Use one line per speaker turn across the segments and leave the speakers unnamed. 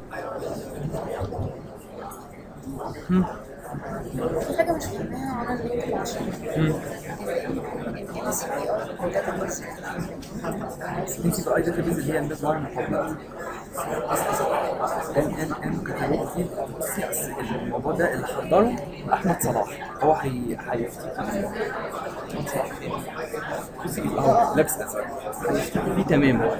في حاجة مش فاهماها عن اللينك العشرة ال سي بي ار داتابيز
ان سي بي اي داتا بيز اللي هي الناس معاها محاضرة ان ان ان كتالوج فيه بصي أصل الموضوع ده اللي حضره احمد صلاح هو هي هيفتي احمد صلاح بصي اهو لابس ازرق هيفتي فيه تماما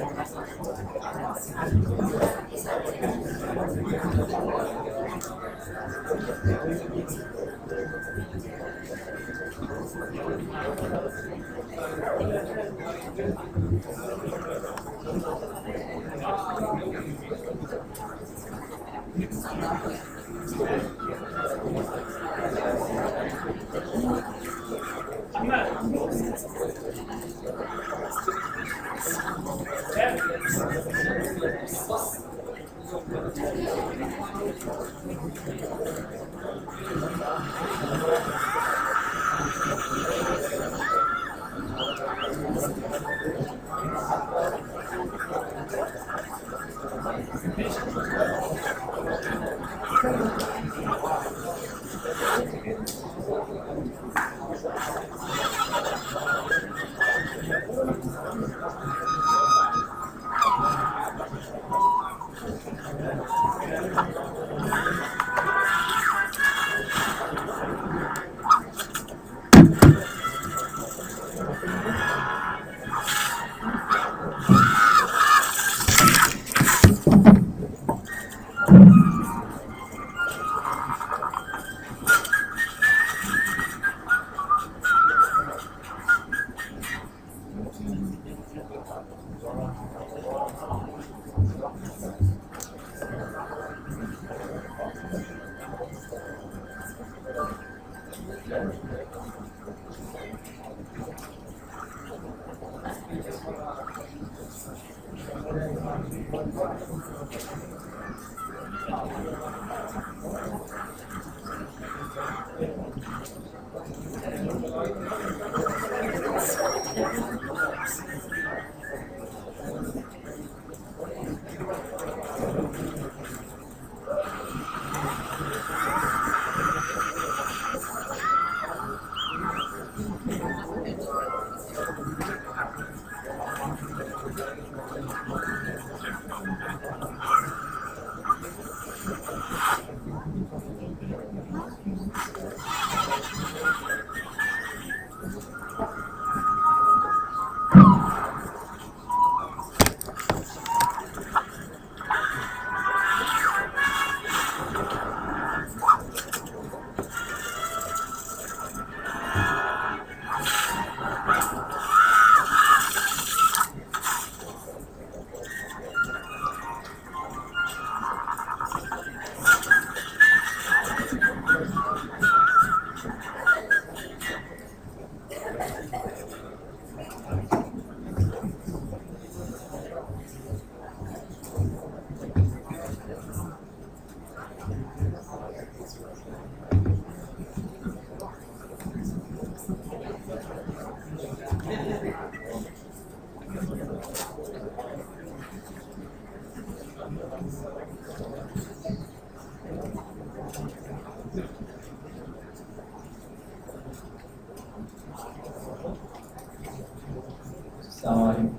السلام عليكم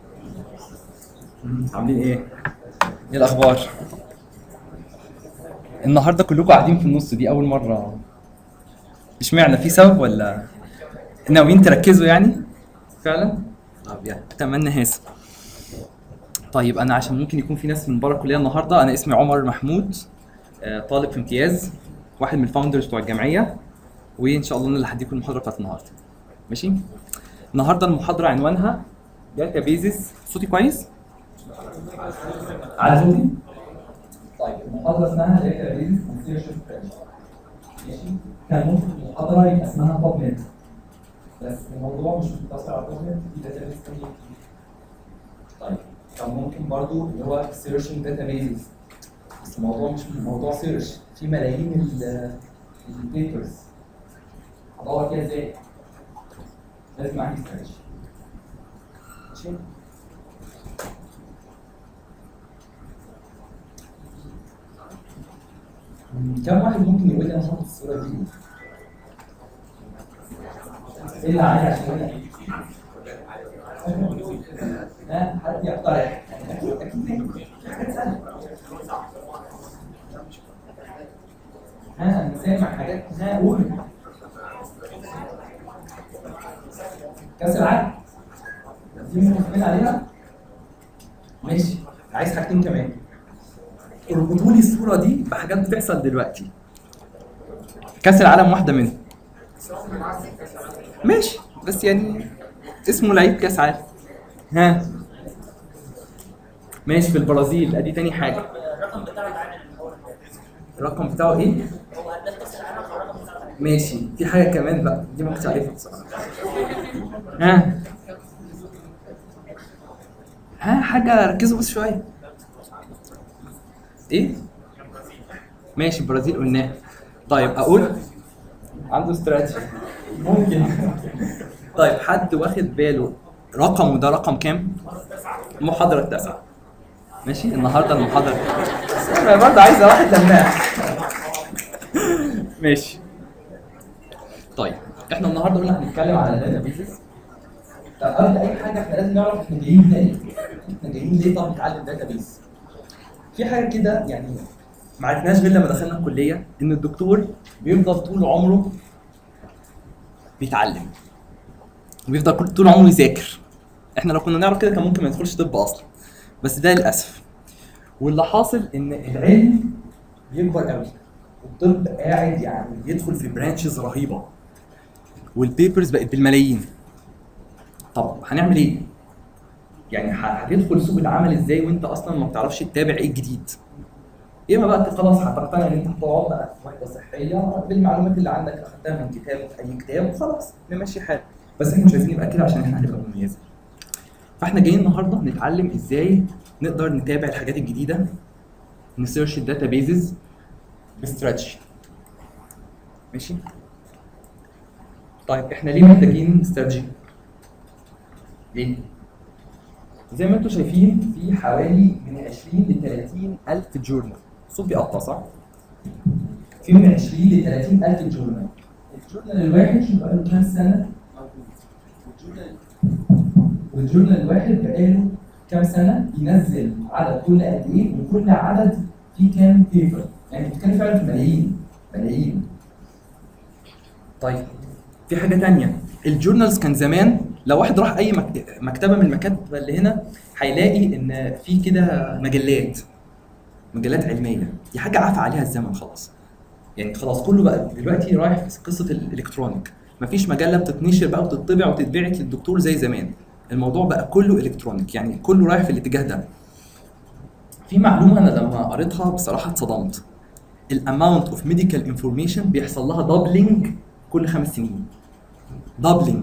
عاملين ايه؟ ايه الاخبار؟ النهارده كلكم قاعدين في النص دي اول مره اشمعنى في سبب ولا ناويين تركزوا يعني؟ فعلا؟ طب يعني اتمنى هاسم طيب انا عشان ممكن يكون في ناس من بره الكليه النهارده انا اسمي عمر محمود آه، طالب في امتياز واحد من الفاوندرز بتوع الجمعيه وان شاء الله انا اللي هديكم المحاضره بتاعت النهارده ماشي؟ النهارده المحاضره عنوانها داتا بيزز صوتي كويس؟ على صوتي؟ طيب المحاضرة اسمها داتا بيزز انسيرشن ماشي؟ كان ممكن المحاضرة يبقى اسمها توب نت بس الموضوع مش مقتصر على توب نت في داتا بيز تانية كتير. طيب كان ممكن برضو اللي هو سيرشنج داتا بيزز بس الموضوع مش موضوع سيرش في ملايين البيبرز هدور فيها ازاي؟ لازم اعمل سيرش ماشي كم واحد ممكن يقول لي انا حاطط الصوره دي ايه اللي عليا عشان ها حد يقترح اكيد اكيد حاجات سهله ها انا سامع حاجات ها قول كاس العالم دي متفقين عليها ماشي عايز حاجتين كمان اربطوا لي الصوره دي بحاجات بتحصل دلوقتي كاس العالم واحده منهم ماشي بس يعني اسمه لعيب كاس عالم ها ماشي في البرازيل ادي تاني حاجه
الرقم بتاعه العالم هو
الرقم بتاعه ايه
هو هداف كاس العالم فالرقم بتاعه العالم
ماشي في حاجه كمان بقى دي ما كنتش عارفها بصراحه ها ها حاجه ركزوا بس شويه ايه ماشي البرازيل قلناها طيب اقول عنده استراتيجي ممكن طيب حد واخد باله رقمه ده رقم كام المحاضره التاسعه ماشي النهارده المحاضره انا برضه عايزه واحد لماح ماشي طيب احنا النهارده قلنا هنتكلم على الداتا بيزز طب قبل اي حاجه احنا لازم نعرف احنا جايين ليه احنا جايين ليه طب نتعلم داتا بيز في حاجه كده يعني ما عرفناش غير لما دخلنا الكليه ان الدكتور بيفضل طول عمره بيتعلم وبيفضل كل- طول عمره يذاكر احنا لو كنا نعرف كده كان ممكن ما ندخلش طب اصلا بس ده للاسف واللي حاصل ان العلم بيكبر قوي والطب قاعد يعني يدخل في برانشز رهيبه والبيبرز بقت بالملايين طب هنعمل ايه؟ يعني ه- هتدخل سوق العمل ازاي وانت اصلا ما بتعرفش تتابع ايه الجديد؟ يا اما بقى انت خلاص هتقتنع ان انت هتقعد بقى في وحده صحيه بالمعلومات اللي عندك اخدتها من كتاب في اي كتاب وخلاص نمشي حالك بس احنا مش عايزين نبقى كده عشان احنا هنبقى مميزين فاحنا جايين النهارده نتعلم ازاي نقدر نتابع الحاجات الجديده نسيرش الداتا بيزز باستراتيجي ماشي طيب احنا ليه محتاجين استراتيجي ليه زي ما انتم شايفين في حوالي من 20 ل 30 الف جورنال الصوت بيقطع صح في من 20 ل 30 الف جورنال الجورنال الواحد بقى له كام سنه موجود والجورنال والجورنال الواحد بقاله كام سنه ينزل عدد كل قد ايه وكل عدد فيه كام بيبر يعني بتتكلم فعلا في ملايين ملايين طيب في حاجه تانية الجورنالز كان زمان لو واحد راح اي مكت- مكتبه من المكاتب اللي هنا هيلاقي ان في كده مجلات مجلات علميه دي حاجه عفى عليها الزمن خلاص يعني خلاص كله بقى دلوقتي رايح في قصه الالكترونيك مفيش مجله بتتنشر بقى وتطبع وتتبعت للدكتور زي زمان الموضوع بقى كله الكترونيك يعني كله رايح في الاتجاه ده في معلومه انا لما قريتها بصراحه اتصدمت الاماونت اوف ميديكال انفورميشن بيحصل لها دبلنج كل خمس سنين دبلنج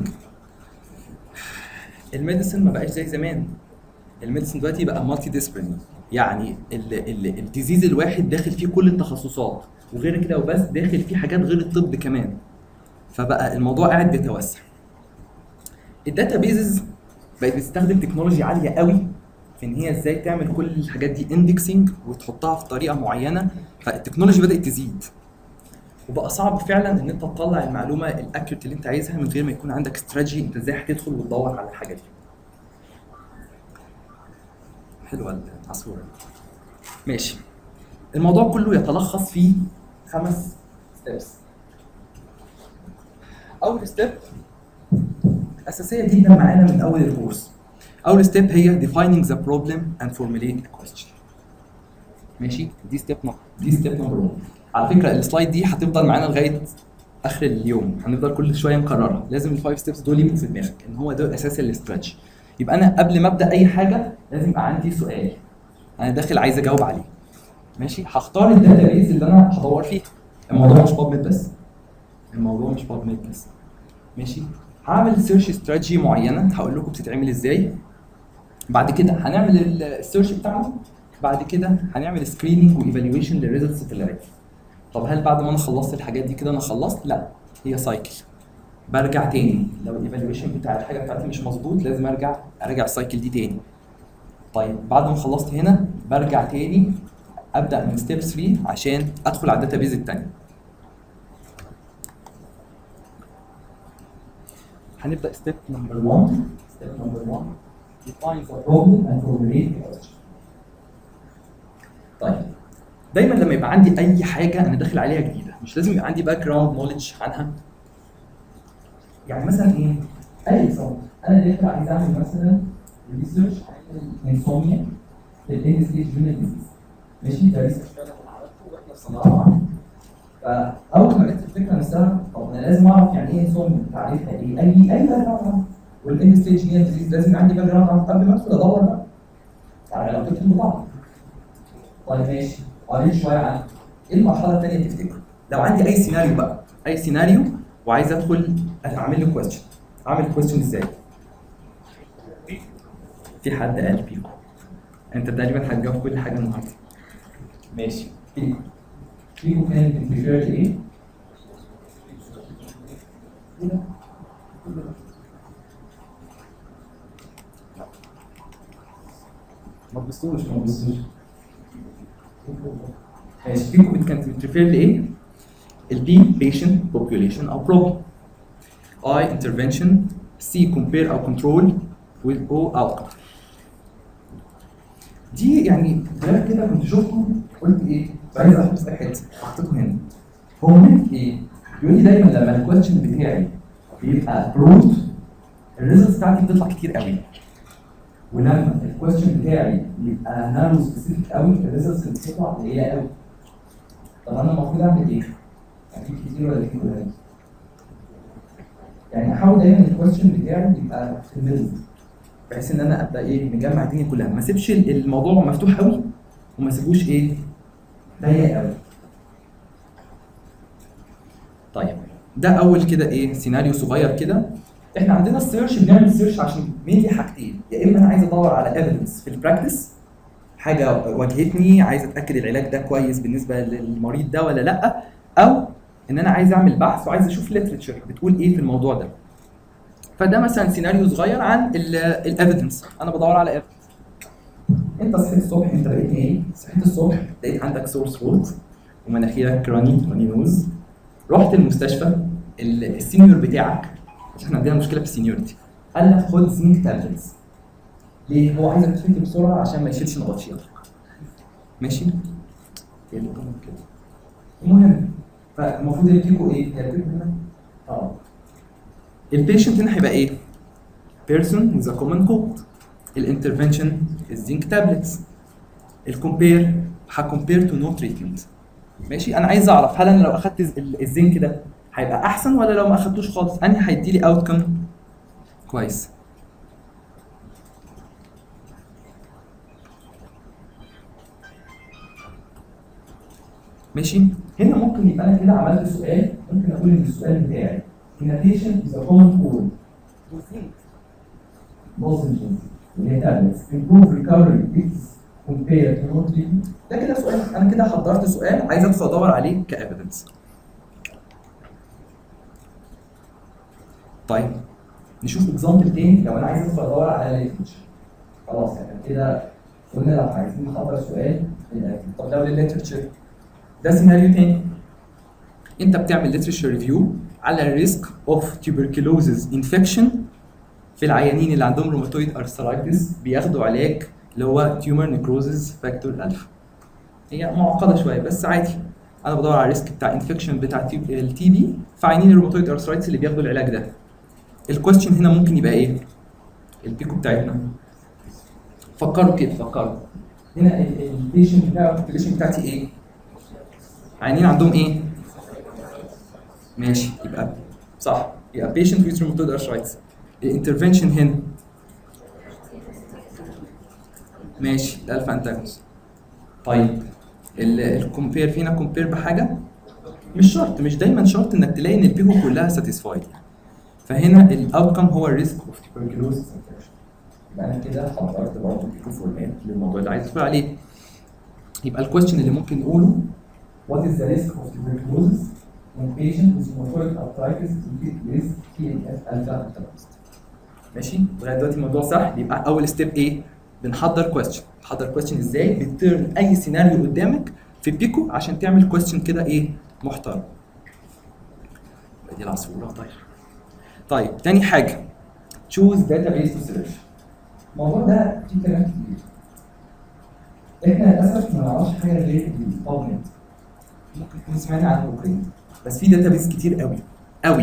الميديسن ما بقاش زي زمان الميديسن دلوقتي بقى مالتي ديسبلين يعني ال- ال- الديزيز الواحد داخل فيه كل التخصصات وغير كده وبس داخل فيه حاجات غير الطب كمان فبقى الموضوع قاعد بيتوسع الداتا بيزز بقت بتستخدم تكنولوجيا عاليه قوي في ان هي ازاي تعمل كل الحاجات دي اندكسنج وتحطها في طريقه معينه فالتكنولوجيا بدات تزيد وبقى صعب فعلا ان انت تطلع المعلومه الاكيوريت اللي انت عايزها من غير ما يكون عندك استراتيجي انت ازاي هتدخل وتدور على الحاجه دي حلوه العصفوره ماشي الموضوع كله يتلخص في خمس ستيبس اول ستيب اساسيه جدا معانا من اول الكورس اول ستيب هي defining the problem and formulate a question ماشي دي ستيب دي ستيب نمبر 1 على فكره السلايد دي هتفضل معانا لغايه اخر اليوم هنفضل كل شويه نكررها لازم الفايف ستيبس دول يبقوا في دماغك ان هو ده اساس الاستراتيجي يبقى انا قبل ما ابدا اي حاجه لازم يبقى عندي سؤال انا داخل عايز اجاوب عليه ماشي هختار الداتا بيز اللي انا هدور فيها الموضوع مش باب بس الموضوع مش باب بس ماشي هعمل سيرش استراتيجي معينه هقول لكم بتتعمل ازاي بعد كده هنعمل السيرش بتاعنا بعد كده هنعمل سكريننج وايفالويشن للريزلتس في العلاج طب هل بعد ما انا خلصت الحاجات دي كده انا خلصت لا هي سايكل برجع تاني لو الايفالويشن بتاع الحاجه بتاعتي مش مظبوط لازم ارجع اراجع السايكل دي تاني طيب بعد ما خلصت هنا برجع تاني ابدا من ستيب 3 عشان ادخل على الداتابيز الثانيه هنبدا ستيب نمبر 1 ستيب نمبر 1 define the problem and formulate the question طيب دايما لما يبقى عندي اي حاجه انا داخل عليها جديده مش لازم يبقى عندي باك جراوند نولج عنها يعني مثلا ايه اي اكزامبل انا داخل عايز اعمل مثلا ريسيرش عن انسوميا في الاند ستيج جونال ديزيز ماشي ده ريسيرش فعلا انا عملته واحنا في صناعه معانا فاول ما لقيت الفكره نفسها طب انا لازم اعرف يعني ايه انسوميا تعريفها ايه اي اي باك جراوند والاند ستيج جونال ديزيز لازم عندي باك جراوند عنه قبل ما ادخل ادور بقى على علاقتهم ببعض طيب ماشي قريت شويه عنه ايه المرحله الثانيه تفتكروا لو عندي اي سيناريو بقى اي سيناريو وعايز ادخل اعمل له كويستشن اعمل كويستشن ازاي في حد قال بيكو انت تقريبا هتجاوب كل حاجه النهارده ماشي بيكو بيكو كان بريفيرد ايه ما تبصوش ما تبصوش ماشي بيكو كانت بتريفير لايه؟ البي بيشنت population او problem I intervention C compare او control with O outcome دي يعني ده كده كنت شفته قلت ايه؟ عايز احط في حته حطيته هنا هو من ايه؟ بيقول لي دايما لما الكويشن بتاعي بيبقى برود الريزلتس بتاعتي بتطلع كتير قوي ولما الكويشن بتاعي يبقى نارو سبيسيفيك قوي الريزلتس اللي بتطلع قليله قوي طب انا المفروض اعمل ايه؟ اجيب كتير ولا اجيب قليل؟ يعني احاول دايما الكويشن بتاعي يبقى في الميدل بحيث ان انا ابقى ايه مجمع الدنيا كلها ما اسيبش الموضوع مفتوح قوي وما اسيبوش ايه ضيق قوي طيب ده اول كده ايه سيناريو صغير كده احنا عندنا السيرش بنعمل سيرش عشان مينلي حاجتين يا اما انا عايز ادور على ايفيدنس في البراكتس حاجه واجهتني عايز اتاكد العلاج ده كويس بالنسبه للمريض ده ولا لا او ان انا عايز اعمل بحث وعايز اشوف ليترشر بتقول ايه في الموضوع ده فده مثلا سيناريو صغير عن الايفيدنس انا بدور على ايفيدنس انت صحيت الصبح انت بقيت ايه صحيت الصبح لقيت عندك سور ثروت ومناخيرك راني راني نوز رحت المستشفى ال- السينيور بتاعك عشان احنا عندنا مشكله في السينيورتي قال لك خد زنك تابلتس ليه هو عايزك تفكر بسرعه عشان ما يشيلش نبطشياتك ماشي ايه اللي قدامك كده المهم فالمفروض يديكوا ايه؟ يديكوا هنا اه البيشنت هنا هيبقى ايه؟ person with a common cold الانترفنشن الزنك تابلتس الكومبير هكومبير تو نو تريتمنت ماشي انا عايز اعرف هل انا لو اخدت الز- ال- الزنك ده هيبقى احسن ولا لو ما اخدتوش خالص انهي هيدي لي اوتكم كويس ماشي هنا ممكن يبقى انا كده عملت سؤال ممكن اقول ان السؤال بتاعي in addition is a common cold to think lozenges اللي هي tablets improve recovery with compared to not treatment ده كده سؤال انا كده حضرت سؤال عايز ادخل ادور عليه كايفيدنس طيب نشوف اكزامبل تاني لو انا عايز ادخل ادور على ليترشر خلاص يعني كده قلنا لو عايزين نحضر سؤال للأكل. طب لو للليترشر ده سيناريو تاني انت بتعمل ليترشر ريفيو على ريسك اوف tuberculosis انفكشن في العيانين اللي عندهم روماتويد ارثرايتس بياخدوا علاج اللي هو تيومر نيكروزز فاكتور الفا هي معقده شويه بس عادي انا بدور على الريسك بتاع انفكشن بتاع التي بي في عيانين الروماتويد ارثرايتس اللي بياخدوا العلاج ده الكويستشن هنا ممكن يبقى ايه البيكو بتاعتنا فكروا كده فكروا هنا البيشنت بتاع البوبيليشن بتاعتي ايه عيانين عندهم ايه ماشي يبقى صح يبقى patient with rheumatoid arthritis الانترفنشن هنا ماشي الالفا انتاجونست طيب الكومبير فينا كومبير بحاجه مش شرط مش دايما شرط انك تلاقي ان البيكو كلها ساتيسفايد فهنا الاوتكم هو الريسك اوف tuberculosis infection يبقى انا كده حضرت برضه بيكو فورمات للموضوع اللي عايز ادخل عليه يبقى الكويستشن اللي ممكن نقوله What is the risk of tuberculosis in patient with rheumatoid arthritis with TNF alpha antagonist؟ ماشي لغايه دلوقتي الموضوع سهل يبقى اول ستيب ايه؟ بنحضر كويستشن بنحضر كويستشن ازاي بترن اي سيناريو قدامك في بيكو عشان تعمل كويستشن كده ايه محترم دي العصفوره طيب طيب تاني حاجه choose database to search الموضوع ده فيه كلام كتير احنا للاسف ما نعرفش حاجه غير البابنت ممكن تكون سمعنا عنه اوكي بس في داتابيز كتير قوي قوي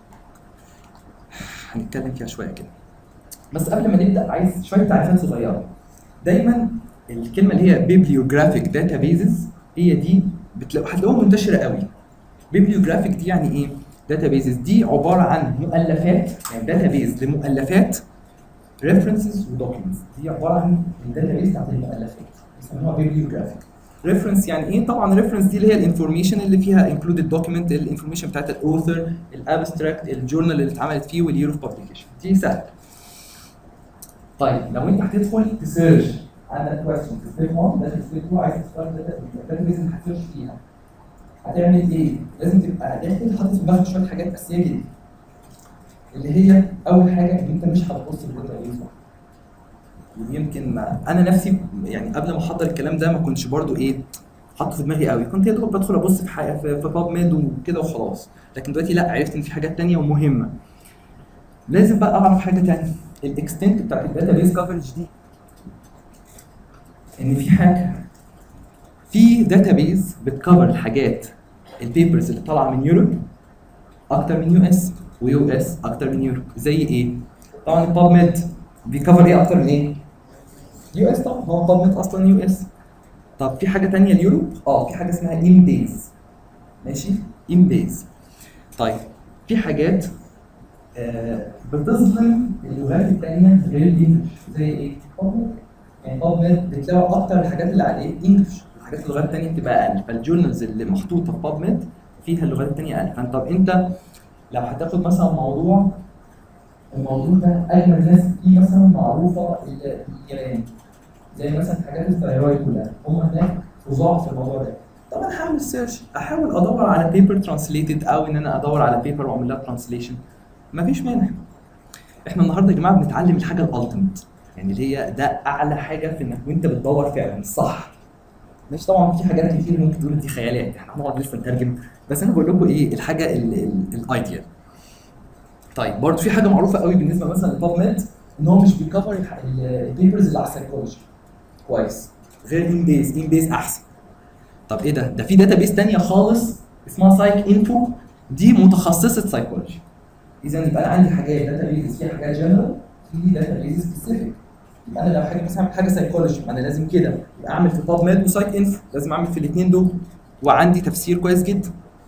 هنتكلم فيها شويه كده بس قبل ما نبدا عايز شويه تعريفات صغيره دايما الكلمه اللي هي bibliographic databases هي دي بتلاقوا هتلاقوها منتشره قوي bibliographic دي يعني ايه databases دي عباره عن مؤلفات يعني database لمؤلفات references ودوكيومنتس دي عباره عن الداتابيز بتاعت المؤلفات بيسموها bibliographic ريفرنس يعني ايه طبعا ريفرنس دي اللي هي الانفورميشن اللي فيها انكلودد دوكيمنت الانفورميشن بتاعت الاوثر الابستراكت الجورنال اللي اتعملت فيه واليير اوف بابليكيشن دي سهله طيب لو انت هتدخل تسيرش عندك كويستشن في ستيب 1 ده في ستيب 2 عايز تختار الداتابيز اللي هتسيرش فيها هتعمل ايه؟ لازم تبقى داخل حاطط في دماغك شويه حاجات اساسيه جدا اللي هي اول حاجه ان انت مش هتبص في الداتابيز ويمكن ما انا نفسي يعني قبل ما احضر الكلام ده ما كنتش برضو ايه حاطه في دماغي قوي كنت يا دوب بدخل ابص في حاجه في في باب ميد وكده وخلاص لكن دلوقتي لا عرفت ان في حاجات تانية ومهمه لازم بقى اعرف حاجه تانية الاكستنت بتاعت الداتابيز كفرج دي ان في حاجه في داتابيز بتكفر الحاجات البيبرز اللي طالعه من يوروب اكتر من يو اس ويو اس اكتر من يوروب زي ايه؟ طبعا الباب ميد بيكفر ايه اكتر من ايه؟ يو اس طبعا هو باب ميد اصلا يو اس طب في حاجه تانية اليوروب؟ اه في حاجه اسمها ام بيز ماشي؟ ام بيز طيب في حاجات آه بتظلم اللغات التانية غير الانجلش زي ايه؟ PubMed. يعني باب بتلاقوا اكتر الحاجات اللي عليه انجلش الحاجات اللغات التانية بتبقى اقل فالجورنالز اللي محطوطه في باب ميد فيها اللغات التانية اقل فانت طب انت لو هتاخد مثلا موضوع الموضوع ده اجمل ناس فيه مثلا معروفه ال- اليابان زي مثلا حاجات الثايرويد كلها هم هناك فظاع في الموضوع ده طب انا هعمل سيرش احاول ادور على بيبر ترانسليتد او ان انا ادور على بيبر واعمل لها ترانسليشن مفيش مانع احنا النهارده يا جماعه بنتعلم الحاجه الالتيميت يعني اللي هي ده اعلى حاجه في انك وانت بتدور فعلا الصح ماشي طبعا في حاجات كتير ممكن تقول دي خيالات احنا هنقعد لسه نترجم بس انا بقول لكم ايه الحاجه الايديال طيب برضه في حاجه معروفه قوي بالنسبه مثلا للباب ميد ان هو مش بيكفر البيبرز اللي على السايكولوجي كويس غير ان بيز ان بيز احسن طب ايه ده ده في داتا بيز ثانيه خالص اسمها سايك انفو دي متخصصه سايكولوجي اذا يبقى انا عندي حاجات داتا بيز فيها حاجات جنرال في داتا بيز سبيسيفيك يبقى انا لو حاجه مثلا اعمل حاجه سايكولوجي انا لازم كده يبقى اعمل في باب ميد وسايك انفو لازم اعمل في الاثنين دول وعندي تفسير كويس جدا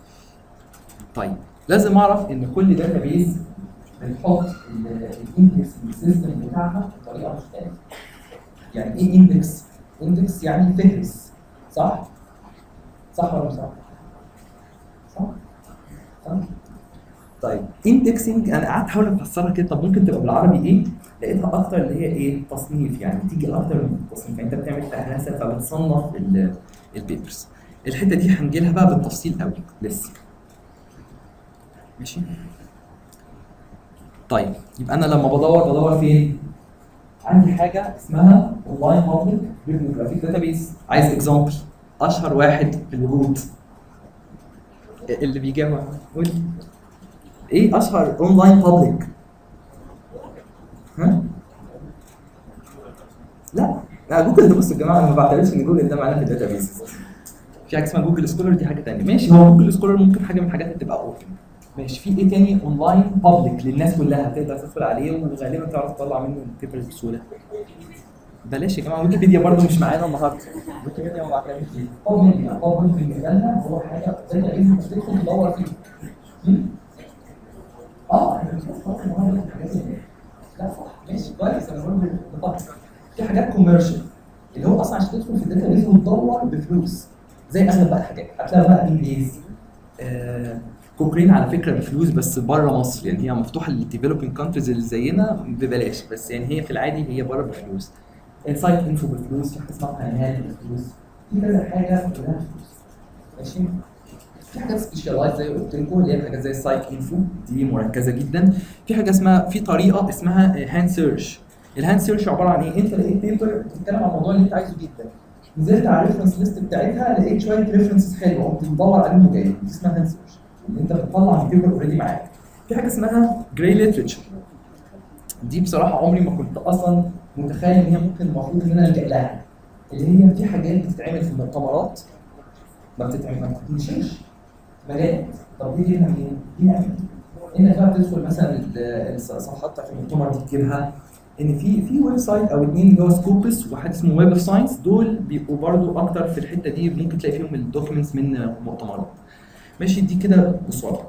طيب لازم اعرف ان كل داتا بيز بنحط الاندكس السيستم بتاعها بطريقه مختلفه. يعني ايه اندكس؟ اندكس يعني فهرس صح؟ صح ولا مش صح؟ صح؟ صح؟ طيب اندكسنج انا قعدت احاول افسرها كده طب ممكن تبقى بالعربي ايه؟ لقيتها اكتر اللي هي ايه؟ تصنيف يعني تيجي اكتر من تصنيف يعني انت بتعمل فهرسه فبتصنف ال- البيبرز. الحته دي هنجي لها بقى بالتفصيل قوي لسه. ماشي؟ طيب يبقى انا لما بدور بدور فين؟ عندي حاجه اسمها اونلاين بابليك بيبليوجرافيك داتابيز عايز اكزامبل اشهر واحد في الوجود اللي بيجاوب قول ايه اشهر اونلاين بابليك؟ ها؟ لا لا جوجل ده بصوا يا جماعه انا ما بعتبرش ان جوجل ده معناه في الداتابيز في حاجه اسمها جوجل سكولر دي حاجه ثانيه ماشي هو جوجل سكولر ممكن حاجه من الحاجات اللي تبقى اوبن ماشي في ايه تاني اونلاين بابليك للناس كلها تقدر تدخل عليه وغالبا تعرف تطلع منه البيبرز بسهوله بلاش يا جماعه ويكيبيديا برضه مش معانا النهارده ويكيبيديا ما بعتمدش فيه بابليك بابليك بالنسبه لنا هو حاجه زي ما انت بتدخل تدور فيه هم؟ اه احنا مش خلاص النهارده الحاجات اللي- لا صح ماشي كويس انا بقول بالضبط في حاجات كوميرشال اللي هو اصلا عشان تدخل في الداتا بيز وتدور بفلوس زي اغلب بقى الحاجات هتلاقي بقى انجليزي آه كوكرين على فكره بفلوس بس بره مصر يعني هي مفتوحه للديفلوبينج كونتريز اللي زينا ببلاش بس يعني هي في العادي هي بره بفلوس سايت انفو بفلوس في حاجه اسمها قناه بفلوس في كذا حاجه كلها فلوس ماشي في حاجات سبيشالايز زي ما قلت لكم اللي هي حاجات زي السايك انفو دي مركزه جدا في حاجه اسمها في طريقه اسمها هاند سيرش الهاند سيرش عباره عن ايه؟ انت لقيت بيبر بتتكلم عن الموضوع اللي انت عايزه جدا نزلت على الريفرنس ليست بتاعتها لقيت شويه ريفرنسز حلوه قمت مدور عليهم وجاي دي اسمها هاند سيرش ان انت بتطلع من بيبر اوريدي معاك في حاجه اسمها جراي ليترشر دي بصراحه عمري ما كنت اصلا متخيل ان هي ممكن المفروض ان انا الجا لها اللي هي في حاجات بتتعمل في المؤتمرات ما بتتعمل ما بتتنشرش مجال طب دي جبنا منين؟ جبنا منين؟ انك بقى بتدخل مثلا ال- الصفحات بتاعت المؤتمر دي تجيبها ان في في ويب سايت او اتنين اللي هو سكوبس وواحد اسمه ويب اوف ساينس دول بيبقوا برضو اكتر في الحته دي ممكن تلاقي فيهم الدوكيومنتس من مؤتمرات ماشي دي كده بسرعه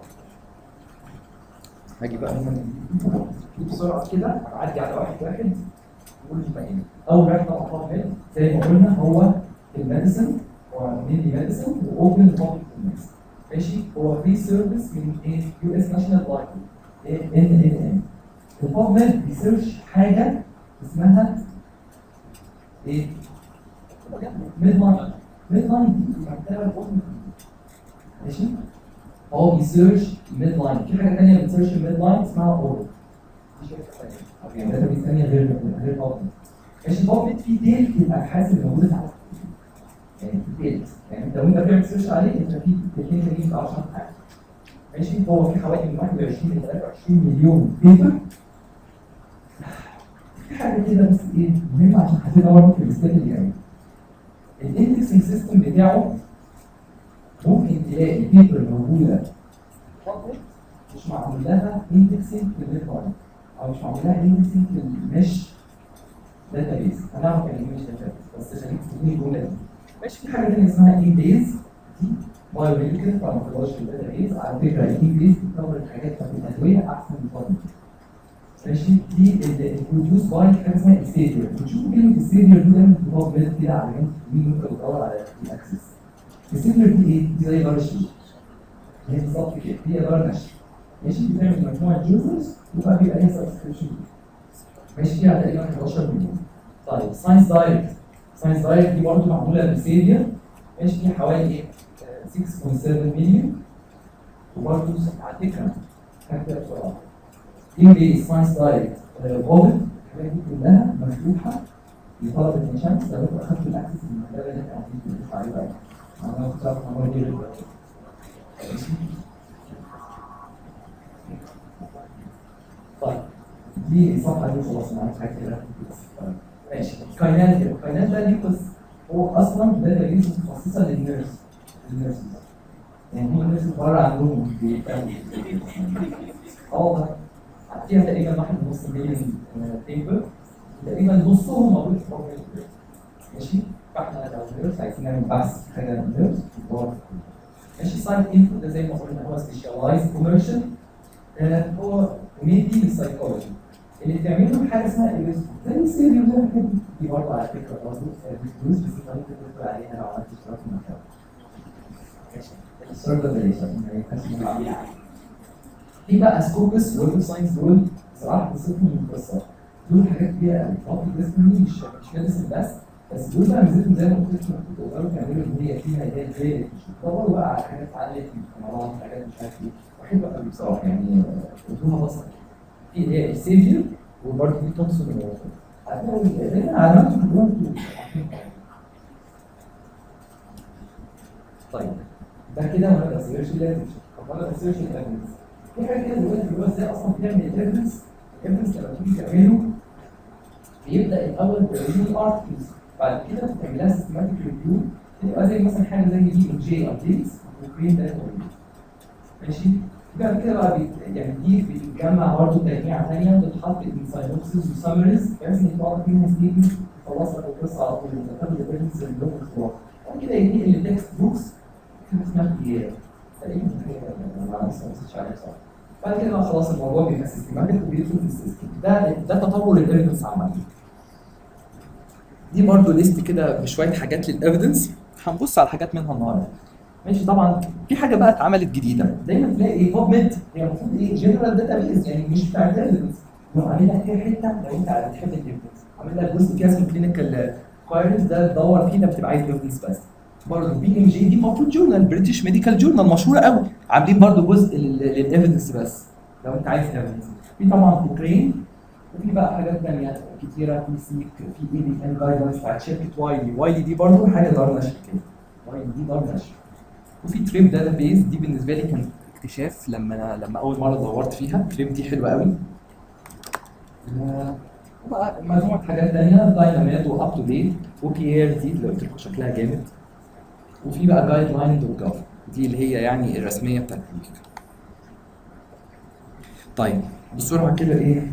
هاجي بقى هنا بسرعه كده اعدي على واحد واحد نقول لي بقى اول واحد طبعا طبعا زي ما قلنا هو الميديسن هو ميدي ميديسن واوبن بابليك ماشي هو فري سيرفيس من ايه يو اس ناشونال لايبرري ان ان ان الباب ميد بيسيرش حاجه اسمها ايه؟ ميد لاين ميد لاين دي المكتبه الام ماشي هو بيسيرش ميد لاين في حاجه ثانيه بتسيرش الميد لاين اسمها اورو دي شركه ثانيه يعني ده ثانيه غير غير باب ماشي باب ميد فيه ديل في الابحاث اللي موجوده على يعني في ديل يعني انت وانت بتعمل سيرش عليه انت في الاثنين تانيين في 10 حاجه ماشي هو في حوالي من 21 ل 23 مليون بيبر في حاجه كده بس ايه مهمه عشان حسيتها برضه في الاستاد اللي جاي الاندكسنج سيستم بتاعه ممكن تلاقي بيبر موجوده public مش معمول لها اندكسنج في النت لاين او مش معمول لها اندكسنج في المش داتا بيز هنعرف يعني ايه مش داتا بيز بس عشان تفهمي الجمله دي ماشي في حاجه ثانيه اسمها اي بيز دي بايوميديكال فما تقدرش في الداتا بيز على فكره الاي بيز بتكفر الحاجات بتاعت الادويه احسن من الفاضي ماشي دي البروديوس باي حاجه اسمها السيريال بتشوفوا كلمه السيريال دي دايما بتبقى بيض كده على جنب يمين وانت بتدور على الاكسس السيريال دي ايه؟ دي زي دار الشيء هي بالظبط كده هي دار نشر ماشي بتعمل مجموعه يوزرز وبقى بيبقى ليها سبسكريبشن ماشي فيها تقريبا 11 مليون طيب ساينس دايركت ساينس دايركت دي برضه معموله بسيريال ماشي فيها حوالي ايه؟ آه، 6.7 مليون وبرضه على فكره هكتب بسرعه انجليزي ساينس دايركت بوبل الحاجات دي كلها مفتوحه لطلبه عين شمس لو انتوا اخدتوا الاكسس المكتبه اللي احنا قاعدين بندوس عليه بقى انا كنت عارف الموضوع دي غير طيب دي الصفحه دي خلاص انا عارف حاجه كده ماشي كاينات كده كاينات ده ليه قصه هو اصلا ده بيز متخصصه للنيرس للنيرس يعني هم الناس اللي بره عندهم بيفهموا اه والله فيها تقريبا واحد ونص مليون بيبر تقريبا نصهم موجود في بروجرام ماشي فاحنا لو نيرس عايزين نعمل بحث في حاجه نيرس ماشي سايت انفو ده زي ما قلنا هو سبيشاليزد كوميرشال هو ميدي للسايكولوجي اللي بتعمله حاجه اسمها الريسك زي السيريو زي الحاجات دي دي برضه على فكره برضه بفلوس بس انت ممكن تدخل عليها لو عملت اشتراك في المكتبه ماشي الاشتراك ده بلاش عشان ما يبقاش ملعب. في بقى سكوبس ويب ساينس دول بصراحه قصتهم من القصه دول حاجات كبيره قوي طب ديسكني مش مش ميديسن بس بس دول بقى ميزتهم زي ما قلت لكم تقدروا تعملوا ان هي فيها اللي هي الفيري تدوروا بقى على حاجات اتعلمت في القنوات حاجات مش عارف ايه وحلو قوي بصراحه يعني ادوها بصر في اللي هي السيفير وبرضه في تومسون دايما علامات كلهم طيب ده كده ما بسيرش لازم طب انا بسيرش الايفيدنس في حاجه كده دلوقتي اللي هو ازاي اصلا بتعمل الايفيدنس الايفيدنس لما تيجي تعمله بيبدا الاول بريفيو ارتكلز بعد كده بتعملها سيستماتيك ريفيو تبقى زي مثلا حاجه زي دي ام جي ابديتس وكريم داتا ماشي بعد كده بقى بيت يعني دي بتتجمع برضه تجميعه ثانيه بتتحط ان ساينوبسز وسامريز بحيث ان يطلع لك منها ستيتمنت تخلص لك القصه على طول انت تاخد الريفرنس اللي هو الخلاصه بعد كده ينتقل للتكست بوكس حاجه اسمها كلير تقريبا حاجه ما بصيتش عليها صح بعد كده بقى خلاص الموضوع بيبقى سيستماتيك وبيدخل في السيستم ده ده تطور الايفيدنس عامه دي برضو ليست كده بشويه حاجات للايفيدنس هنبص على حاجات منها النهارده ماشي طبعا في حاجه بقى اتعملت جديده دايما تلاقي ايه بوب ميد هي المفروض ايه جنرال داتا بيز يعني مش بتاع الايفيدنس لو عامل لك فيها حته لو انت بتحب الايفيدنس عامل لك جزء كده اسمه كلينيكال كويرنس ده تدور فيه ده بتبقى عايز ايفيدنس بس برضه بي ام جي دي المفروض جورنال بريتش ميديكال جورنال مشهوره قوي عاملين برضه جزء للايفيدنس بس لو انت عايز ايفيدنس في طبعا كوكرين وفي بقى حاجات تانية كتيرة في سيك في اي بي ام جايد لاينز بتاعت شركة وايلي وايلي دي برضه حاجة دار نشر كده وايلي دي دار نشر وفي تريب داتا بيز دي بالنسبة لي كان اكتشاف لما أنا لما أول مرة دورت فيها تريب دي حلوة قوي آه، وبقى مجموعة حاجات تانية دايناميت واب تو ديت وبيير دي اللي قلت لكم شكلها جامد وفي بقى جايد لاين دوت جاف دي اللي هي يعني الرسمية بتاعت امريكا طيب بسرعة كده ايه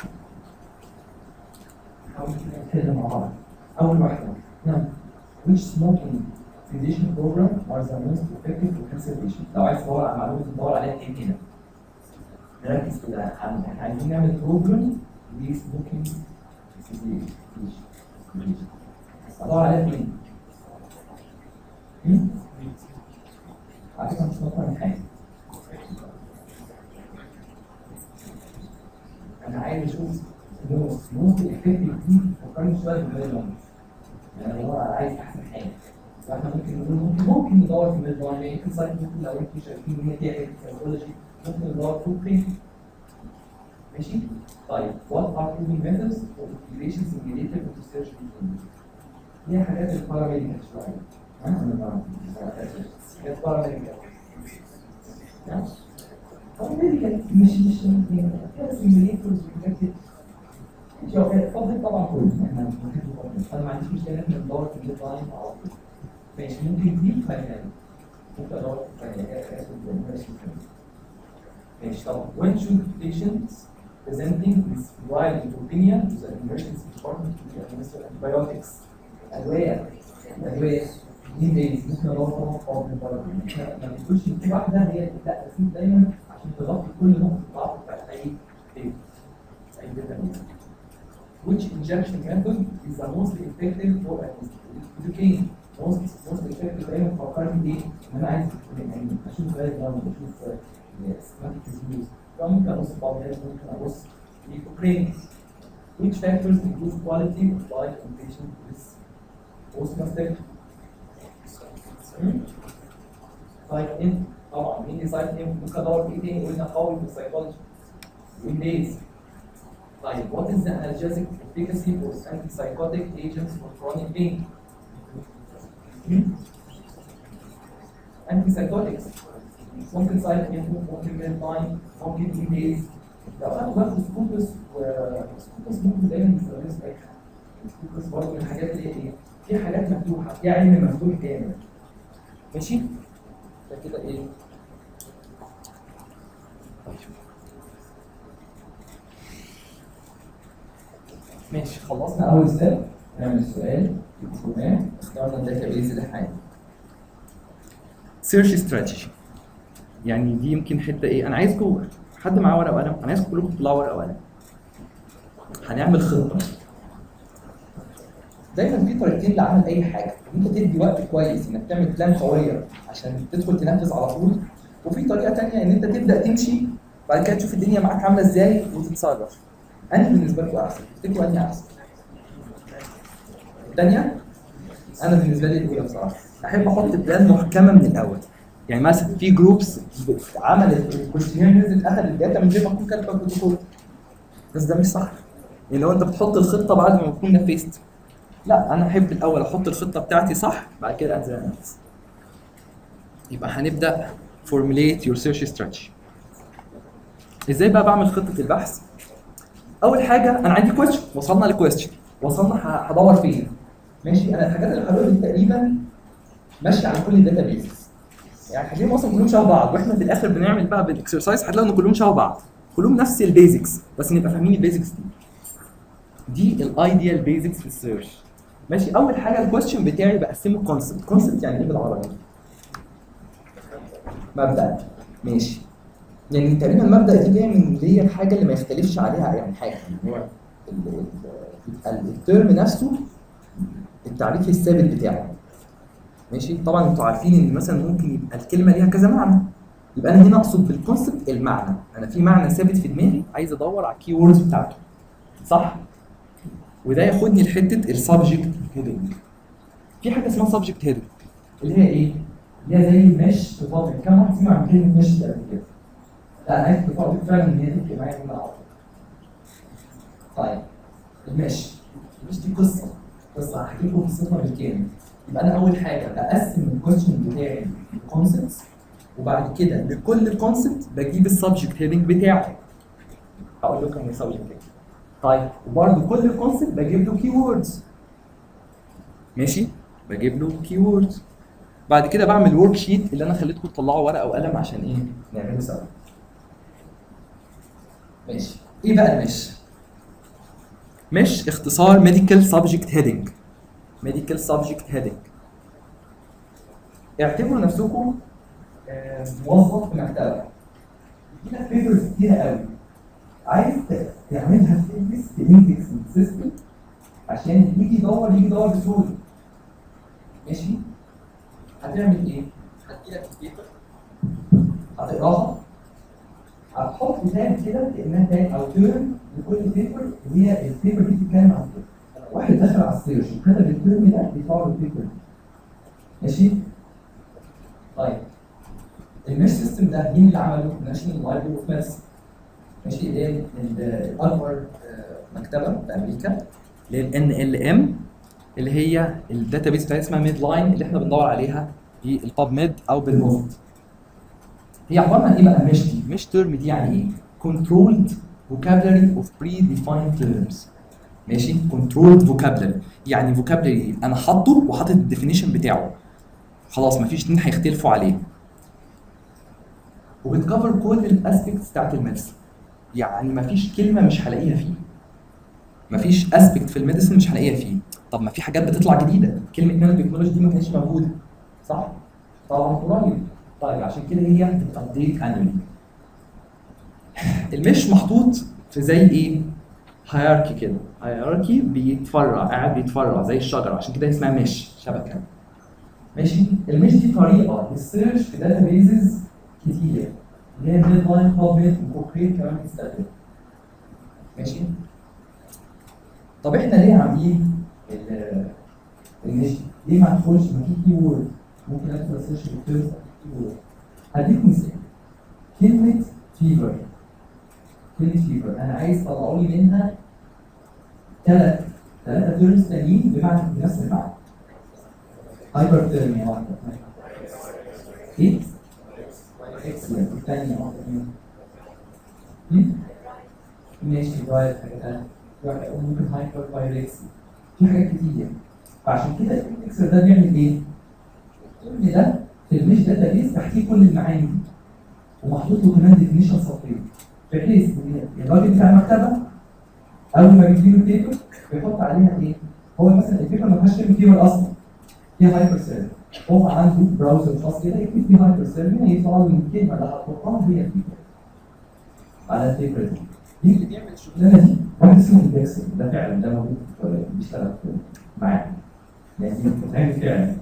نحاول كده مع بعض أول واحدة نعم which smoking cessation program are the most effective for conservation لو عايز تدور على معلومة تدور عليها ايه كده نركز كده عن- احنا عايزين نعمل بروجرام لسموكينج cessation ادور عليها فين؟ هم؟ على فكرة مش مطلع من حاجة انا عايز اشوف اللي هو ممكن الفكر دي فكرني شويه بالميد لاين يعني هو عايز احسن حاجه فاحنا ممكن نقول ممكن ممكن ندور في الميد لاين يعني ممكن سايت ممكن لو انتوا شايفين ان هي فيها سايكولوجي ممكن ندور في برين ماشي طيب what are using methods for integrations in data into search engine دي حاجات الباراميديكال شويه ها انا بعرف حاجات باراميديكال باراميديكال مش مش يعني كده سيميليتورز وحاجات مش هو فاضل طبعا كله احنا بنحب فاضل انا ما عنديش مشكله ان احنا ندور في الديد لاين على طول ماشي ممكن دي فاينل ممكن ادور في فاينل ماشي طبعا when should patients presenting with wild opinion to the emergency department to administer antibiotics ادويه ادويه دي بيز ممكن ادور طبعا في بعض البلد ما بتقولش إن في واحده هي لا بس دايما عشان تغطي كل نقطه ضعف بتاعت اي بيز اي فيتامين which injection method is the most effective for educating most most effective دايما فكرني ليه ان انا عايز يعني اشوف جايد لاين اشوف سيستماتيك ريفيوز فممكن ابص في بعضيات ممكن ابص في كوكرين which factors improve quality of life in patient with post-mastectomy سايت ان طبعا مين سايت ان ممكن ادور في ايه تاني قلنا قوي في السيكولوجي والبيز طيب what is the analgesic efficacy for antipsychotic agents for chronic pain? Hmm? Antipsychotics ممكن سايد انفو ممكن ميد لاين ممكن اي بيز لو انا باخد سكوبس وسكوبس ممكن دايما بيستخدموا ساعتها سكوبس برضه من الحاجات اللي هي ايه؟ في حاجات مفتوحه في علم مفتوح جامد ماشي؟ ده كده ايه؟ طيب ماشي خلصنا اول ستيب نعمل سؤال تمام اخترنا الداتا بيز لحاجه سيرش استراتيجي يعني دي يمكن حته ايه انا عايزكم حد معاه ورقه وقلم انا عايزكم كلكم تطلعوا ورقه وقلم هنعمل خطه دايما في طريقتين لعمل اي حاجه انت تدي وقت كويس انك تعمل بلان قويه عشان تدخل تنفذ على طول وفي طريقه تانية ان انت تبدا تمشي بعد كده تشوف الدنيا معاك عامله ازاي وتتصرف انهي بالنسبه لكم احسن تفتكروا انهي احسن الثانيه انا بالنسبه لي الاولى بصراحه احب احط بلان محكمه من الاول يعني مثلا في جروبس عملت الكويشنير نزلت اخذ الداتا من غير ما تكون كاتبه بروتوكول بس ده مش صح يعني لو انت بتحط الخطه بعد ما تكون نفذت لا انا احب الاول احط الخطه بتاعتي صح بعد كده انزل انفذ يبقى هنبدا formulate your search strategy ازاي بقى بعمل خطه البحث اول حاجه انا عندي كويستشن وصلنا لكويستشن وصلنا ه- هدور فين ماشي انا الحاجات اللي هقولها دي تقريبا ماشيه على كل الداتا بيز يعني هتلاقيهم اصلا كلهم شبه بعض واحنا في الاخر بنعمل بقى بالاكسرسايز هتلاقوا ان كلهم شبه بعض كلهم نفس البيزكس بس نبقى فاهمين البيزكس دي دي الايديال بيزكس في السيرش ماشي اول حاجه الكويستشن بتاعي بقسمه كونسبت كونسبت يعني ايه بالعربي مبدا ماشي يعني تقريبا المبدا دي جايه من اللي هي الحاجه اللي ما يختلفش عليها يعني حاجه يعني هو ال- ال- يبقى الترم نفسه التعريف الثابت بتاعه ماشي طبعا انتوا عارفين ان مثلا ممكن يبقى الكلمه ليها كذا معنى يبقى انا هنا اقصد بالكونسبت المعنى انا في معنى ثابت في دماغي عايز ادور على الكي ووردز بتاعته صح وده ياخدني لحته السبجكت هيدنج في حاجه اسمها سبجكت هيدنج اللي هي ايه؟ اللي هي زي المش في فاضل كم واحد سمع عن كلمه مش قبل كده؟ لا انا عايز تفاضل فعلا ان هي تفرق معايا ان انا اعرف طيب المش المش دي قصه قصه هحكي لكم قصتها بالكامل يبقى انا اول حاجه بقسم الكويشن بتاعي لكونسبتس وبعد كده لكل كونسبت بجيب السبجكت هيدنج بتاعه هقول لكم ايه سبجكت هيدنج طيب وبرده كل كونسبت بجيب له كي ووردز ماشي بجيب له كي ووردز بعد كده بعمل ورك شيت اللي انا خليتكم تطلعوا ورقه وقلم عشان ايه نعمله سوا ماشي ايه بقى المش مش اختصار ميديكال سبجكت هيدنج ميديكال سبجكت هيدنج اعتبروا نفسكم آه، موظف في مكتبه يجيلك بيبرز كتيره قوي عايز ت- تعملها سيرفيس في الاندكس سيستم عشان اللي يجي يدور يجي يدور بسهوله ماشي هتعمل ايه؟ هتجيلك البيبر هتقراها هتحط تاب كده كانها تاب او تيرم لكل بيبر اللي هي البيبر دي بتتكلم عن كده واحد دخل على السيرش وكتب التيرم ده بيطلع له البيبر دي ماشي؟ طيب المش سيستم ده مين اللي عمله؟ ناشونال لايبرري اوف ميديسن ماشي اللي هي ال- الاكبر آه، مكتبه في امريكا اللي هي الان ال ام اللي هي الداتابيس بتاعتها اسمها ميد لاين اللي احنا بندور عليها في الباب ميد او بالموفت هي عباره عن ايه بقى مش دي؟ مش ترم دي يعني ايه؟ controlled vocabulary of predefined terms ماشي controlled vocabulary يعني vocabulary انا حاطه وحاطط الديفينيشن بتاعه خلاص مفيش اتنين هيختلفوا عليه وبتكفر كل الاسبكتس بتاعت الميديسن يعني مفيش كلمه مش هلاقيها فيه مفيش اسبكت في الميديسن مش هلاقيها فيه طب ما في حاجات بتطلع جديده كلمه نانو تكنولوجي دي ما كانتش موجوده صح طبعا قريب طيب عشان كده هي بتابديت انوالي المش محطوط في زي ايه هيراركي كده هيراركي بيتفرع قاعد بيتفرع زي الشجره عشان كده اسمها مش شبكه ماشي المش دي طريقه للسيرش في داتا بيزز كتير اللي هي ميد لاين بابميد وكوكريت كمان بتستخدم ماشي طب احنا ليه عاملين ال- المش دي؟ ليه ما ندخلش ما في كي وورد ممكن ادخل سيرش بالتيرز كي وورد هديك مثال كلمه فيفر كلمه فيفر انا عايز طلعوا لي منها ثلاث ثلاثه تيرمز تانيين بمعنى بنفس المعنى هايبر ثيرميا واحده ايه؟ اكسلنت الثانيه واحده فيهم. ماشي رايت حاجه ثانيه ممكن هايبر بايركسي في حاجات كتير فعشان كده الاكسل ده بيعمل ايه؟ الترم ده في المش داتا بيس تحتيه كل المعاني دي ومحطوط له كمان ديفينيشن سطرين بحيث ان الراجل بتاع المكتبه اول ما بيجيب له البيبر بيحط عليها ايه؟ هو مثلا البيبر ما فيهاش كلمه فيبر اصلا فيها هايبر سيرفر هو عنده براوزر خاص كده يكتب فيه هايبر سيرفر يطلع له من الكلمه اللي هتحطها هي الفيبر على البيبر دي دي اللي بيعمل الشغلانه دي واحد اسمه البيكسل ده فعلا ده موجود في- بيشتغل في- معانا يعني دي بتتعمل فعلا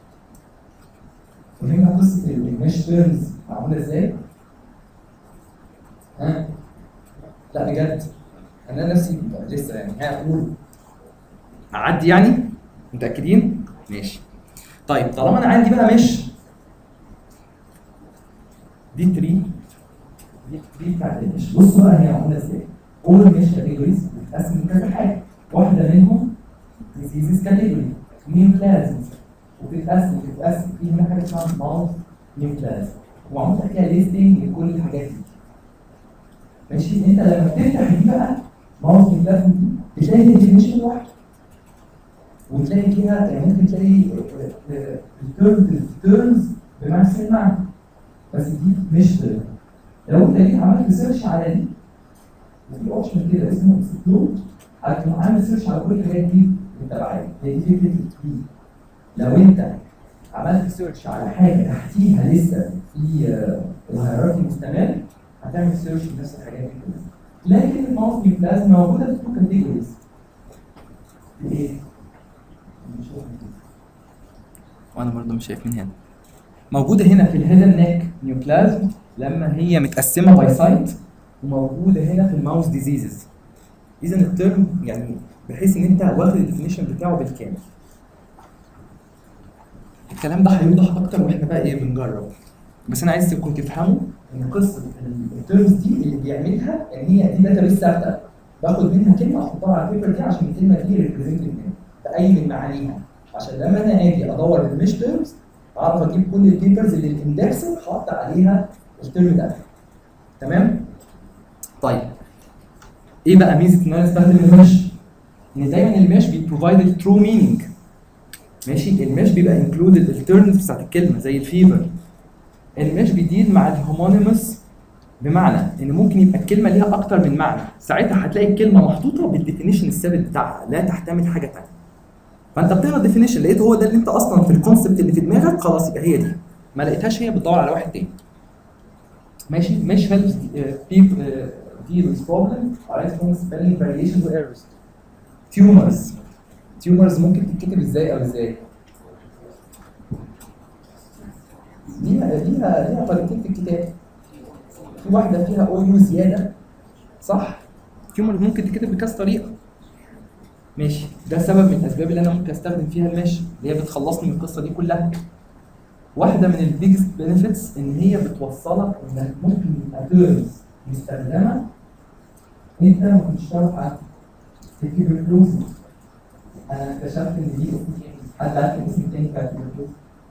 فهمنا قصه المش تيرمز معموله ازاي؟ ها؟ لا بجد انا نفسي لسه يعني هقول اعدي يعني متاكدين؟ ماشي طيب طالما انا عندي بقى مش دي تري دي تري بتاعت المش بصوا بقى هي معموله ازاي؟ اول مش كاتيجوريز بتتقسم لكذا حاجه واحده منهم ديزيزز كاتيجوري نيوكلازمز وبتتقسم بتتقسم في هنا حاجه اسمها ماوث نيوكلازم وعملت فيها ليستنج لكل الحاجات دي ماشي انت لما بتفتح دي بقى ماوث نيوكلازم دي بتلاقي ديفينيشن لوحده وتلاقي فيها يعني ممكن تلاقي التيرمز التيرمز بنفس المعنى بس دي مش term. لو انت جيت عملت سيرش على دي وفي اوبشن كده اسمه اكسبلور هتقوم عامل سيرش على كل الحاجات دي اللي تبعيه هي دي فكره الكي لو انت عملت سيرش على حاجه تحتيها لسه في آه، الهيراركي مستمر هتعمل سيرش بنفس الحاجات دي كلها لكن الماوس نيوكلاز موجوده في تو كاتيجوريز ايه؟ مش واضح كده. وانا برضه مش شايف من هنا موجوده هنا في الهيدن نيك نيوكلازم لما هي متقسمه باي سايت وموجوده هنا في الماوس ديزيزز اذا الترم يعني بحيث ان انت واخد الديفينيشن بتاعه بالكامل الكلام ده هيوضح اكتر واحنا بقى ايه بنجرب بس انا عايزكم تفهموا ان قصه الترمز دي اللي بيعملها ان هي دي داتا بيس ثابته باخد منها كلمه احطها على البيبر دي عشان الكلمه دي ريبريزنت باي من معانيها عشان لما انا اجي ادور المش تيرمز اعرف اجيب كل البيبرز اللي الاندكس حاطط عليها الترم ده تمام طيب ايه بقى ميزه ان انا استخدم المش ان دايما المش بيبروفايد الترو مينينج ماشي المش بيبقى انكلودد الترمز بتاعت الكلمه زي الفيفر المش بيديل مع الهومونيموس بمعنى ان ممكن يبقى الكلمه ليها اكتر من معنى ساعتها هتلاقي الكلمه محطوطه بالديفينيشن الثابت بتاعها لا تحتمل حاجه ثانيه فانت بتقرا الديفينيشن لقيت هو ده اللي انت اصلا في الكونسبت اللي في دماغك خلاص يبقى هي دي ما لقيتهاش هي بتدور على واحد تاني ماشي مش helps uh, people uh, deal with problem arise from spelling variations or errors tumors tumors ممكن تتكتب ازاي او ازاي ليها ليها ليها طريقتين في الكتاب في واحده فيها او يو زياده صح تيومر ممكن تتكتب بكذا طريقه ماشي ده سبب من الاسباب اللي انا ممكن استخدم فيها المش اللي هي بتخلصني من القصه دي كلها واحده من البيجست بنفيتس ان هي بتوصلك انك ممكن يبقى تيرمز مستخدمه انت ما كنتش تعرف عنها في التيبركلوزي انا اكتشفت ان دي اسم تاني حد عارف الاسم التاني بتاع التيبركلوزي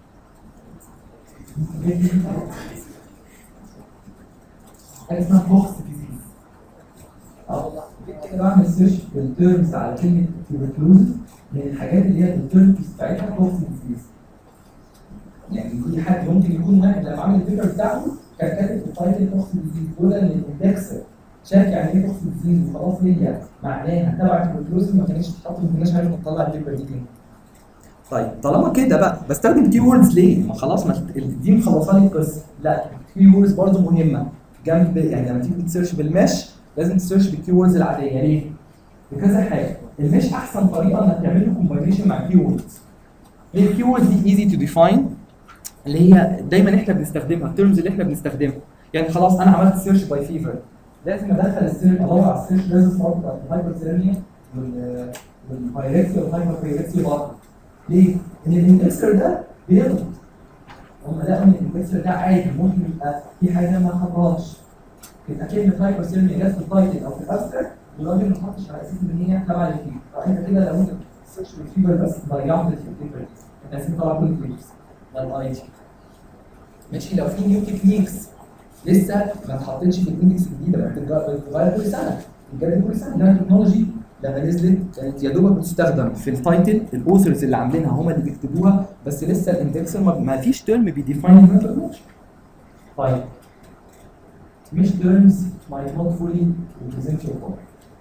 حاجه اسمها فوكس ديزيز اه والله جيت كده بعمل سيرش بالتيرمز على كلمه تيبركلوزز من الحاجات اللي هي التيرمز بتاعتها فوكس ديزيز يعني في حد ممكن يكون واحد لما عمل البيبر بتاعته كان كاتب في التايتل فوكس ديزيز لولا ان الاندكسر شاف يعني ايه فوكس ديزيز وخلاص هي معناها تبع التيبركلوزز ما كانتش تتحط ما كناش عارفين نطلع البيبر دي تاني طيب طالما كده بقى بستخدم كي ووردز ليه؟ ما خلاص ما دي مخلصه لي القصه لا الكي ووردز برضه مهمه جنب يعني لما تيجي تسيرش بالمش لازم تسيرش بالكي ووردز العاديه ليه؟ لكذا حاجه المش احسن طريقه انك تعمل له كومباينيشن مع كي ووردز ليه الكي ووردز دي ايزي تو ديفاين اللي هي دايما احنا بنستخدمها الترمز اللي احنا بنستخدمها يعني خلاص انا عملت سيرش باي فيفر لازم ادخل السيرش ادور على السيرش لازم اصور بتاعت الهايبر والبايركسي والهايبر بايركسي برضه ليه؟ ان الاندكسر ده بيغلط هم لقوا ان الاندكسر ده عادي ممكن يبقى في حاجه ما حطهاش يبقى كلمه هايبر سيرمي جت في التايتل او في الابستراكت والراجل ما حطش على اساس ان هي تبع الفيبر فانت كده لو انت بتسيرش بالفيبر بس ضيعت الفيبر دي انت لازم تطلع كل الفيبرز ده الاي تي ماشي لو في نيو تكنيكس لسه ما اتحطتش في الاندكس الجديده ما بتتغير كل سنه بتتجدد كل سنه ده التكنولوجي لما نزلت كانت يا دوبك بتستخدم في التايتل الاوثرز اللي عاملينها هم اللي بيكتبوها بس لسه الاندكسر ما, ما فيش ترم بيديفاين الميثودولوجي طيب مش terms might not fully represent your problem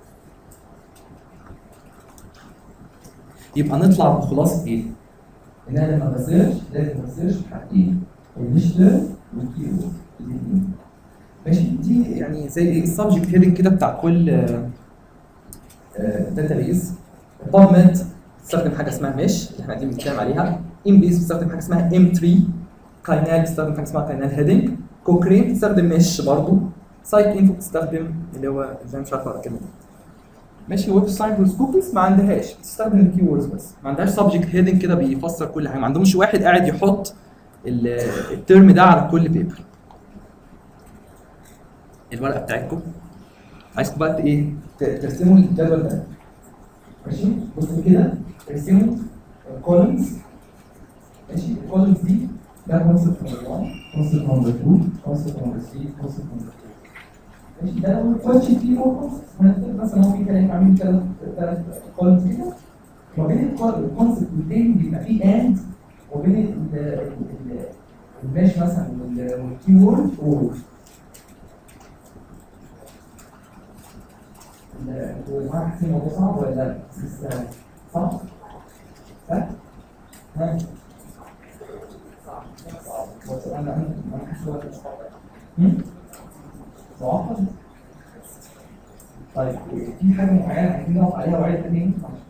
يبقى نطلع بخلاصه ايه؟ ان انا لما بسيرش لازم اسيرش بحاجتين المش تيرم والكيورد الاثنين ماشي دي يعني زي السبجكت هيدنج كده بتاع كل داتابيز باب ميد بتستخدم حاجه اسمها مش اللي احنا قاعدين بنتكلم عليها ام بيز بتستخدم حاجه اسمها ام 3 كاينال بتستخدم حاجه اسمها كاينال هيدنج كوكرين بتستخدم مش برضه سايك انفو بتستخدم اللي هو ازاي مش عارف اقرا الكلمه دي ماشي ويب سايكلوسكوبيس ما عندهاش بتستخدم الكي ووردز بس ما عندهاش سبجكت هيدنج كده بيفسر كل حاجه ما عندهمش واحد قاعد يحط الترم ده على كل بيبر الورقه بتاعتكم عايزكم بقى ايه ترسموا الجدول ده ماشي بصوا كده ارسموا كولمز ماشي الكولمز دي ده كونسبت نمبر 1 كونسبت نمبر 2 كونسبت نمبر 3 كونسبت نمبر 4 ماشي ده لو الكوتش فيه هو كونسبت هنفترض مثلا هو في كلام عاملين ثلاث ثلاث كولمز كده ما بين الكونسبت والتاني بيبقى فيه اند وبين الماش مثلا والكي وورد اور انتوا يا جماعه حاسين الموضوع صعب ولا لا؟ صعب؟ ها؟ ها؟ انا انا انا حاسس هو معقد طيب في حاجه معينه عايزين نقف عليها وعايز تاني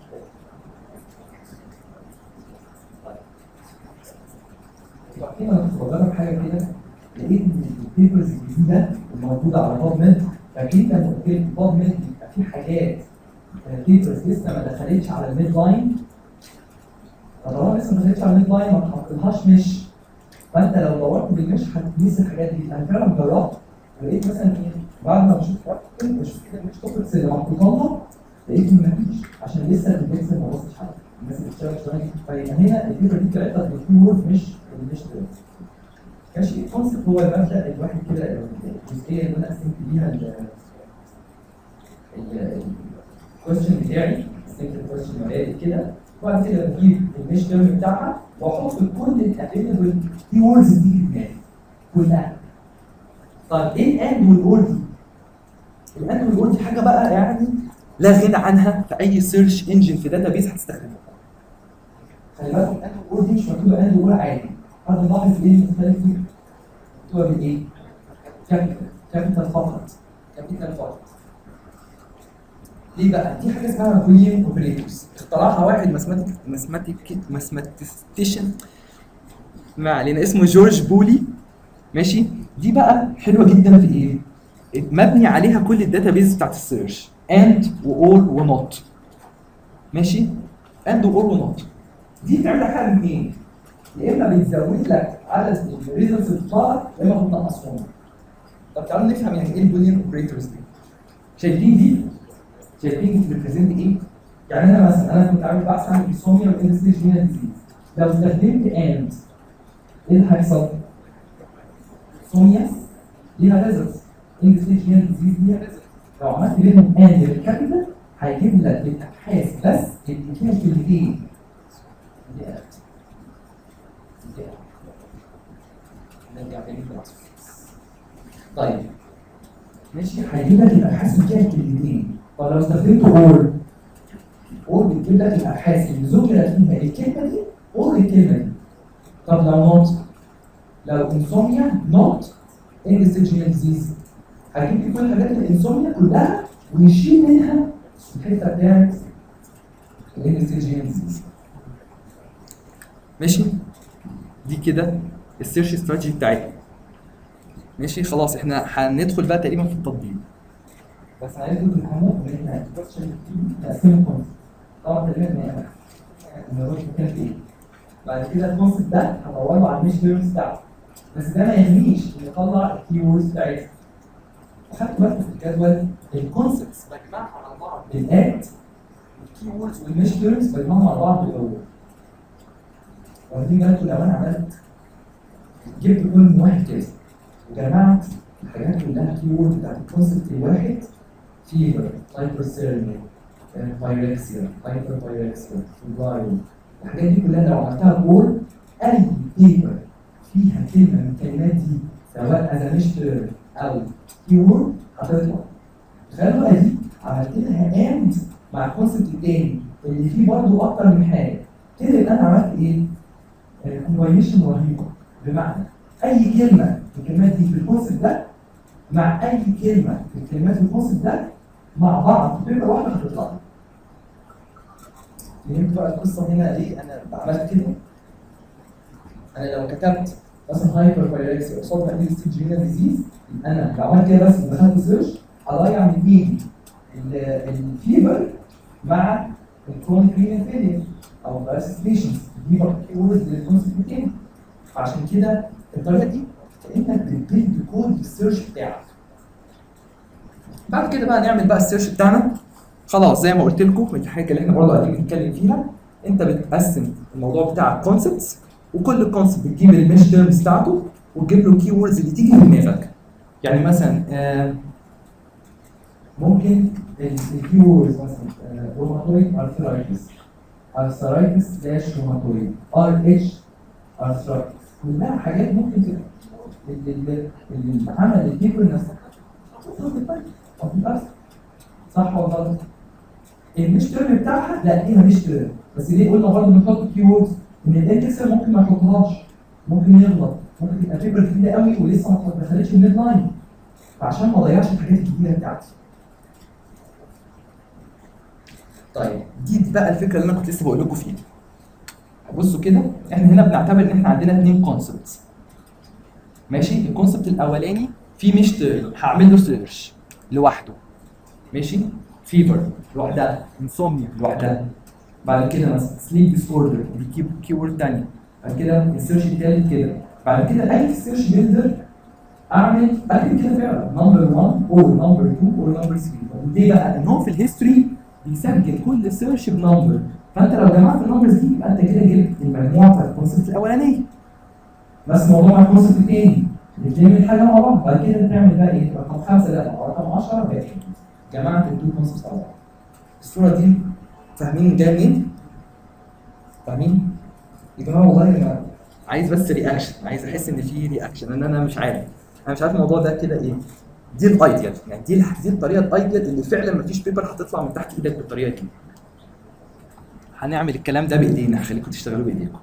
وبعدين انا كنت بجرب حاجه كده لقيت ان البيبرز الجديده الموجوده على باب ميد فاكيد لما قلت لك باب ميد بيبقى في حاجات بيبرز لسه ما دخلتش على الميد لاين طالما لسه ما دخلتش على الميد لاين ما تحطلهاش مش فانت لو دورت بالمش هتنسى الحاجات دي انا فعلا جربت ولقيت مثلا ايه بعد ما بشوف ارتكل بشوف كده مش توبكس اللي محطوطه لها لقيت ان مفيش عشان لسه الاندكس ما وصلش حاجه الناس اللي بتشتغل شويه فيبقى هنا الفكره دي طلعت بالكي وورد مش مش ماشي الكونسيبت هو المبدا الواحد كده الجزئيه اللي انا قسمت بيها ال الكويشن بتاعي قسمت الكويشن مبادئ كده وبعد كده بجيب الميش تيرم بتاعها واحط كل الافيلبل كي ووردز دي في دماغي كلها طيب ايه الاند والاور دي؟ الاند والاور دي حاجه بقى يعني لا غنى عنها في اي سيرش انجن في داتا بيس هتستخدمها خلي بالك الاند والاور دي مش مكتوبه اند والاور عادي حد لاحظ ايه المختلف فيه؟ مكتوبه بالايه؟ كابيتال كابيتال فقط كابيتال فقط ليه بقى؟ دي حاجه اسمها بوليان اوبريتورز اخترعها واحد ماثماتيك ماثماتيك ماثماتيستيشن ما علينا اسمه جورج بولي ماشي دي بقى حلوه جدا في ايه؟ مبني عليها كل الداتا بيز بتاعت السيرش اند واور ونوت ماشي؟ اند واور ونوت دي بتعمل لك حاجه من ايه؟ يا اما بتزود لك عدد الريزلتس اللي بتطلع يا اما بتنقصهم طب تعالوا نفهم يعني ايه البوليان اوبريتورز دي شايفين دي؟ شايفين دي بتريزنت ايه؟ يعني انا مثلا انا كنت عامل بحث عن الاسوميا والاندستريج هنا ديزيز لو استخدمت اند ايه اللي هيحصل؟ سومياس ليها ريزلتس اندستريج هنا ديزيز ليها ريزلتس لو عملت بينهم اند بالكابيتال هيجيب لك الابحاث بس اللي فيها كلمتين نرجع تاني في العصر طيب ماشي هيجيب لك الابحاث اللي فيها كلمتين طب لو استخدمت اور اور بتجيب لك الابحاث اللي ذكرت فيها الكلمه دي اور الكلمه دي طب لو نوت لو انسوميا نوت اندستريجيال ديزيز هجيب لي كل حاجات الانسوميا كلها ويشيل منها الحته بتاعت الاندستريجيال ديزيز ماشي دي كده السيرش استراتيجي بتاعتنا ماشي خلاص احنا هندخل بقى تقريبا في التطبيق بس عايزكم تفهموا ان احنا نقسمهم طبعا تقريبا الموضوع كان ايه بعد كده الكونسيبت ده هدور له على الميش تيرمز بتاعته بس ده ما يهمنيش ان اطلع الكي ووردز بتاعتها اخدت بالك في الجدول الكونسبتس بجمعها على بعض بالات الكي ووردز والميش تيرمز بجمعهم على بعض بالاول واخدين بالكم لو انا عملت جبت كل من واحد كده وجمعت الحاجات كلها كي وورد بتاعت الكونسبت الواحد فيفر هايبرثيرميا بايركسيا هايبر بايركسيا فيبرايل الحاجات دي كلها لو عملتها كور اي بيبر فيها كلمه من الكلمات دي سواء از ميشتر او كي وورد هتطلع تخيلوا بقى دي عملت لها اند مع الكونسبت التاني اللي فيه برضه اكتر من حاجه كده يبقى انا عملت ايه؟ كومباينيشن رهيبه بمعنى اي كلمه في الكلمات دي في الكونسبت ده مع اي كلمه في الكلمات في الكونسبت ده مع بعض في بيبر واحده هتطلع فهمت بقى القصه هنا ليه انا عملت كده؟ انا لو كتبت مثلا هايبر فايركسي قصادها اندستريجينال ديزيز انا لو عملت كده بس ودخلت سيرش هضيع من ايدي الفيبر مع الكرونيك رينال فيلير او فيروس بيشنز دي برضه كي ووردز للكونسبت بتاعي فعشان كده الطريقه دي كانك بتبيلد كود السيرش بتاعك بعد كده بقى نعمل بقى السيرش بتاعنا خلاص زي ما قلت لكم الحاجه اللي احنا برضه قاعدين بنتكلم فيها انت بتقسم الموضوع بتاعك كونسبتس وكل كونسبت بتجيب الميش تيرمز بتاعته وتجيب له كي ووردز اللي تيجي في دماغك يعني مثلا آه ممكن الكي ووردز مثلا روماتويد ارثرايتس ارثرايتس سلاش روماتويد ار اتش ارثرايتس كلها حاجات ممكن تبقى اللي اللي اللي عمل البيبر نفسها أو في الأصل. صح ولا غلط؟ المش تيرم بتاعها لا ليها مش تيرم بس ليه قلنا برضه نحط كي ووردز ان الاندكسر ممكن ما يحطهاش ممكن يغلط ممكن تبقى بيبر كبيره قوي ولسه ما دخلتش الميد لاين فعشان ما اضيعش الحاجات الكبيره بتاعتي طيب دي بقى الفكره اللي انا كنت لسه بقول لكم فيها بصوا كده احنا هنا بنعتبر ان احنا عندنا اثنين كونسبتس ماشي الكونسبت الاولاني في مش تيرم هعمل له سيرش لوحده ماشي فيفر لوحدها انسومنيا لوحدها بعد كده مثلا سليب ديس اوردر دي كي وورد ثانيه بعد كده السيرش الثالث كده بعد كده اي سيرش بيلدر اعمل اكتب كده فعلا نمبر 1 اور نمبر 2 اور نمبر 3 ليه بقى؟ ان هو في الهيستوري بيسجل كل سيرش بنمبر فانت لو جمعت النمبرز دي يبقى انت كده جبت المجموعه بتاعت الكونسبت الاولانيه بس الموضوع مع الكونسبت الثاني الاثنين الحاجه مع بعض بعد كده تعمل بقى ايه؟ رقم خمسه ده او رقم 10 بقى جمعت التو كونسبتس مع بعض الصوره دي فاهمين جايه منين؟ فاهمين؟ يا جماعه والله انا عايز بس رياكشن عايز احس ان في رياكشن ان انا مش عارف انا مش عارف الموضوع ده كده ايه دي الايديال يعني دي دي الطريقه الايديال اللي فعلا مفيش بيبر هتطلع من تحت ايدك بالطريقه دي هنعمل الكلام ده بايدينا هخليكم تشتغلوا بايديكم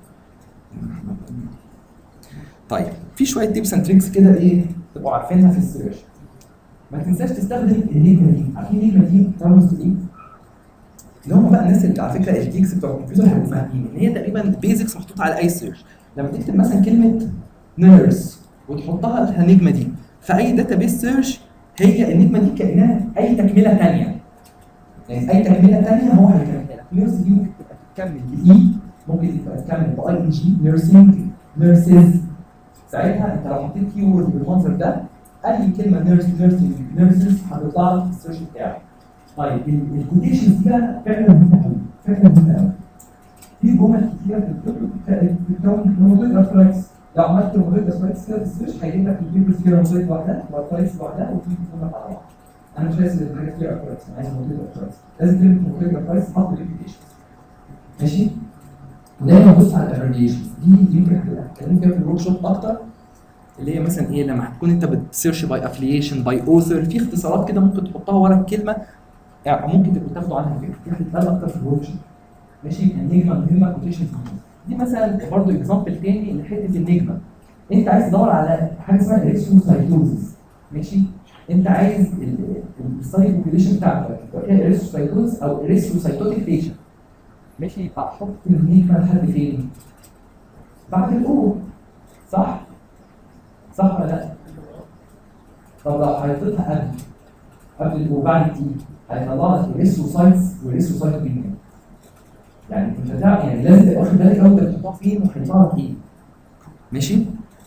طيب في شويه تيبس اند تريكس كده ايه تبقوا عارفينها في السيرش ما تنساش تستخدم النجمه دي عارفين النجمه دي بترمز لايه؟ اللي هم بقى الناس اللي على فكره الجيكس بتوع الكمبيوتر هيبقوا فاهمين ان هي تقريبا بيزكس محطوطه على اي سيرش لما تكتب مثلا كلمه نيرس وتحطها في النجمه دي في اي داتابيس سيرش هي النجمه دي كانها اي تكمله ثانيه يعني اي تكمله ثانيه هو هيكملها لك نيرس دي ممكن تبقى تكمل باي ممكن تبقى تكمل باي ان جي نيرسينج نيرسز ساعتها انت لو حطيت كي وورد بالمنظر ده اي كلمه نيرس نيرسينج نيرسز هتطلع لك في السيرش بتاعك طيب الكوتيشنز دي بقى فعلا مهمه قوي فعلا مهمه قوي في جمل كتيره في الكتب بتكون موضوع الارثرايتس لو عملت موضوع الارثرايتس كده في السيرش هيجيب لك البيبرز فيها موضوع لوحدها والارثرايتس لوحدها وفي جمل على بعض انا مش عايز الحاجات فيها ارثرايتس انا عايز موضوع الارثرايتس لازم تكتب موضوع الارثرايتس تحط الابلكيشنز ماشي ودايما بص على الابريشنز دي يمكن هتبقى اتكلم فيها في الورك شوب اكتر اللي هي مثلا ايه لما هتكون انت بتسيرش باي افليشن باي اوثر في اختصارات كده ممكن تحطها ورا الكلمه يعني ممكن تبقوا تاخدوا عنها فكره دي هتتقال اكتر في الورك شوب ماشي النجمه مهمه كوتيشن دي مثلا برضه اكزامبل تاني لحته النجمه انت عايز تدور على حاجه اسمها اريثروسايتوزس ماشي انت عايز الستادي بوبيليشن بتاعتك يبقى فيها اريثروسايتوزس او اريثروسايتوتيك بيشنت ماشي يبقى احط النجمه لحد فين؟ بعد الاو صح؟ صح ولا لا؟ طب لو حطيتها قبل قبل وبعد دي هيطلع لك الريسوسايتس والريسوسايتوبينيا يعني انت تعرف يعني لازم تبقى واخد بالك قوي انت بتحطها فين وهيطلع لك ايه ماشي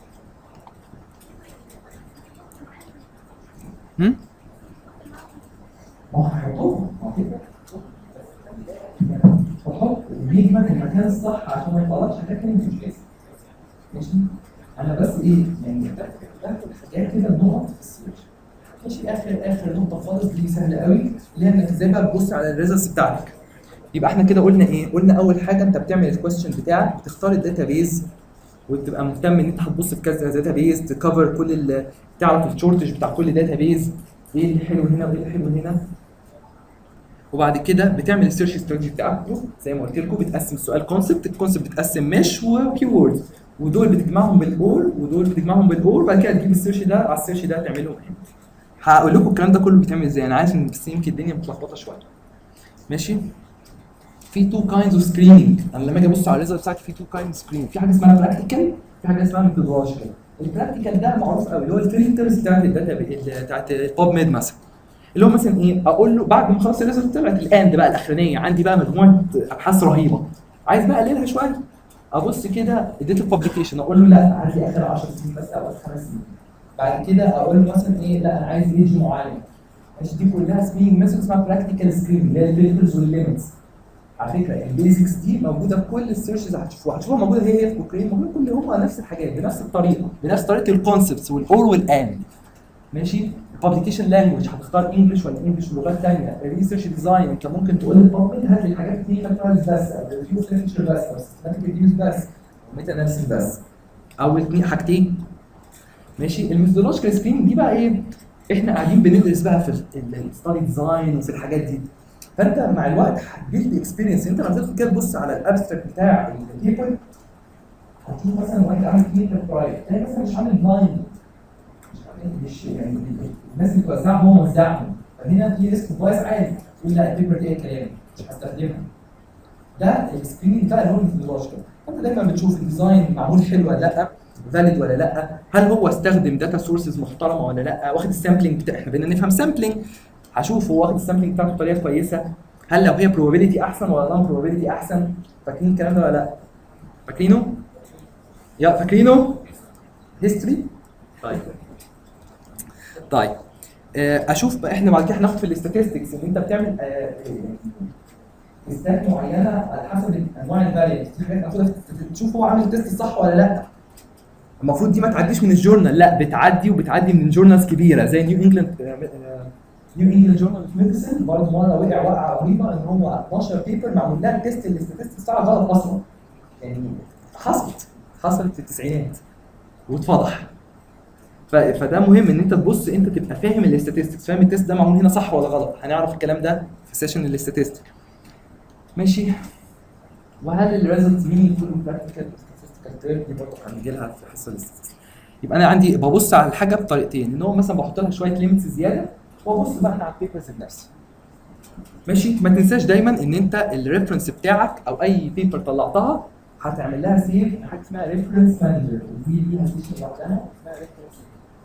هم؟ ما هو هيحطوها ما هو كده وحط النجمه في المكان الصح عشان ما يطلعش حاجات تانية مش كويسه ماشي انا بس ايه يعني باخد حاجات كده نقط في السيرش ماشي اخر اخر نقطه خالص دي سهله قوي اللي هي انك ازاي بقى تبص على الريزلتس بتاعتك يبقى احنا كده قلنا ايه قلنا اول حاجه انت بتعمل الكويستشن بتاعك بتختار الداتابيز وتبقى مهتم ان انت هتبص في كذا داتابيز تكفر كل ال- تعرف الشورتج بتاع كل داتابيز ايه اللي حلو هنا وايه اللي حلو هنا وبعد كده بتعمل السيرش استراتيجي بتاعك زي ما قلت لكم بتقسم السؤال كونسبت الكونسبت بتقسم مش وكي ووردز ودول بتجمعهم بالاور ودول بتجمعهم بالاور بعد كده تجيب السيرش ده على السيرش ده تعملهم هنا هقول لكم الكلام ده كله بيتعمل ازاي انا عارف ان بس يمكن الدنيا متلخبطه شويه ماشي في تو كايندز اوف سكريننج انا لما اجي ابص على الريزلت بتاعتي في تو كايندز سكريننج في حاجه اسمها براكتيكال في حاجه اسمها ميثودولوجيكال البراكتيكال ده معروف قوي اللي هو الفلترز بتاعت الداتا بتاعت باب ميد مثلا اللي هو مثلا ايه اقول له بعد ما خلاص الريزلت طلعت الاند بقى الاخرانيه عندي بقى مجموعه ابحاث رهيبه عايز بقى اقللها شويه ابص كده اديت الببليكيشن اقول له لا هات لي اخر 10 سنين بس او اخر خمس سنين بعد كده اقول له مثلا ايه لا انا عايز ايدج معين ماشي دي كلها سكريننج ميثود اسمها براكتيكال سكريننج اللي هي الفلترز والليمتس على فكره البيزكس دي موجوده في كل السيرشز هتشوفوها هتشوفوها موجوده هي هي في كوكرين موجوده كل هم نفس الحاجات بنفس الطريقه بنفس طريقه الكونسبتس والاور والاند ماشي الببليكيشن لانجوج هتختار انجلش ولا انجلش ولغات ثانيه الريسيرش ديزاين انت ممكن تقول للبابل هات لي حاجات كتير ترايلز بس او ريفيو ليتشر بس او سيستماتيك ريفيوز بس ميتا اناليسيس بس او الاثنين حاجتين ماشي الميثودولوجيكال سكريننج دي بقى ايه احنا قاعدين بندرس بقى في الستادي ديزاين وفي الحاجات دي فانت مع الوقت هتجيب اكسبيرينس انت لما تدخل كده تبص على الابستراكت بتاع البيبر هتشوف مثلا واحد عامل كلينيكال ترايل تلاقي مثلا مش عامل بلايند مش عامل مش يعني الناس اللي بتوزعهم هو موزعهم فهنا في ريسك فايس عالي يقول لا البيبر دي اي كلام مش هستخدمها ده السكريننج بتاع اللي هو الميثودولوجيكال فانت دايما بتشوف الديزاين معمول حلو ولا لا فاليد ولا لا هل هو استخدم داتا سورسز محترمه ولا لا واخد السامبلنج بتاع احنا بدنا نفهم سامبلنج هشوف هو واخد السامبلنج بتاعته بطريقه كويسه هل لو هي probability احسن ولا نون probability احسن فاكرين الكلام ده ولا لا فاكرينه يا فاكرينه هيستوري طيب طيب آه، اشوف بقى احنا بعد كده هناخد في الاستاتستكس ان انت بتعمل تستات معينه على حسب انواع الفاريبلز في حاجات هتاخدها تشوف هو عامل تيست صح ولا لا المفروض دي ما تعديش من الجورنال لا بتعدي وبتعدي من جورنالز كبيره زي نيو انجلاند نيو انجلاند جورنال اوف ميديسن برضه مره وقع وقعه رهيبه ان هو 12 بيبر معمول لها التيست الاستاتستكس بتاعها غلط اصلا يعني حصلت حصلت في التسعينات واتفضح ف- فده مهم ان انت تبص انت تبقى فاهم الاستاتستكس فاهم التيست ده معمول هنا صح ولا غلط هنعرف الكلام ده في سيشن الاستاتستيك ماشي وهل الريزلتس مين فول براكتيكال statistical term دي برضه هنجي لها في حصه الاستاتستيك يبقى انا عندي ببص على الحاجه بطريقتين ان هو مثلا بحط لها شويه ليميتس زياده وابص بقى على البيبرز بنفسي ماشي ما تنساش دايما ان انت الريفرنس بتاعك او اي بيبر طلعتها هتعمل لها سيف حاجه اسمها ريفرنس مانجر ودي ليها سيشن لوحدها اسمها ريفرنس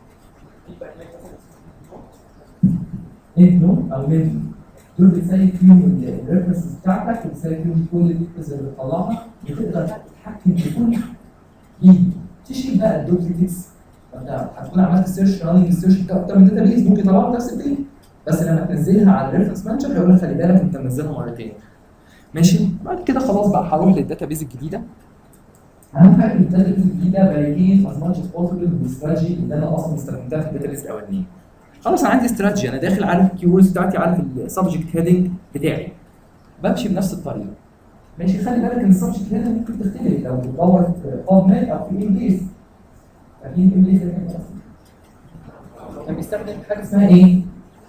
انتو او منتو دول بتسيب فيهم الريفرنس بتاعتك وبتسيب فيهم كل البيبرز اللي بتطلعها وتقدر تتحكم في كل ايد تشيل بقى الدوبليكيتس انت هتكون عملت سيرش راننج سيرش بتاع اكتر من داتا بيز ممكن يطلعوا نفس الداتا بس لما تنزلها على الريفرنس مانجر هيقول لك خلي بالك انت منزلها مرتين ماشي بعد كده خلاص بقى هروح للداتا بيز الجديده اهم حاجه في الداتا بيز الجديده فاليديت از ماتش از بوسيبل بالاستراتيجي اللي انا اصلا استخدمتها في الداتا بيز الاولانيه خلاص انا عندي استراتيجي انا داخل عارف الكيوردز بتاعتي عارف السبجكت هيدنج بتاعي بمشي بنفس الطريقه ماشي خلي بالك ان السبجكت هيدنج ممكن تختلف لو بتدور في باب ميل او في ام بيز اكيد ام بيز كان بيستخدم حاجه اسمها ايه؟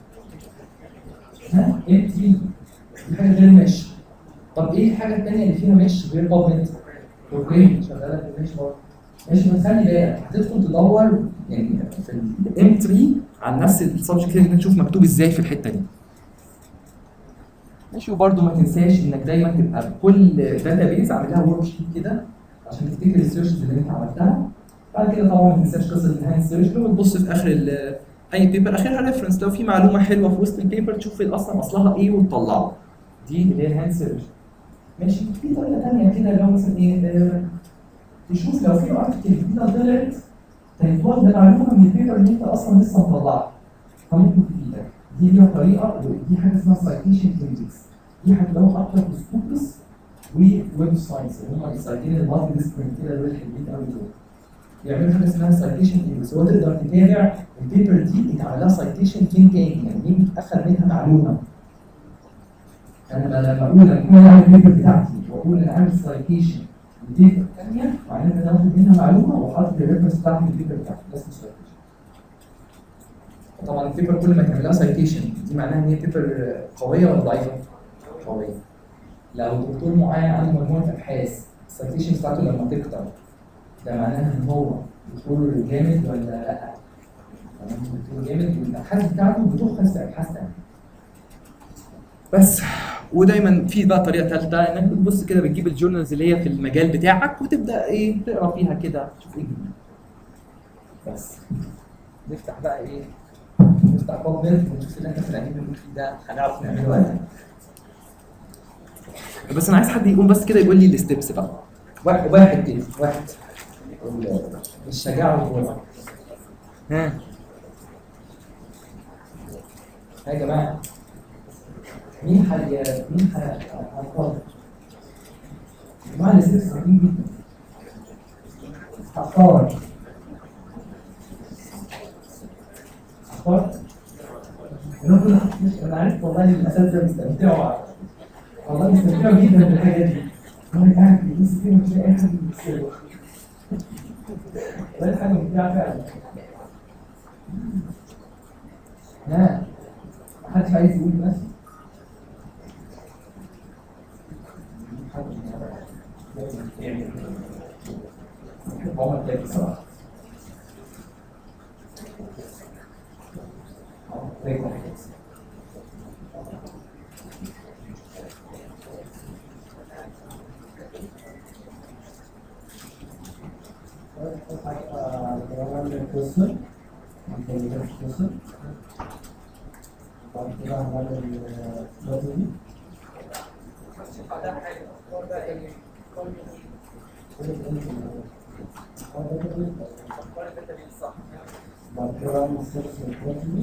ها؟ ام 3 دي حاجه غير مش طب ايه الحاجه الثانيه اللي فيها مش غير باب ميل؟ اوكي شغاله في المش برضه ماشي بس خلي بالك هتدخل تدور يعني في الام 3 عن نفس السبجكت اللي تشوف مكتوب ازاي في الحته دي ماشي وبرده ما تنساش انك دايما تبقى بكل داتا بيز عامل لها ورك شيت كده عشان تفتكر السيرشز اللي انت عملتها بعد كده طبعا ما تنساش قصه الهاند سيرش وتبص في اخر ال- اي بيبر اخرها ريفرنس لو في معلومه حلوه في وسط البيبر تشوف اصلا اصلها ايه وتطلعه دي اللي هي الهاند سيرش ماشي في طريقه ثانيه كده اللي هو مثلا ايه آه، تشوف لو في ارتكل جديده طلعت كانت واخده معلومه من البيبر اللي انت اصلا لسه مطلعها فممكن تفيدك دي ليها طريقه ودي حاجه اسمها سايتيشن اندكس دي هتلاقوها اكتر في سكوبس وويب ساينس اللي هم السايتين المالتي ديسبلين كده دول حلوين قوي دول يعملوا حاجه اسمها سايتيشن اندكس هو تقدر تتابع البيبر دي اتعمل لها سايتيشن فين تاني يعني مين اخذ منها معلومه انا لما اقول انا اكون عامل البيبر بتاعتي واقول انا عامل سايتيشن لبيبر ثانيه معناها ان انا واخد منها معلومه وحاطط الريفرنس بتاعتي في البيبر بتاعتي ده اسمه سايتيشن طبعا البيبر كل ما تعمل لها سايتيشن دي معناها ان هي بيبر قويه ولا ضعيفه؟ قويه لو دكتور معين عنده مجموعه ابحاث السايتيشن بتاعته لما تكتر ده معناها ان هو دكتور جامد ولا لا؟ تمام دكتور جامد والابحاث بتاعته بتخص ابحاث ثانيه بس ودايما في بقى طريقه ثالثه انك بتبص كده بتجيب الجورنالز اللي هي في المجال بتاعك وتبدا ايه تقرا فيها كده تشوف ايه جديد بس نفتح بقى ايه نفتح باب ميل ونشوف اللي احنا طالعين بنقول فيه ده هنعرف نعمله ولا لا بس انا عايز حد يقوم بس كده يقول لي الستبس بقى واحد واحد كده واحد الشجاعه والقوه ها يا جماعه مين حي مين حي هيقرر جماعه الستبس صعبين جدا هختار اخترت انا عارف والله الاساتذه بيستمتعوا والله بيستمتعوا جدا بالحاجات دي انا قاعد بيبص كده مش لاقي حد يبص ولا حاجه ممتعه فعلا لا محدش عايز يقول بس بحب عمر كده بصراحه
الكسر هنكمل الكسر بعد كده هنعمل النقطة دي بعد كده بعمل سيرش للبروتين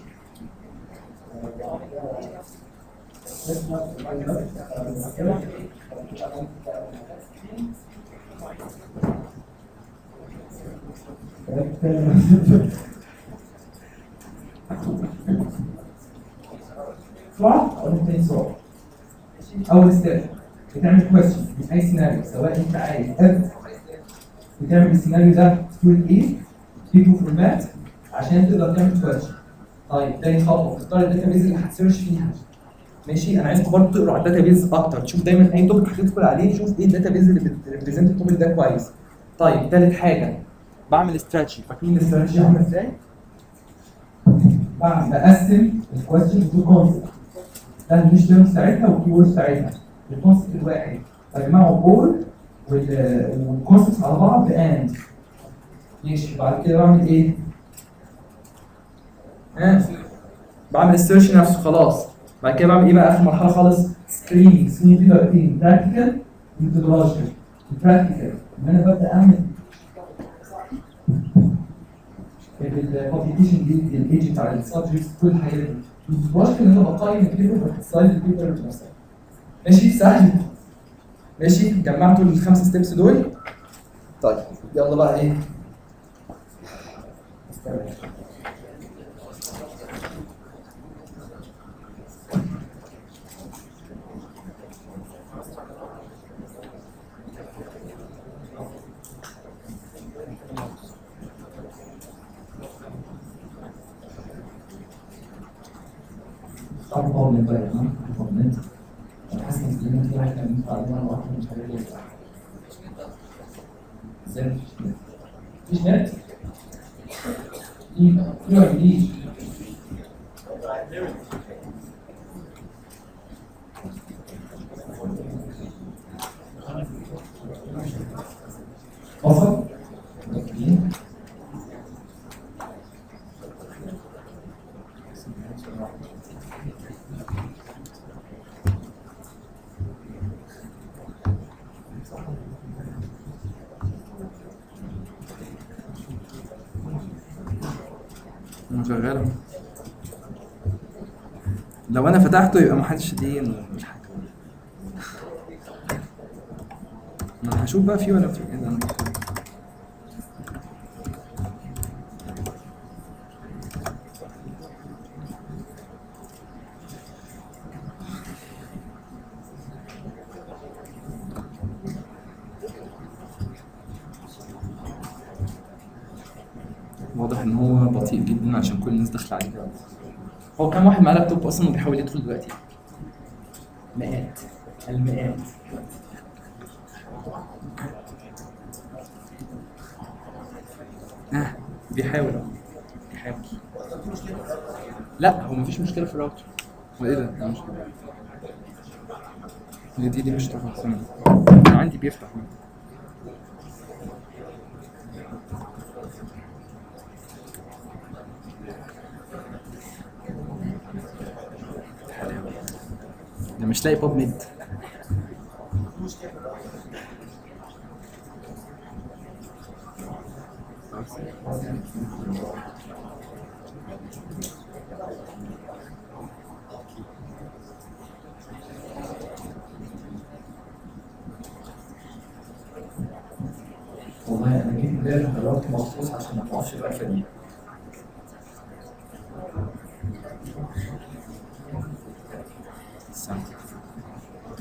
صح؟ أقول لك تاني سؤال. أول ستيب بتعمل كويستشن من أي سيناريو سواء أنت عايز اف بتعمل السيناريو ده تقول إيه؟ تكتبه فورمات عشان تقدر تعمل كويستشن. طيب تاني خطوة تختار الداتابيز اللي هتسيرش فيها. ماشي انا عايزكم برضه تقروا على الداتابيز اكتر تشوف دايما اي توبيك هتدخل عليه شوف ايه الداتابيز اللي بتريبريزنت التوبيك ده كويس. طيب تالت حاجة بعمل استراتيجي فاكرين الاستراتيجي عامل ازاي؟ بعمل بقسم الكويستشن تو كونسبت ده مش تيرم بتاعتها والكي وورد بتاعتها الكونسبت الواحد بجمعه بول والكونسبت على بعض باند ماشي بعد كده بعمل ايه؟ ها بعمل السيرش نفسه خلاص بعد كده بعمل ايه بقى اخر مرحله خالص سكريننج سكريننج في طريقتين براكتيكال وميثودولوجيكال البراكتيكال ان انا ببدا اعمل البابليكيشن دي الايج بتاع السبجكت كل الحاجات دي الميثودولوجيكال ان انا بقيم البيبر بسلايد البيبر نفسها ماشي سهل ماشي جمعتوا الخمس ستيبس دول طيب يلا بقى ايه استنى. صعب قوي بقى يا جماعه كومنت انا حاسس ان في واحد كان ينفع علينا واحد مش عارف ايه ازاي مفيش نت؟ مفيش نت؟ في في ولا مفيش؟ وصل؟ متأكدين؟
انا شغال لو انا فتحته يبقى محدش دين ومش حاجه ما انا هشوف بقى فيه ولا في ايه ده واضح ان هو بطيء جدا عشان كل الناس داخله عليه دلوقتي هو كام واحد معاه لابتوب اصلا وبيحاول يدخل دلوقتي مئات المئات اه بيحاول أهو. بيحاول لا هو مفيش مشكله في الراوتر هو ايه ده؟ إيه المشكله؟ هي دي دي مش تفتح انا عندي بيفتح ده مش لاقي باب ميد
والله انا جيت امبارح جربت مخصوص عشان ما اطلعش الوقفه دي
استنى.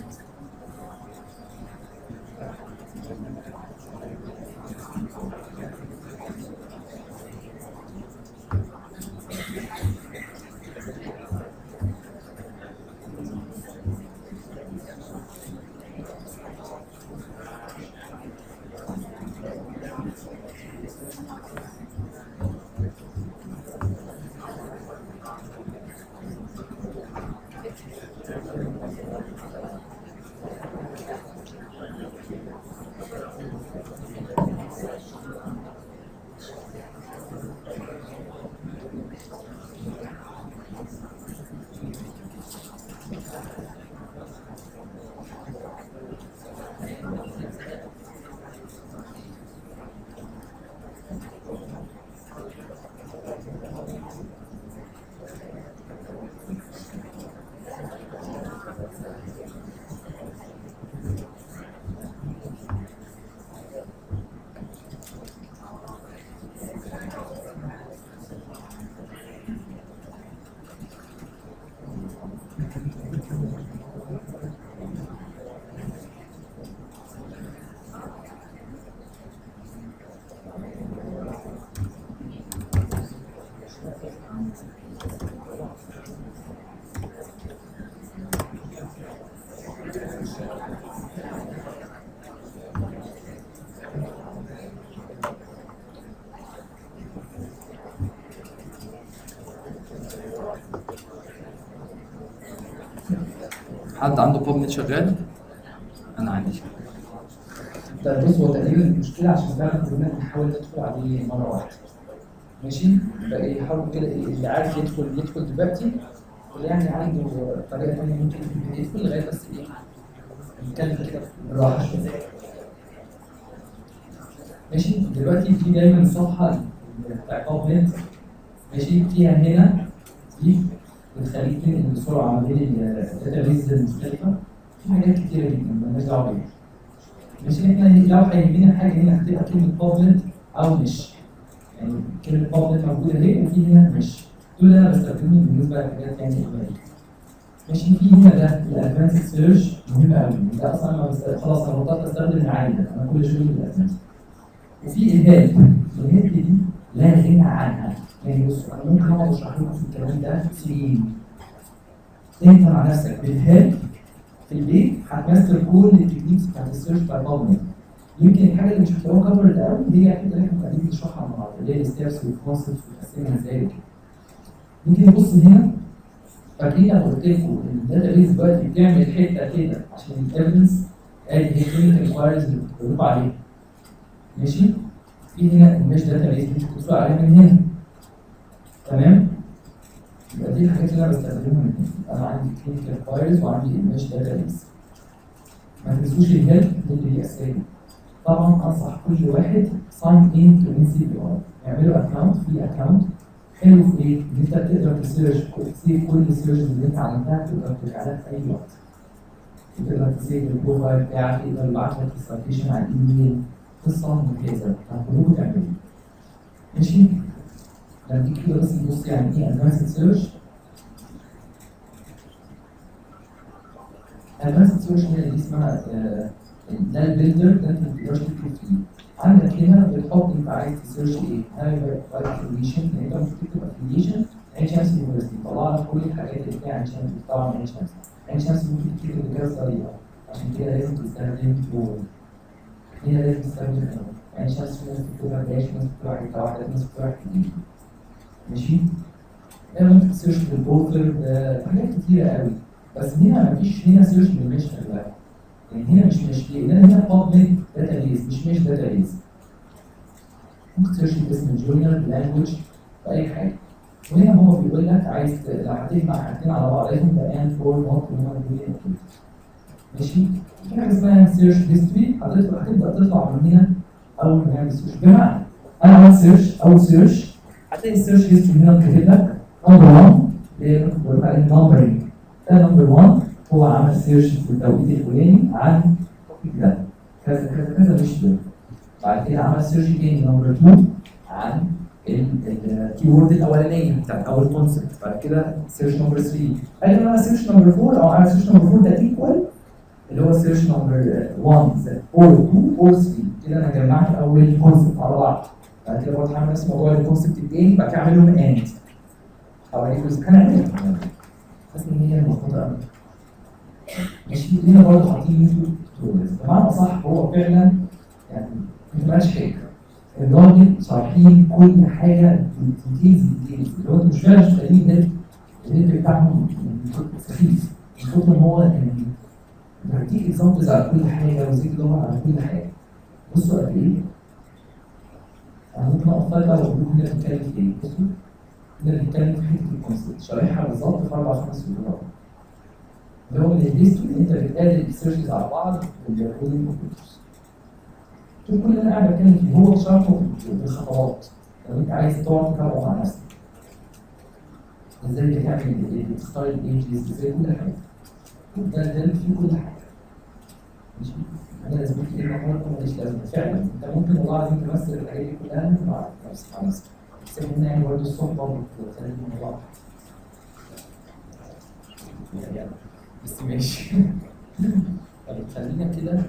حد عنده بوب شغال؟ انا عندي
طيب بص هو تقريبا المشكله عشان فعلا كلنا بنحاول ندخل عليه مره واحده ماشي فيحاول كده إيه، اللي عارف يدخل يدخل دلوقتي واللي يعني عنده طريقه ثانيه ممكن يدخل لغايه بس ايه نتكلم كده بالراحه شويه ماشي دلوقتي في دايما صفحه بتاع كومنت ماشي فيها هنا دي بتخليك تنقل بسرعه ما بين الداتابيز المختلفه في حاجات كتيره جدا مالناش دعوه بيها مش احنا لو هيهمنا حاجه هنا هتبقى كلمه بابلت او مش يعني كلمه بابلت موجوده اهي وفي هنا مش دول اللي انا بستخدمهم بالنسبه للحاجات يعني القليله ماشي في هنا ده الادفانسد سيرش مهم قوي ده اصلا ما بست- خلاص انا بطلت استخدم العادي ده انا كل شغلي بالادفانسد وفي الهيلب الهيلب دي لا غنى عنها يعني بصوا انا ممكن اقعد اشرح لكم في الكلام ده سنين انت مع نفسك بالهيلب في البيت هتمثل كل التكنيكس بتاعت السيرش بتاع البابل يمكن الحاجه اللي مش هتلاقوها كفرت قوي هي الحته اللي احنا قاعدين نشرحها مع بعض اللي هي الستيبس والكونسبتس وتقسمها ازاي وكده. يمكن نبص هنا فاكرين انا قلت لكم ان الداتا بيز دلوقتي بتعمل حته كده عشان الايفيدنس ادي هي كلينيكال انكوايريز اللي كنت بقول عليها ماشي في هنا المش داتا بيز مش بتوصل عليها من هنا تمام يبقى دي الحاجات اللي انا بستخدمها من هنا انا عندي كلينيكال انكوايريز وعندي المش داتا بيز ما تنسوش الهيلب اللي هي اساسيه طبعا انصح كل واحد ساين ان تو ان سي بي ار يعملوا اكونت في اكونت حلو في ايه؟ ان انت تقدر تسيرش تسيب كل السيرش اللي انت عملتها تقدر ترجع لها في اي وقت تقدر تسيب البروفايل بتاعك تقدر يبعت لك السيتيشن على الايميل قصه ممتازه فكلكم تعملوا ماشي؟ لما تيجي كده بس نبص يعني ايه ادفانسد سيرش ادفانسد سيرش هي دي اسمها آه، ده البيلدر ده انت ما تقدرش تكتب فيه عندك هنا بتحط انت عايز تسيرش ايه هاي افiliation يعني انت ممكن تكتب افiliation عين شمس يونيفرستي طلع لك كل الحاجات اللي فيها عين شمس طبعا عين شمس عين شمس ممكن تكتب بكذا طريقه عشان كده لازم تستخدم فور هنا لازم تستخدم فور عين شمس في ناس بتكتبها داش ناس بتكتبها حته واحده ناس بتكتبها حتتين ماشي هنا ممكن تسيرش بالبوثر حاجات كتيره قوي بس هنا مفيش هنا سيرش بالمش خلي يعني هنا مش مش لان انا هنا بابليك داتا بيز مش مش داتا بيز ممكن تسيرش باسم الجورنال لانجوج باي حاجه وهنا هو بيقول لك عايز ت- لو هتجمع حاجتين على بعض لازم تبقى ان فور نوت ماشي في حاجه اسمها سيرش هيستوري حضرتك هتبدا تطلع من هنا اول ما نعمل سيرش بمعنى انا عملت سيرش اول سيرش هتلاقي السيرش هيستوري هنا كاتب لك نمبر 1 اللي هي ممكن بقول عليه نمبرنج ده نمبر 1 هو عمل سيرش في التوقيت الفلاني عن التوقيت ده كذا كذا كذا مش ده بعد كده عمل سيرش تاني نمبر 2 عن الكيورد الاولانيه بتاعت اول كونسبت بعد كده سيرش نمبر 3 قال لي انا سيرش نمبر 4 او عمل سيرش نمبر 4 ده ايكوال اللي هو سيرش نمبر 1 زائد 4 2 4 3 كده انا جمعت اول كونسبت على بعض بعد كده برضه هعمل نفس موضوع الكونسبت التاني بعد كده اعمل لهم اند حوالي جزء هنعملها حاسس ان هي المفروض قوي ماشي هنا برضه حاطين يوتيوب توتوريالز بمعنى اصح هو فعلا يعني ما تبقاش حاجه الراجل شارحين كل حاجه ديتيلز ديتيلز اللي هو انتوا مش فعلا مش مخلين ده النت بتاعهم سخيف من كتر ما هو يعني بديك اكزامبلز على كل حاجه وزيك دور على كل حاجه بصوا قد ايه انا ممكن اقف فجاه واقول لكم هنا بنتكلم في ايه بصوا هنا بنتكلم في حته الكونسبت شارحها بالظبط في اربع خمس فيديوهات اللي هو من الهيستوري انت بتقلل السيرشز على بعض بالكودينج كمبيوترز شوف كل اللي انا قاعد بتكلم فيه هو شرحه بالخطوات لو انت عايز تقعد تتابعه مع نفسك ازاي بتعمل ايه بتختار الايجز ازاي كل حاجه ده ده اللي فيه كل حاجه ماشي انا لازم ايه الموضوع ده ماليش لازمه فعلا انت ممكن والله العظيم تمثل الحاجات دي كلها مع نفسك مع نفسك بس احنا يعني برضه الصحبه بتخلي الموضوع يعني بس ماشي طب خلينا كده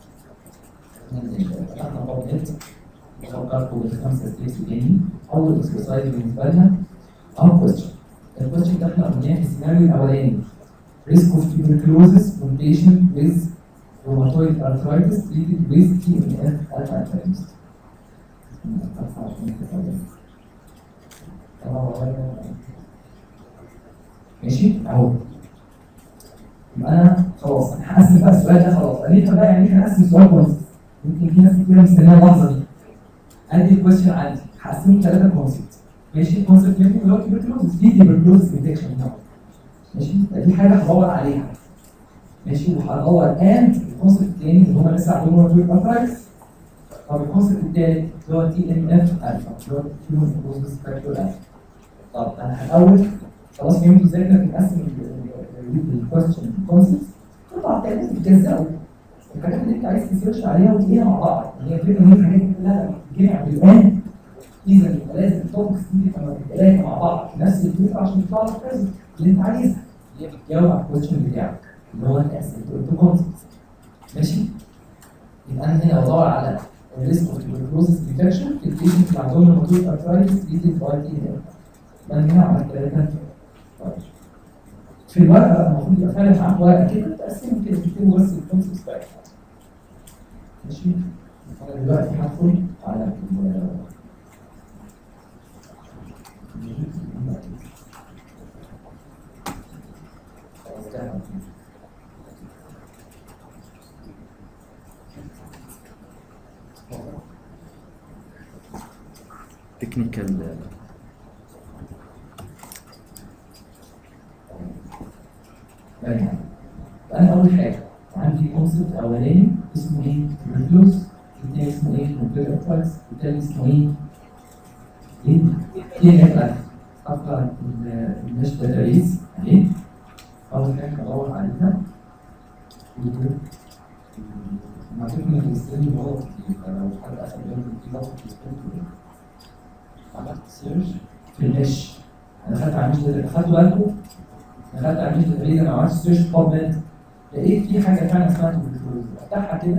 فتحنا باب نت بفكركم بالخمسه ستيبس تاني اول اكسرسايز بالنسبه لنا اهو كويستشن الكويستشن ده احنا قلناه في السيناريو الاولاني risk of tuberculosis on patient with rheumatoid arthritis treated with TNF alpha antagonist. ماشي اهو يبقى انا خلاص انا هقسم بقى السؤال ده خلاص انا نفهم بقى يعني ايه هقسم السؤال كونسبت يمكن في ناس كتير مستنيه اللحظه دي ادي الكويستشن عندي هقسمه ثلاثه كونسبت ماشي كونسبت منهم اللي هو tuberculosis في tuberculosis انفكشن ماشي دي حاجه هدور عليها ماشي وهدور اند الكونسبت الثاني اللي هم لسه عندهم روتويد ارثرايتس طب الكونسبت الثالث اللي هو تي ام اف الفا اللي هو هيومن بروسس فاكتور الفا طب انا الاول خلاص فهمتوا ازاي احنا بنقسم الكويستشن كونسبت قطع تانية بتجزأوا الحاجات اللي انت عايز تسيرش عليها وتلاقيها مع بعض هي الفكره ان الحاجات دي كلها بتتجمع بالان اذا يبقى لازم التوبكس دي تبقى متلاقيه مع بعض في نفس الفكره عشان يطلع لك الريزلت اللي انت عايزها اللي هي بتجاوب على الكويستشن بتاعك اللي هو انت قسمته انت كونسبت ماشي يبقى انا هنا بدور على الريسك اوف tuberculosis انفكشن في البيشنت اللي عندهم روماتويد ارثرايتس تريتد باي تي يبقى انا هنا عملت ثلاثه في الورقه بقى المفروض يبقى فعلا معاك ورقه كده تقسم كده تكتبوا بس الكونسبت بتاعتك ماشي انا دلوقتي هدخل على ال-
تكنيكال
يعني انا اول حاجه عندي كونسبت اولاني اسمه ايه؟ ريفيوز الثاني اسمه ايه؟ كمبيوتر ارترايتس الثالث اسمه ايه؟ ايه؟ ايه نفع اقرا الناش داتابيز اهي اول حاجه ادور عليها ما تكون الاستريم غلط كتير لو حد اخذ باله في غلط في الاستريم عملت سيرش في النش انا دخلت على النش ده اخدت بالكم دخلت على النت تقريبا انا عملت سيرش بابمنت لقيت في حاجه فعلا اسمها توبركلوز افتحها كده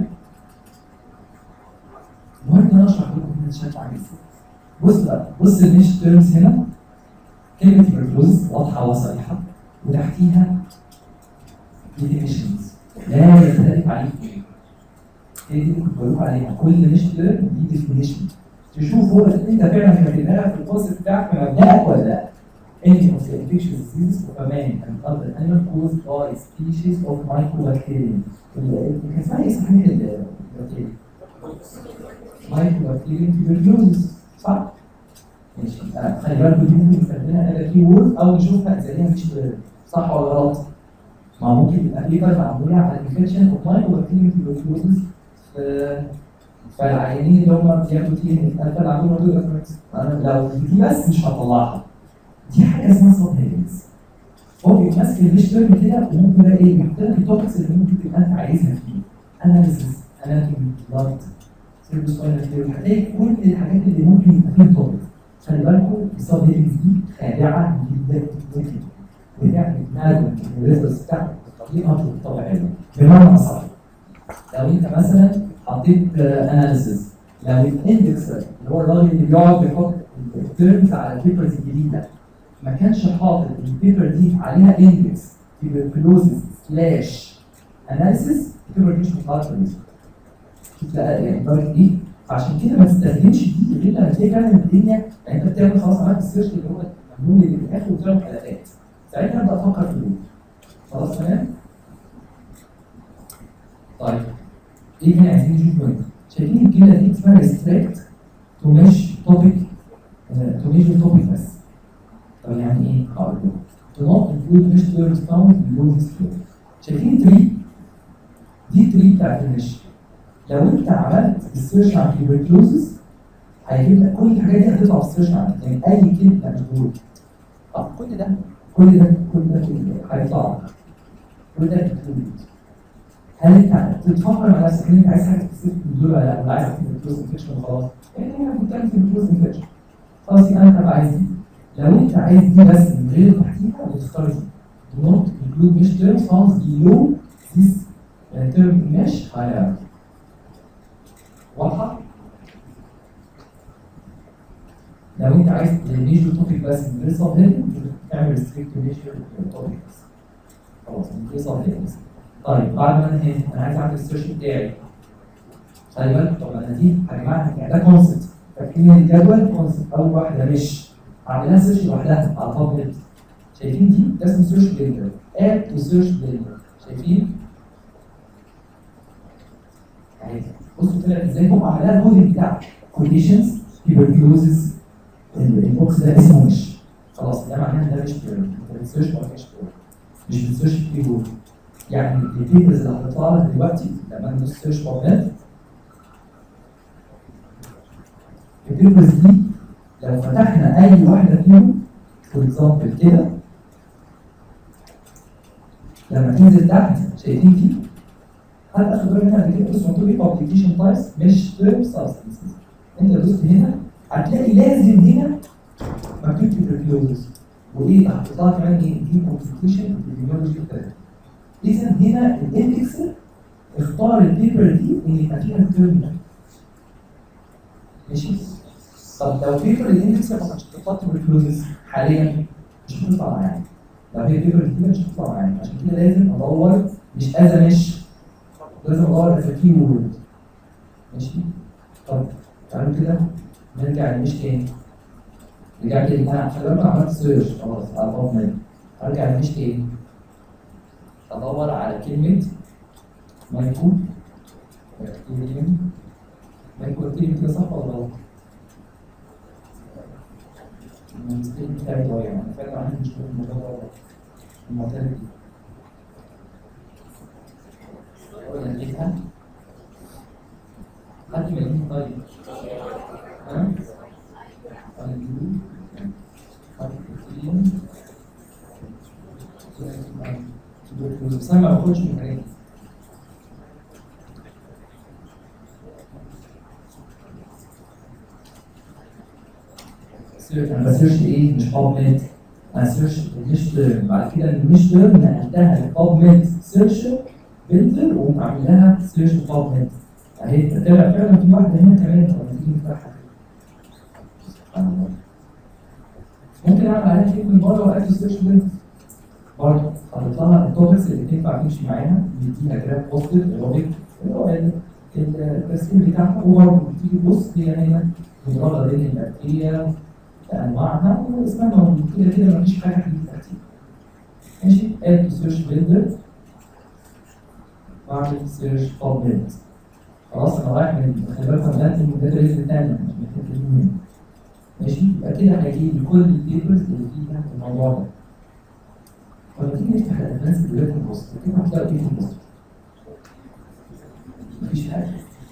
المهم ان انا اشرح لكم هنا بشكل عام ازاي بص بقى بص النيش تيرمز هنا كلمه توبركلوز واضحه وصريحه وتحتيها ديفينيشنز لا يختلف عليه هي دي اللي كنت بقول عليها كل نيش تيرم دي ديفينيشن تشوف هو انت فعلا كاتبها في الكورس بتاعك في مبدأك ولا لا any of the infectious diseases of a man and other animal caused by species of mycobacterium. ال- كان اسمها ايه صحيح البكتيريا؟ mycobacterium tuberculosis صح؟ ماشي آه، خلي بالكم دي ممكن نستخدمها انا كي وورد او نشوفها زيها مش صح ولا غلط؟ ما ممكن يبقى بيبر معموله على الانفكشن اوف mycobacterium tuberculosis في فالعيانين اللي هم بياخدوا تي ان الفا اللي عندهم موجود انا لو دي بس مش هطلعها دي حاجه اسمها سب هيدنجز هو بيبقى ماسك الفيش تيرم كده وممكن بقى ايه يحط لك التوبكس اللي ممكن تبقى انت عايزها فيه اناليسيس اناتومي بلاد سيرفيس فاينل هتلاقي كل الحاجات اللي ممكن يبقى فيها توبكس خلي بالكم السب هيدنجز دي خادعه جدا جدا بتعمل نادم الريزلتس بتاعتك الطبيعه مش طبيعيه بمعنى اصح لو انت مثلا حطيت اناليسيس لو الاندكس اللي هو الراجل اللي بيقعد بيحط التيرمز على البيبرز الجديده ما كانش حاطط البيبر دي عليها اندكس تيبركلوزيس سلاش اناليسيس البيبر دي مش هتطلع لك بالنسبه شوف بقى يعني درجه ايه فعشان كده ما تستخدمش دي غير لما تلاقي فعلا الدنيا يعني انت بتعمل خلاص عملت السيرش اللي هو المهم اللي في الاخر وطلعوا حلقات ساعتها ابدا افكر في دول خلاص تمام طيب ايه هنا عايزين نشوف منه شايفين الجمله دي اسمها ريستريكت تو مش توبيك تو ميجر توبيك بس طب يعني ايه؟ هقول لكم to not include mesh terms found below this flow شايفين تري دي تري بتاعت المش لو انت عملت السيرش عن tuberculosis هيجيب لك كل الحاجات دي هتطلع في السيرش عنك يعني اي كلمه مشهوره اه كل ده كل ده كل ده كل ده هيطلع لك كل ده included هل انت تتفكر مع نفسك ان انت عايز حاجه تكتب من دول ولا لا ولا عايز تكتب كلوز انفكشن وخلاص يعني انا كنت عايز كلوز انفكشن خلاص يبقى انت بقى عايز دي لو انت عايز دي بس من غير تحتيها بتختار دي do not include mesh terms found below this uh, term mesh hierarchy واضحه؟ لو انت عايز ميجر توبيك بس من غير سب هيدنج تعمل ريستريكت ميجر توبيك بس خلاص من غير سب هيدنج بس طيب بعد ما انا هنا انا عايز اعمل السيرش بتاعي خلي بالك طب انا دي يا جماعه يعني ده كونسبت فاكرين الجدول كونسبت اول واحده مش عاملها سيرش لوحدها على بابلت شايفين دي ده اسمه سيرش بلندر اد تو سيرش بلندر شايفين يعني بصوا طلعت ازاي هم عملها الكودنج بتاع كونديشنز تيبركلوزز البوكس ده اسمه مش خلاص ده معناه ان ده مش بيرن انت بتسيرش ما فيش بيرن مش بتسيرش كيبورد يعني البيبرز اللي هتطلع لك دلوقتي لما ندوس سيرش بابلت البيبرز دي لو فتحنا اي واحده فيهم فور اكزامبل كده لما تنزل تحت شايفين دي هل اخد بالك منها كده بص مكتوب ايه بابليكيشن تايبس مش تيرم سبستنسز انت دوست هنا هتلاقي لازم هنا مكتوب تيبركلوزز وايه هتطلع كمان ايه دي كونسنتريشن epidemiology ثيرابي اذا هنا الاندكسر اختار البيبر دي ان يبقى فيها التيرم ده ماشي طب لو بيبر الاندكسر ما كانش بتختار تيبركلوزز حاليا مش هتطلع معايا لو هي بيبر كتير مش هتطلع معايا عشان كده لازم ادور مش اذا مش لازم ادور في كي وورد ماشي طب تعالوا كده نرجع لمش تاني رجعت لي انا خلي بالك عملت سيرش خلاص على باب ميل ارجع لمش تاني ادور على كلمه مايكو بكتيريوم مايكو بكتيريوم كده صح ولا غلط؟ الماجستير بتاعي ضايع انا فعلا عندي مشكله في الموضوع ده المعترف دي ولا لقيتها حد يمليني طيب ها طيب بس انا ما باخدش من الحاجات دي سيرش انا بسيرش ايه مش باب ميد انا سيرش مش تيرم بعد كده المش تيرم نقلتها لباب ميد سيرش بنتر وقوم عامل لها سيرش باب ميد اهي طلع فعلا في واحده هنا كمان طب ما تيجي نفتحها سبحان الله ممكن اعمل عليها كليك من بره واكتب سيرش بنتر برضه حاطط لها التوبكس اللي تنفع تمشي معاها بيديها جراف بوزيتيف ايروبيك اللي هو ال- التسكين بتاعها وبرضه بتيجي تبص هي هنا مجرد ان البكتيريا بانواعها واسمها موجود كده كده مفيش حاجه حديثه ترتيب ماشي اد سيرش بيلدر واعمل سيرش فور بيلد خلاص انا رايح من خلي بالك انا بدات من الداتا بيز الثانيه مش من الحته دي ماشي يبقى كده هيجي لي كل البيبرز اللي فيها الموضوع ده ولما تيجي نفتح الادفانس دلوقتي نبص كده هتلاقي ايه في النص مفيش حاجه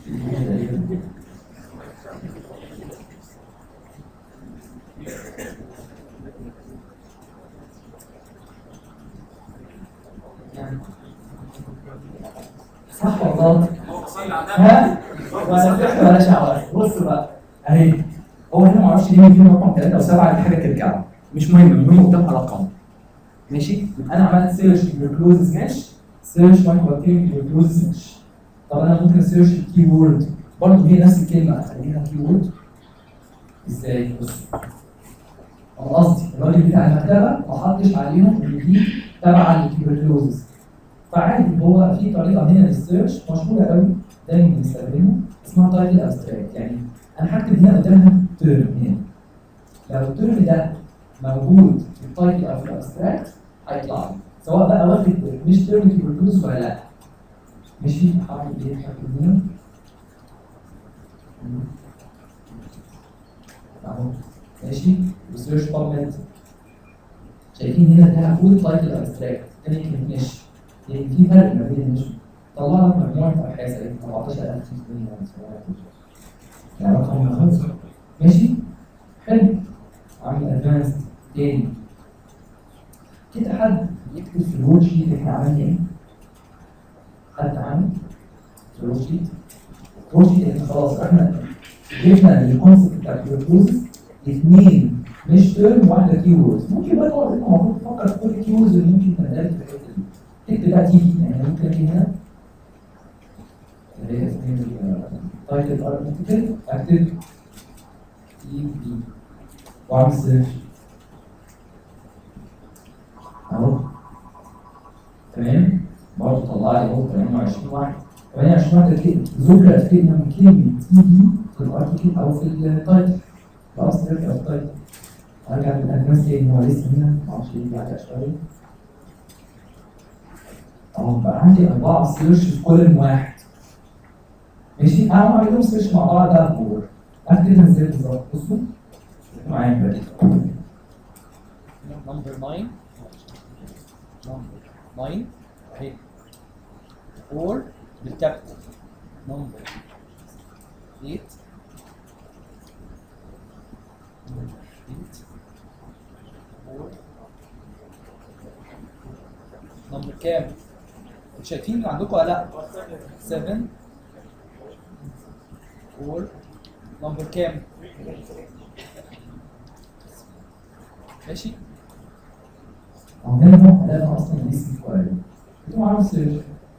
صح ولا غلط؟ ها؟ ولا فرحت ولا شعور بص بقى اهي
هو هنا ما اعرفش ليه مدينه رقم 3 و7 دي حاجه ترجع له مش مهم المهم قدامها رقم ماشي
يبقى انا عملت سيرش تيبركلوزز مش سيرش مايكروبكتيريوم تيبركلوزز مش طب انا ممكن اسيرش الكي وورد برضه هي نفس الكلمه اخليها كي وورد ازاي بص انا قصدي الراجل بتاع المكتبه ما حطش عليهم ان دي تبع التيبركلوزز فعادي هو في طريقه هنا للسيرش مشهوره قوي دايما بنستخدمها اسمها تايتل ابستراكت يعني انا هكتب هنا قدامها ترم هنا لو الترم ده موجود في التايتل او في الابستراكت هيطلع لي سواء بقى واخد مش ترم تيبركلوز ولا لا ماشي هعمل ايه هكتب هنا اهو ماشي وسيرش بابمنت شايفين هنا ده هقول تايتل ابستراكت تاني كلمه مش يعني في فرق ما بين المش طلع لك مجموعه ابحاث اهي 14500 يعني رقم خمسه ماشي حلو عامل ادفانس تاني كده حد يكتب في الورد شيت احنا عملنا ايه؟ حد عامل في الورد شيت الورد شيت احنا خلاص احنا جبنا الكونسيبت بتاع البروبوز اثنين مش ترم واحده كي ووردز ممكن بقى تقعد انت المفروض تفكر في كل الكي ووردز اللي ممكن تندرج في الحته دي تكتب بقى تي في يعني ممكن اجي هنا اللي هي اسمها تايتل ارتكل اكتب تي في واعمل سيرش اهو تمام برضه طلع لي اهو 28 واحد 28 واحد تلاقي ذكر افتكرنا من كلمه تي بي في الارتكل او في التايتل خلاص نرجع للتايتل ارجع للادفانس تاني هو لسه هنا معرفش ليه بعد شويه اهو بقى عندي اربعه سيرش في كل واحد ماشي انا هعمل لهم سيرش مع بعض ده فور اكتبها ازاي بالظبط بصوا معايا كده
نمبر 9 نمبر 9 اوكي 4 بالكابيتال نمبر 8 نمبر 8 نمبر كام؟ انتوا شايفين اللي عندكم ولا لا؟ 7 4 نمبر كام؟ ماشي؟
أو هنا هو أنا أصلا اسمي كويس أنتوا عارف سيرش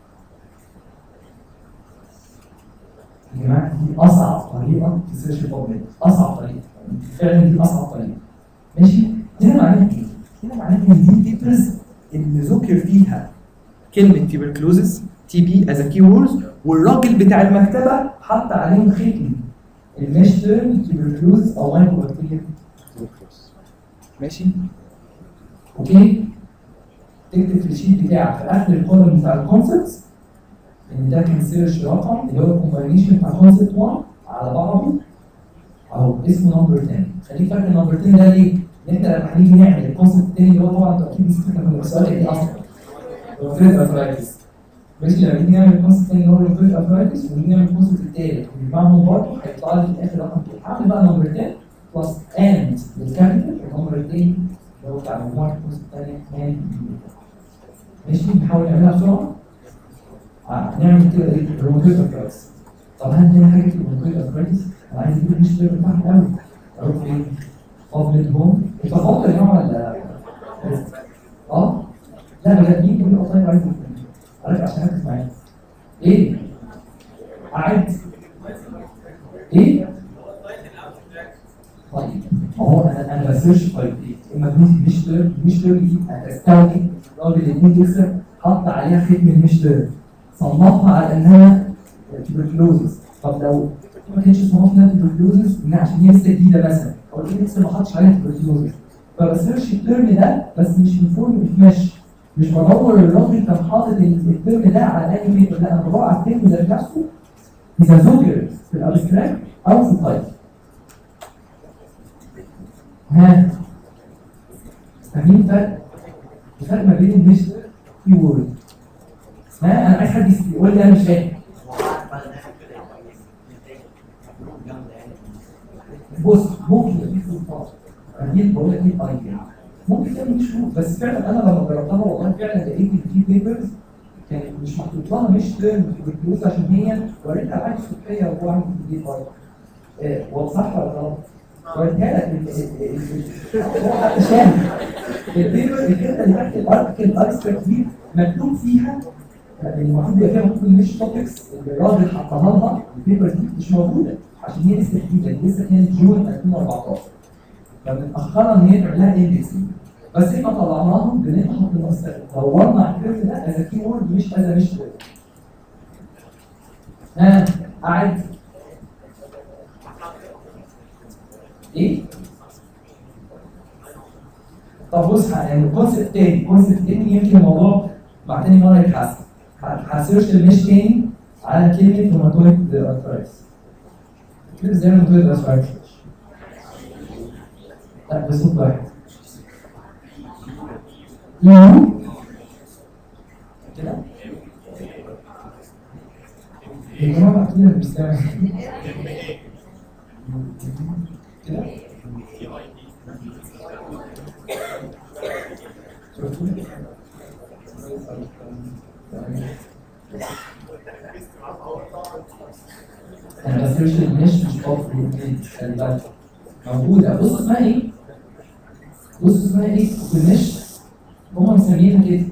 يا جماعة دي أصعب طريقة في سيرش بابليك أصعب طريقة فعلا دي أصعب طريقة ماشي هنا معناها إيه؟ هنا معناها إن دي بيبرز اللي ذكر فيها
كلمه تيبركلوزس تي بي از كي ووردز
والراجل بتاع المكتبة حط عليهم ختم المش تيرم تيبركلوز أو مايكروبكتيريا ماشي اوكي تكتب في الشيت بتاعك في اخر الكولوم بتاع الكونسبتس ان ده كان سيرش رقم اللي هو الكومباينيشن بتاع كونسبت 1 على بعضه اهو اسمه نمبر 10 خليك فاكر نمبر 10 ده ليه؟ ان احنا لما هنيجي نعمل الكونسبت التاني اللي هو طبعا انتوا اكيد نسيت من السؤال ايه اصلا؟ روماتويد ارثرايتس ماشي لما نيجي نعمل الكونسبت التاني اللي هو روماتويد ارثرايتس ونيجي نعمل الكونسبت التالت ونجمعهم برضه هيطلع لي في الاخر رقم كده هعمل بقى نمبر 10 بلس اند بالكابيتال النمبر التاني اللي هو بتاع مجموعة الكورس الثانية كان ماشي نحاول نعملها بسرعة آه، نعمل كده ايه الروماتويد ارثرايتس طب هل هنا حاجة في الروماتويد ارثرايتس أنا عايز أجيب المشكلة بتاعها قوي أروح فين؟ قبل هوم أنت فاضي يا جماعة ولا اه؟ لا بجد مين يقول لي والله عايز أرجع عشان أركز معايا إيه؟ قاعد إيه؟ طيب ما هو انا انا بسيرش طيب اما بنيجي مشتر مشتر دي هتستوعب راجل الاثنين يكسر حط عليها ختم المشتر صنفها على انها تبركلوزس طب لو ما كانش صنفنا تبركلوزس انها عشان هي لسه جديده مثلا او الاثنين يكسر ما حطش عليها تبركلوزس فبسيرش الترم ده بس مش من فوق مش ماشي مش بدور الراجل كان حاطط الترم ده على اي بيبر لا انا بدور على الترم ده نفسه اذا ذكر في الابستراكت او في التايتل ها فاهمين الفرق؟ الفرق ما بين المشتر في وورد ها انا عايز حد يس- يقول لي انا مش فاهم بص ممكن يبقى في سلطات دي بقول لك ايه ايديا ممكن تعمل شروط بس فعلا انا لما جربتها والله فعلا لقيت ان في بيبرز كانت مش محطوط لها مش ترم بالفلوس عشان هي وريتها العين الصبحيه وهو عامل في البيت برضه هو صح ولا غلط؟ وريتها لك ال- ال- ال- هو حتى شاهد البيبر الحته اللي تحت الارتكل الابستراكت دي مكتوب فيها المفروض يبقى فيها ممكن مش توبكس اللي الراجل حطها لها البيبر دي مش موجوده عشان هي لسه جديده دي لسه كانت جون 2014 فمتاخره ان هي تعمل لها اندكسنج بس احنا طلعناهم بان احنا حطينا مستقبل دورنا على الكلمه ده از كي وورد مش از مش word. ها قاعد ايه؟ طب بص يعني كونسيبت تاني كونسيبت تاني يمكن الموضوع بعد تاني مره يتحسن ه- هسيرش المش تاني على كلمه روماتويد ارثرايتس كده ازاي روماتويد ارثرايتس لا بصوت واحد يو كده يا جماعه بعتوا لي مش سامع كده شفتوا؟ انا بسيرش المش مش بقف خلي بالك موجوده بص اسمها ايه؟ بص اسمها ايه؟ في المش هم مسمينها كده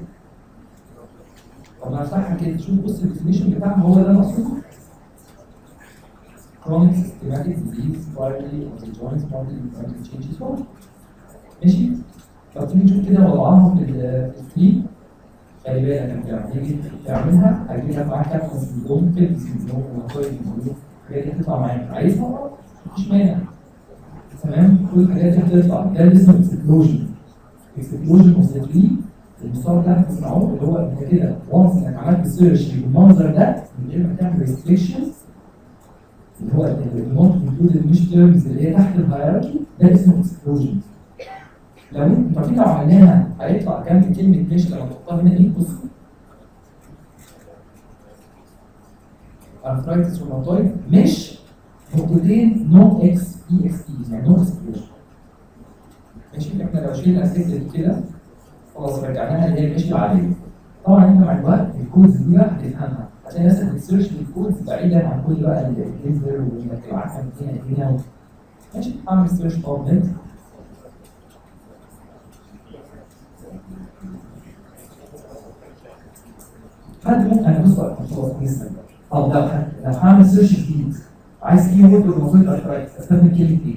طب ما افتحها كده شوف بص الديفينيشن بتاعها هو ده المقصود chronic systematic disease primarily of the joints partly inflammatory changes form ماشي طب تيجي نشوف كده وضعها في السكرين خلي بالك انت لما تيجي تعملها هيجي لك معاك كابتن سندروم فيلم سندروم وماتويد سندروم الحاجات دي هتطلع معاك عايزها مفيش مانع تمام كل الحاجات دي هتطلع ده اللي اسمه اكسبلوجن اكسبلوجن اوف ذا تري المستوى اللي هتسمعوه اللي هو انت كده وانس انك عملت سيرش بالمنظر ده من غير ما تعمل ريستريكشنز اللي هو النوت انكلودد مش تيرمز اللي هي تحت الهيراركي ده اسمه اكسبلوجن لو انت طب لو عملناها هيطلع جنب كلمه مش لما تحطها هنا ايه بص ارثرايتس روماتويد مش نقطتين نو اكس اي اكس اي يعني نو اكسبلوجن ماشي احنا لو شلنا السكه دي كده خلاص رجعناها اللي هي المشي العاديه طبعا انت مع الوقت الكودز دي بقى هتفهمها هتلاقي نفسك بتسيرش الكودز بعيدا عن كل بقى الليزر وانك تبقى عارفه هنا هنا ماشي اعمل سيرش بابلت حد ممكن انا بص خلاص نسال طب لو لو هعمل سيرش جديد عايز كي وورد بالموبايل ارثرايتس استخدم كلمه ايه؟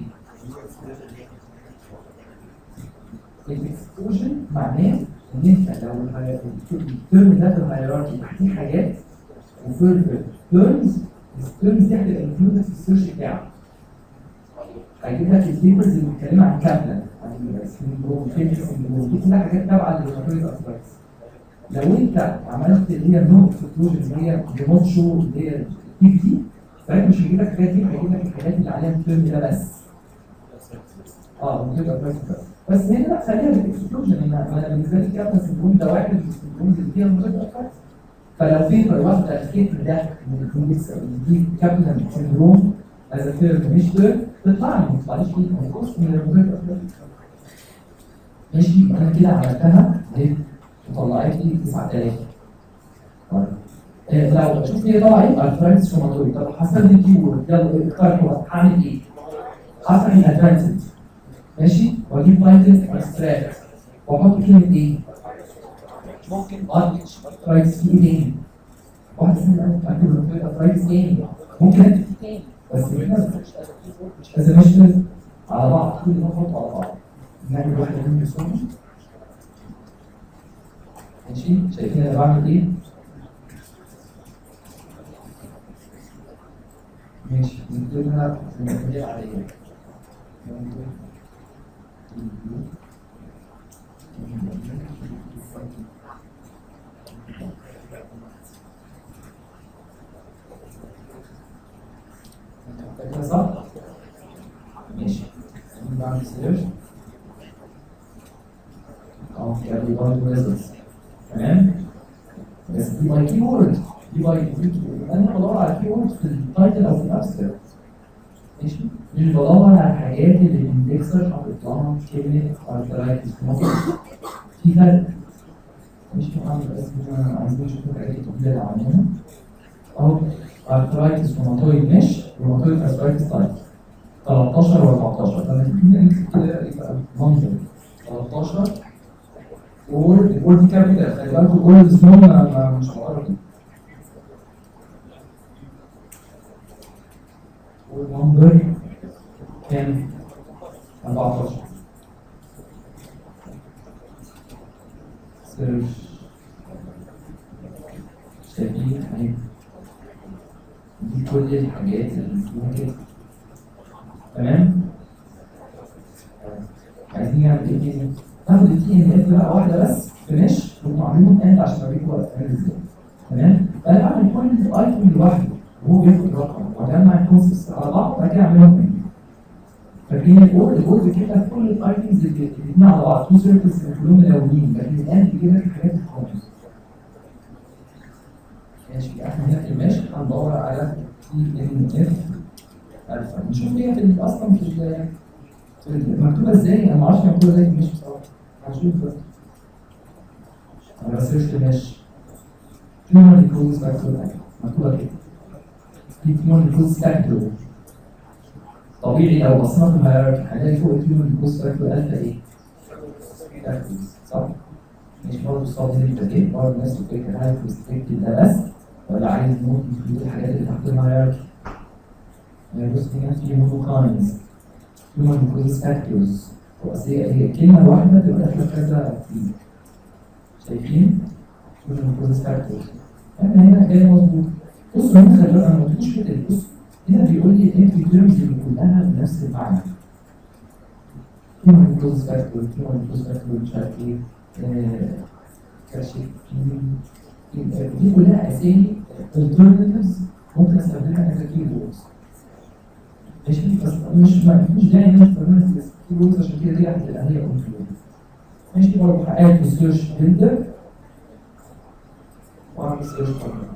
الاكسكلوجن معناه ان انت لو الهي- الترم ده في الهيراركي تحتيه حاجات وفي ترمز الترمز دي هتبقى انكلودد في السيرش بتاعك هيجيب لك البيبرز اللي بتتكلم عن كابلان عن السندروم فيلم سندروم دي كلها حاجات تابعه للروماتويد ارثرايتس لو انت عملت اللي هي النو اكسكلوجن اللي هي ريموت شو اللي هي التي دي ساعتها مش هيجيب لك الحاجات دي هيجيب لك الحاجات اللي عليها الترم ده بس اه روماتويد ارثرايتس بس بس هنا لا خليها بالاكسكلوجن انا انا بالنسبه لي كابتن سندروم ده واحد من السندرومز اللي فيها روماتويد ارثرايتس فلو في واحده الختم ده من الكومبلكس دي كابتن سندروم از تيرم مش تيرم تطلع لي ما تطلعليش ليه؟ ما يكونش من الروماتويد ارثرايتس ماشي انا كده عملتها اهي وطلعت لي 9000 طيب آه، لو شوف هي طالعه ايه ارثرايتس روماتويد طب هستخدم كي وورد يلا اختار هو هعمل ايه؟ هفتح الادفانسد ماشي واجيب تايتل اكستراكت واحط كلمه ايه؟ ممكن ارثرايتس في ايه تاني؟ واحد اسمه اكتب ارثرايتس تاني ممكن اكتب تاني بس كده مش لازم اشتغل على بعض كل ده نحط على بعض نعمل واحده منهم بسرعه ماشي شايفين انا بعمل ايه؟ ماشي نكتبها في المثالية العادية كده صح؟ ماشي بعمل سيرش اه يعني برضه ريزلتس تمام بس دي باي كي وورد دي باي انا بدور على كي وورد في التايتل او في الابستراكت ماشي مش بدور على الحاجات اللي الاندكسر حاطط لها كلمه ارثرايتس في فرق مش هعمل بس احنا عايزين نشوف الحاجات الجديده اللي عملناها اهو ارثرايتس روماتويد مش روماتويد ارثرايتس تايب 13 و 14 لما تيجي نكتب كده يبقى منظر 13 وورد الوورد دي كابيتال خلي بالكم الوورد سمول مش هقرا والنمبر كام 14 سيرش شايفين اهي دي كل الحاجات اللي ممكن تمام عايزين نعمل ايه تاني؟ ناخد التي ان اف بقى واحده بس فينش ونعملهم اند عشان اوريكم هو بيتعمل ازاي تمام؟ انا بعمل كل ايتم لوحده وهو بياخد رقم واجمع الكونسبتس على بعض وبعد كده اعملهم اند فاكرين البورد البورد بيجيب لك كل الايتمز اللي الاثنين على بعض تو سيركلز كلهم ملونين لكن الاند بيجيب لك الحاجات الخالص ماشي احنا هنا في الماشي هندور على تي ان اف الفا نشوف هي في اصلا في ال- في ال- مكتوبه ازاي انا ما اعرفش مكتوبه ازاي في الماشي بصراحه هشوف بس انا بسيرش في الماشي هيومن ريكروز فاكتور مكتوبه كده هيومن ريكروز فاكتور طبيعي لو بصينا في الهيراركي هنلاقي فوق الهيومن ريكروز فاكتور الفا ايه؟ فاكتورز صح؟ مش برضه صاد هنا كده برضه الناس بتفكر هل ريستريكتد ده بس ولا عايز نوت انكلود الحاجات اللي تحت الهيراركي يعني بص هنا في هيموكاينز هيومن جلوكوز فاكتورز بس هي هي كلمة واحدة تبقى داخلة كذا فيه شايفين؟ هيومن جلوكوز فاكتورز احنا هنا جاي مظبوط بصوا هنا خلي بالك انا ما قلتلوش كده بص هنا بيقول لي الانتي تيرمز اللي كلها بنفس المعنى هيومن جلوكوز فاكتور هيومن جلوكوز فاكتور مش عارف ايه آه، كاشيك دي كلها اسامي alternatives ممكن استخدمها as a keywords ماشي بس مش ما مش داعي ان انا استخدمها as keywords عشان كده دي هتبقى هي confused ماشي برضه هقعد في سيرش بيلدر واعمل سيرش بيلدر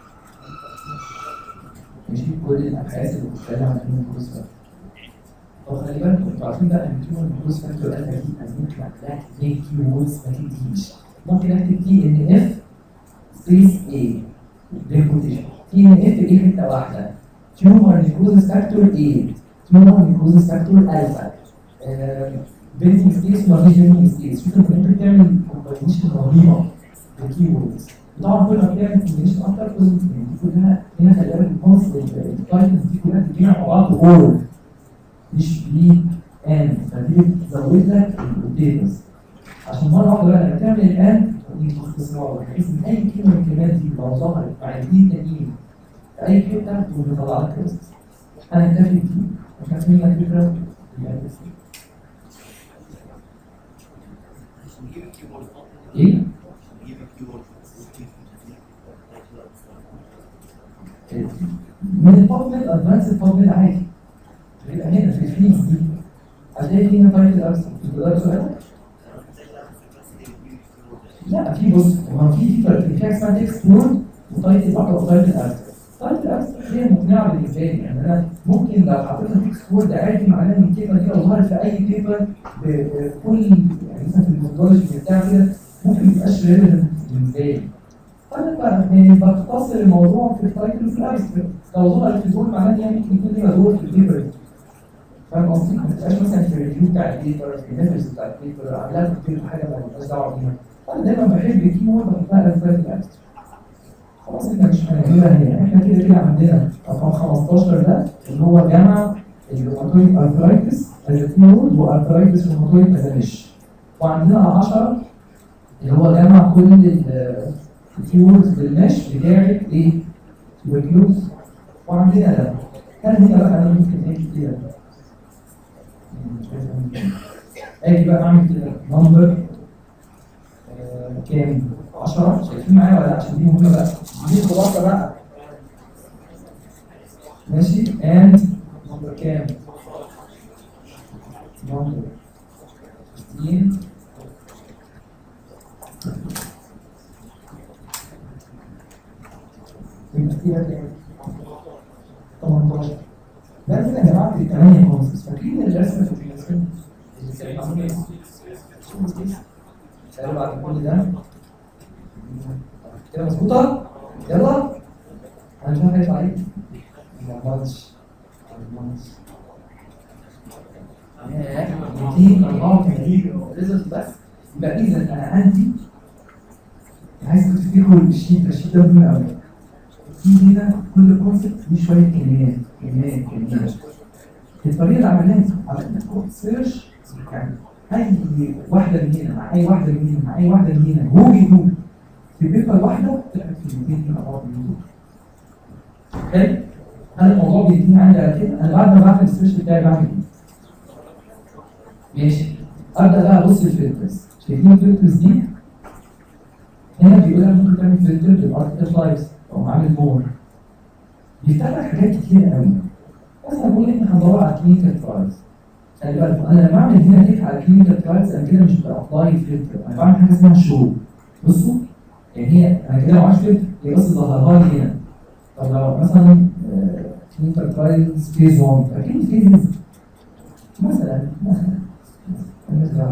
ماشي كل الابحاث اللي بتتكلم عن الهيومن جلوكوز فاكتور طب خلي بالكم انتوا عارفين بقى ان الهيومن جلوكوز فاكتور انا اكيد ممكن اكتب زي كيوردز ما تديش ممكن اكتب تي ان اف سبيس اي بالكوتيشن تي ان اف ايه حته واحده تيومر نيكروزس فاكتور اي تيومر نيكروزس فاكتور الفا بنتنج سبيس وما فيش بنتنج سبيس شوف انت ممكن تعمل كومباينيشن رهيبه بالكيوردز طبعا كل ما بتعمل كومباينيشن اكتر كل ما دي كلها هنا خلي بالك الكونس التايتلز دي كلها بتتجمع مع بعض اور مش بي ان فدي بتزود لك الديتاز عشان مره واحده بقى لما تعمل الان دي باختصار بحيث ان اي كلمه من الكلمات دي لو ظهرت مع الدين تانيين في اي حته تقوم مطلع لك كويس انا اكتفي بدي وكانت منك فكره يعني بس. ايه؟ من البابمنت ادفانس البابمنت عادي يبقى هنا في الفيلز دي هتلاقي هنا تايتل ارسل تقدر سؤالك؟ لا في بص هو في في فرق في حاجه اسمها تكست وورد وتايتل واحده وتايتل ارسل تايتل ارسل هي مقنعه بالنسبه لي يعني انا ممكن لو حطيتها تكست وورد عادي معناه ان الكلمه دي لو ظهرت في اي بيبر بكل يعني مثلا في الميثودولوجي بتاع كده ممكن ما يبقاش ريليفنت بالنسبه لي فانا بقى يعني بختصر الموضوع في التايتل وفي الارسل لو ظهرت في دول معناه ان هي ممكن يكون ليها دور في البيبر دي فاهم قصدي؟ ما تبقاش مثلا في الريفيو بتاع البيبر في النفس بتاع البيبر عاملاها في حاجه ما لهاش دعوه بيها انا دايما بحب الكي وورد بحطها اساسات الارسل خلاص احنا مش هنعملها هنا احنا كده كده عندنا رقم 15 ده اللي هو جمع الروماتويد ارثرايتس الكيورد وارثرايتس روماتويد ازامش وعندنا 10 اللي هو جمع كل الكيوردز بالمش بتاعت ايه؟ الكيوردز وعندنا ده هل هنا بقى انا ممكن اجي كده اجي بقى اعمل كده نمبر كام؟ 10 شايفين معايا ولا لا عشان دي مهمه بقى دي الخلاصه بقى ماشي and نمبر كام؟ نمبر 15 يبقى كده كام؟ 18 ده كده يا جماعه في 8 كونسبتس فاكرين الرسمه في الرسمه اللي كانت معموله تعالوا بعد كل ده كده مظبوطه يلا انا مش عارف هيطلع ايه ما عملتش ما عملتش ياه 284 ريزلت بس يبقى اذا انا عندي عايز تفتكروا الشيت ده الشيت ده مهم قوي في هنا كل كونسبت فيه شويه كلمات كلمات كلمات الطريقه اللي عملناها عملنا سيرش يعني اي واحده من هنا مع اي واحده من هنا مع اي واحده من هنا هو يدوب في بيبر واحده طلعت في الاثنين هنا بعض يدوب حلو انا الموضوع بيديني عندي على كده انا بعد ما بعمل السيرش بتاعي بعمل ايه؟ ماشي ابدا بقى ابص الفلترز شايفين الفلترز دي هنا بيقول لك ممكن تعمل فلتر بالارتكل لايفز او عامل مور بيفتح لك حاجات كتير قوي مثلا بقول احنا هندور على كلينيكال ترايلز خلي بالك انا لما اعمل هنا كليك على كلينيكال ترايلز انا كده مش بابلاي فلتر انا بعمل حاجه اسمها شو بصوا يعني هي انا كده ما عملتش فلتر هي بس ظهرها لي هنا طب لو مثلا كلينيكال ترايلز فيز 1 اكيد فيز مثلا مثلا الناس دعوه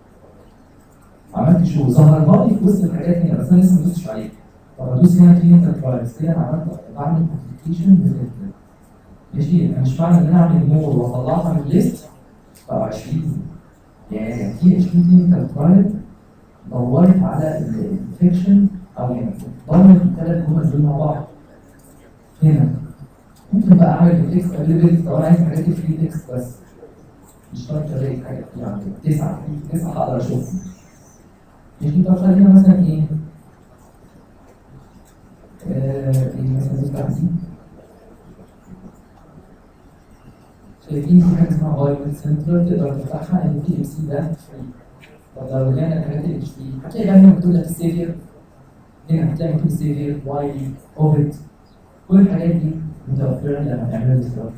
عملت شو ظهرها لي في وسط الحاجات هنا بس انا لسه ما دوستش عليها طب ادوس هنا كلينيكال ترايلز كده انا عملت بعمل كومبليكيشن بفلتر ماشي انا مش معنى ان انا اعمل مور واطلعها من الليست بقى 20 يعني في 20 كلينيكال ترايل دورت على الانفكشن او يعني ضمن الثلاث جمل دول مع بعض هنا ممكن بقى اعمل تكست افيلابيلتي طب انا عايز حاجات فري تكست بس مش شرط الاقي حاجه يعني تسعه تسعه هقدر اشوفهم ماشي طب خلينا مثلا ايه آه، ايه مثلا نفتح دي شايفين في حاجه اسمها فايبل سنتر تقدر تفتحها ان في ام سي ده فري طب لو رجعنا الحاجات اللي مش فري هتلاقي بقى هنا مكتوب لك سيفير هنا هتلاقي مكتوب سيفير وايلي اوفيت كل الحاجات دي متوفره لما تعمل ديسكفر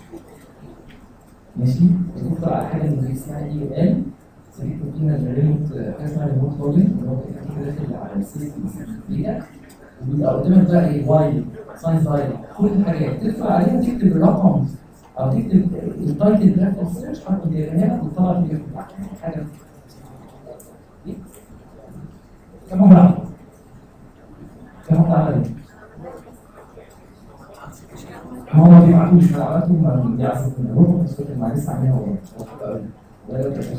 ماشي بتدخل على حاجه من اسمها اي او ال سميتوا فينا الريموت حاجه اسمها ريموت لوجن اللي هو كده داخل على السيستم بتاعك وبيبقى قدامك بقى ايه وايل ساينس وايل كل الحاجات تدخل عليها تكتب الرقم او تكتب التايتل بتاعت السيرش حرف اليابانيه وتطلع الفيديو بتاعك يعني حاجه دي. كم واحد عمل؟ كم واحد عمل؟ هو ما بيبعتوش انا عملته ما بيعرفوا من الروح بس كنت مع لسه عاملها هو ولا يوجد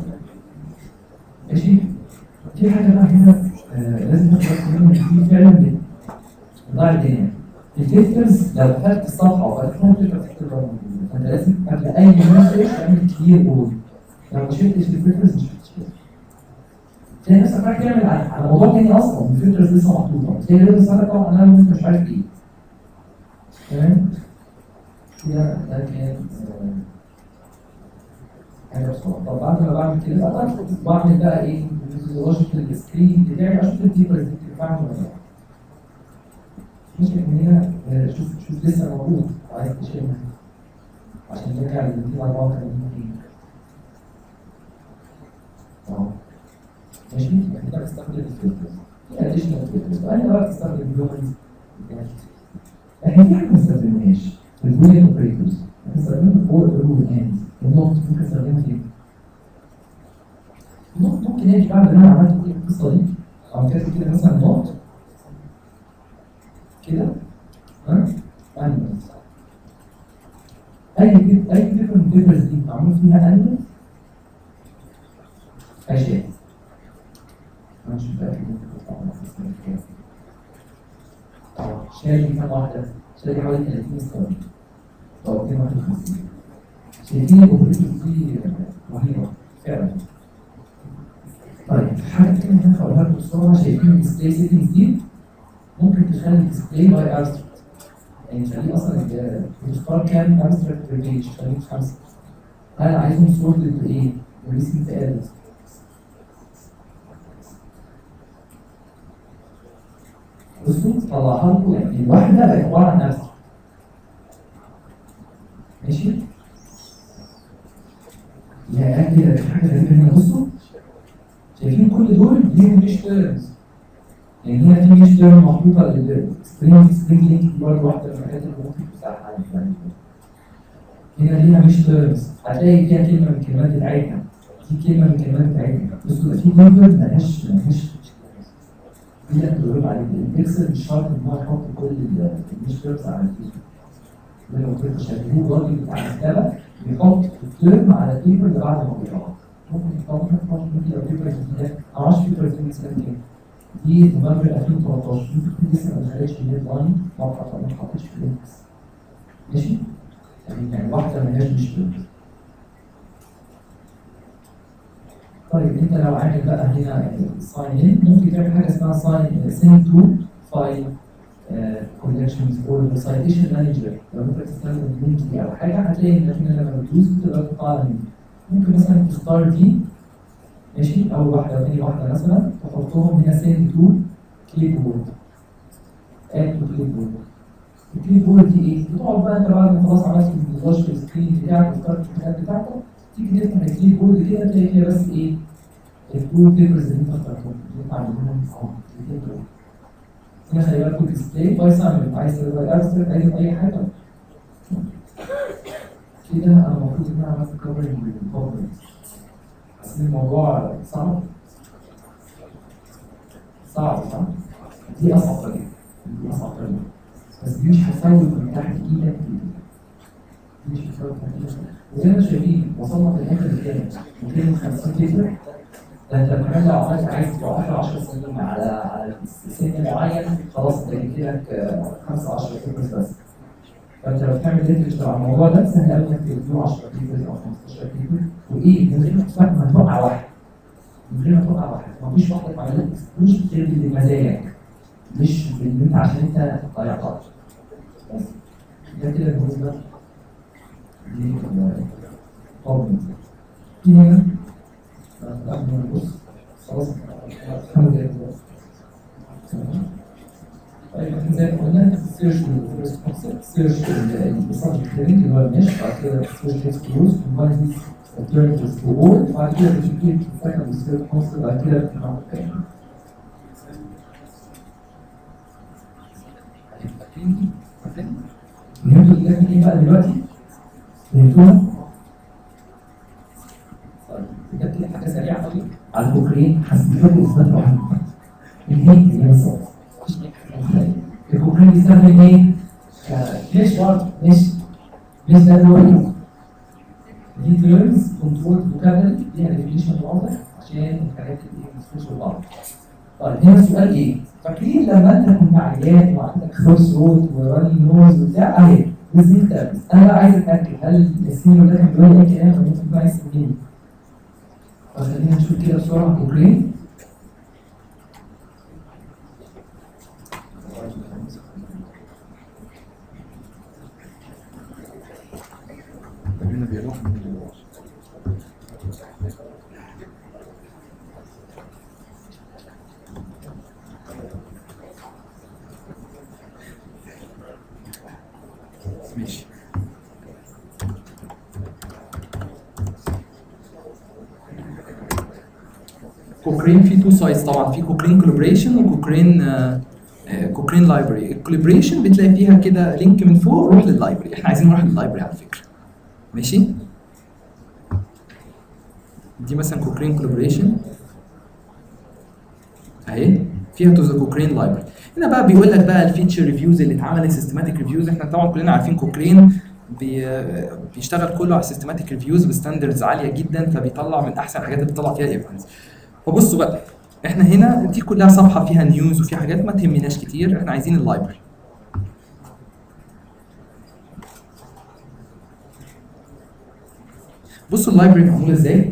ماشي في حاجه بقى هنا آه، لازم ناخد بالك منها إن دي فعلا بتضيع الدنيا الفلترز لو دخلت الصفحه وقفلتها تقدر تكتب رقم. فانت لازم قبل اي مسج تعمل كلير بول لو ما شفتش الفلترز مش هتشتغل تلاقي نفسك رايح تعمل على على موضوع تاني اصلا الفلترز لسه محطوطه تلاقي لازم ساعتها طبعا انا وانت مش عارف ايه تمام كده ده كان آه، حاجه بسرعه طب بعد ما بعمل كده بقى بعمل بقى ايه اللوجيكال سكرين بتاعي اشوف الديبرز دي بتنفعني ولا لا ممكن من هنا آه، شوف شوف لسه موجود عايز تشيلها عشان نرجع لل 284 اه ماشي يبقى كده بستخدم الفلترز في اديشنال فلترز وانا بقى بستخدم الهيومنز احنا في حاجه ما استخدمناش البوليان اوبريتورز بنستخدمها فور رول اند النوت ممكن استخدمها فين؟ النوت ممكن اجي بعد ما انا عملت كل القصه دي او كاتب كده مثلا نوت كده ها؟ انيمالز اي بيب- اي ديفرنت بيبرز دي معمول فيها انيمالز اشياء انا مش متاكد ممكن تطلع من القسم الكام. اه شاري كام واحده؟ شاري حوالي 30 ستار او 251 شايفين الاوبريتور دي رهيبه فعلا طيب حاجه تانية هنا هقولها لكم بسرعه شايفين الديسبلاي سيتنجز دي ممكن تخلي الديسبلاي باي ابستراكت يعني تخليه اصلا ال- بتختار كام ابستراكت بير بيج خليه خمسه انا عايزهم سورتد بايه؟ بريسنت ادرس بصوا طلعها لكم يعني الواحده بقت عباره عن ابستراكت ماشي؟ يا كده في حاجه غريبه هنا بصوا شايفين كل دول ليهم مش تيرمز يعني هنا في مش تيرم محطوطه للسبرينج سبرينج لينك برضه واحده من الحاجات اللي ممكن تساعدها يعني هنا ليها مش تيرمز هتلاقي فيها كلمه من الكلمات بتاعتها في كلمه من الكلمات بتاعتها بصوا ده في ليبل ملهاش ملهاش دي اللي بتقول عليه البيكسل مش شرط ان هو يحط كل المش تيرمز على الفيديو زي ما قلت لكم شايفين الراجل بتاع المكتبه بيحط الترم على البيبر اللي بعد ما بيقرا ممكن يحط ممكن يبقى بيبر جديده انا معرفش بيبر دي من سنه كام دي نوفمبر 2013 ممكن تكون لسه ما دخلتش في الهيد لاين ما اتحط- ما اتحطتش في اللينكس ماشي يعني يعني واحده ما هياش مش بيبر طيب انت لو عامل بقى هنا ساين ان ممكن تعمل حاجه اسمها ساين سين تو فايل كولكشنز اور سايتيشن مانجر لو انت بتستخدم اللينك دي او حاجه هتلاقي ان احنا لما بتدوس بتقدر تطلع لينك ممكن مثلا تختار دي ماشي اول واحده وثاني واحده مثلا تحطهم هنا سيند تو كليب بورد اد تو كليب بورد الكليب بورد دي ايه؟ بتقعد بقى انت بعد ما خلاص عملت المونتاج في السكرين بتاعك واخترت الحاجات بتاعتك تيجي تفتح الكليب بورد كده تلاقي فيها بس ايه؟ البلو بيبرز اللي انت اخترتهم اللي انت عاملهم اهو الاثنين دول هنا خلي بالكم ديسبلاي باي سامبل عايز تبقى ابستراكت عايز اي حاجه كده انا المفروض ان انا عملت كفرنج للكومبوننت حاسين الموضوع صعب صعب صح؟ دي اصعب طريقه دي اصعب طريقه بس دي مش هتساوي من تحت ايدك دي مش هتساوي من تحت ايدك وزي ما انتم شايفين وصلنا في الاخر لكام؟ 250 فكره ده انت كمان لو عملت عايز توقف 10 سنين على على سن معين خلاص انت جبت لك 5 10 فكرة بس فانت لو بتعمل ليترشر على الموضوع ده سهل قوي انك تريفيو 10 بيبرز او 15 بيبر وايه من غير ما تفهم ما توقع واحد من غير ما توقع واحد مفيش واحده عملت اكسكلوجن تربي بمزاجك مش باللي انت عشان انت ضيعت وقت بس ده كده بالنسبه للطابق في هنا آه، قبل ما نبص خلاص خمس دقايق دلوقتي. طيب احنا زي ما قلنا سيرش الفيرست كونسبت سيرش السبجكت هيدنج اللي هو المش بعد كده سيرش اكسكلوز كومباين ذيس alternatives to all بعد كده بتجيب السكند سيرش كونسبت بعد كده بتنعم تاني فهمتوا الجرافيك ايه بقى دلوقتي؟ فهمتوها؟ طيب بجد كده حاجه سريعه قوي على الكوكرين حسيت لكم اثبات واحد الهيك هي بالظبط مفيش أي حاجة تانية. الكوكرين بيستخدم ايه؟ آه، ليش برضه؟ ليش؟ ليش ده اللي هو ايه؟ دي تيرمز كنترول فوكابلري ليها ديفينيشن واضح عشان الحاجات اللي ما تدخلش في بعض. طيب هنا السؤال ايه؟ فاكرين لما انت كنت عيان وعندك كروس رود وراني نوز وبتاع اهي ديزني تيرمز انا بقى عايز اتاكد هل السينما ده كان بيقول لي اي كلام ولا ممكن بقى يسميني؟ فخلينا نشوف كده بسرعه كوكرين
هنا بيروح من ال- ماشي
كوكرين في تو سايتس طبعا في كوكرين كولابريشن وكوكرين آه، آه، كوكرين لايبرري الكولابريشن بتلاقي فيها كده لينك من فوق روح لللايبرري احنا عايزين نروح لللايبرري على فكره ماشي دي مثلا كوكرين كولابريشن اهي فيها تو ذا كوكرين لايبرري هنا بقى بيقول لك بقى الفيتشر ريفيوز اللي اتعملت سيستماتيك ريفيوز احنا طبعا كلنا عارفين كوكرين بي بيشتغل كله على سيستماتيك ريفيوز بستاندردز عاليه جدا فبيطلع من احسن الحاجات اللي بيطلع فيها ايفيدنس فبصوا بقى احنا هنا دي كلها صفحه فيها نيوز وفي حاجات ما تهمناش كتير احنا عايزين اللايبرري بصوا اللايبرري معموله ازاي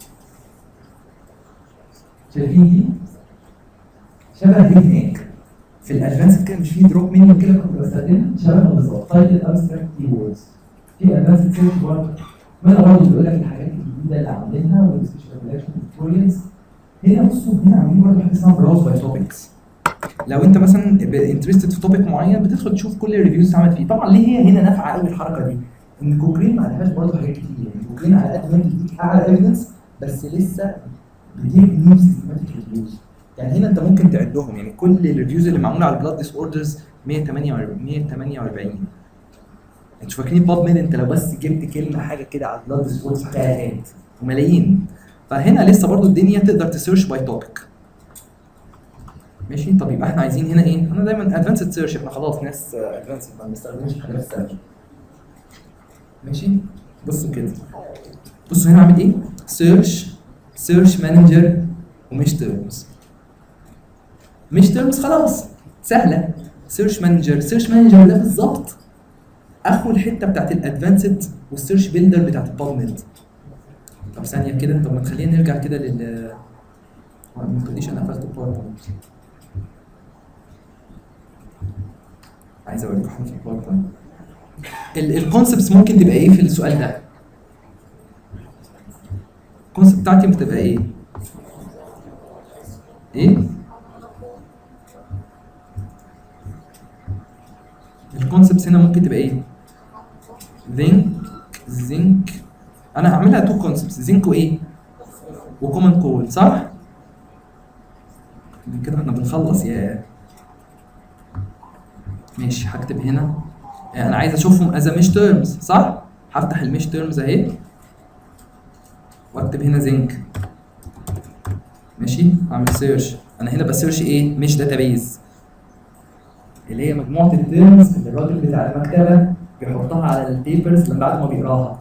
شايفين دي؟ شبه دي هناك في الادفانس كده مش في دروب منيو كده كنت بستخدمها شبهها بالظبط تايتل ابستراكت كي ووردز في ادفانس سيرش برضه منها برضه بيقول لك الحاجات الجديده اللي عاملينها والسبيشال كولكشن توتوريالز هنا بصوا هنا عاملين برضه حاجه اسمها براوز باي توبكس
لو انت مثلا انترستد في توبيك معين بتدخل تشوف كل الريفيوز اتعملت فيه طبعا ليه هي هنا نافعه قوي الحركه دي
ان كوكرين ما عليهاش برضه حاجات كتير يعني كوكرين على قد ما انت بتديك اعلى ايفيدنس بس لسه بتديك نيو سيستماتيك ريفيوز
يعني هنا انت ممكن تعدهم يعني كل الريفيوز اللي معموله على البلاد ديس اوردرز 148 148 انتوا فاكرين باب ميد انت لو بس جبت كلمه حاجه كده على البلاد ديس اوردرز هتلاقيها وملايين فهنا لسه برضو الدنيا تقدر تسيرش باي توبيك ماشي طب يبقى احنا عايزين هنا ايه؟ انا دايما ادفانسد سيرش احنا خلاص ناس ادفانسد ما بنستخدمش حاجات سيرش ماشي بصوا كده بصوا هنا عامل ايه؟ سيرش سيرش مانجر ومش تيرمز مش تيرمز خلاص سهله سيرش مانجر سيرش مانجر ده بالظبط اخو الحته بتاعت الادفانسد والسيرش بيلدر بتاعت البابمنت طب ثانيه كده طب ما تخلينا نرجع كده لل ما تقوليش انا قفلت الباوربوينت عايز اوريكم حاجه في الباوربوينت الكونسبتس ممكن تبقى ايه في السؤال ده الكونسبت بتاعتي ممكن تبقى ايه ايه الكونسبتس هنا ممكن تبقى ايه زنك زنك انا هعملها تو كونسبتس زنك وايه وكومن كول صح كده احنا بنخلص يا ماشي هكتب هنا انا عايز اشوفهم از مش تيرمز صح هفتح المش تيرمز اهي واكتب هنا زنك ماشي اعمل سيرش انا هنا بسيرش ايه مش داتابيز اللي هي مجموعه التيرمز اللي الراجل بتاع المكتبه بيحطها على البيبرز لما بعد ما بيقراها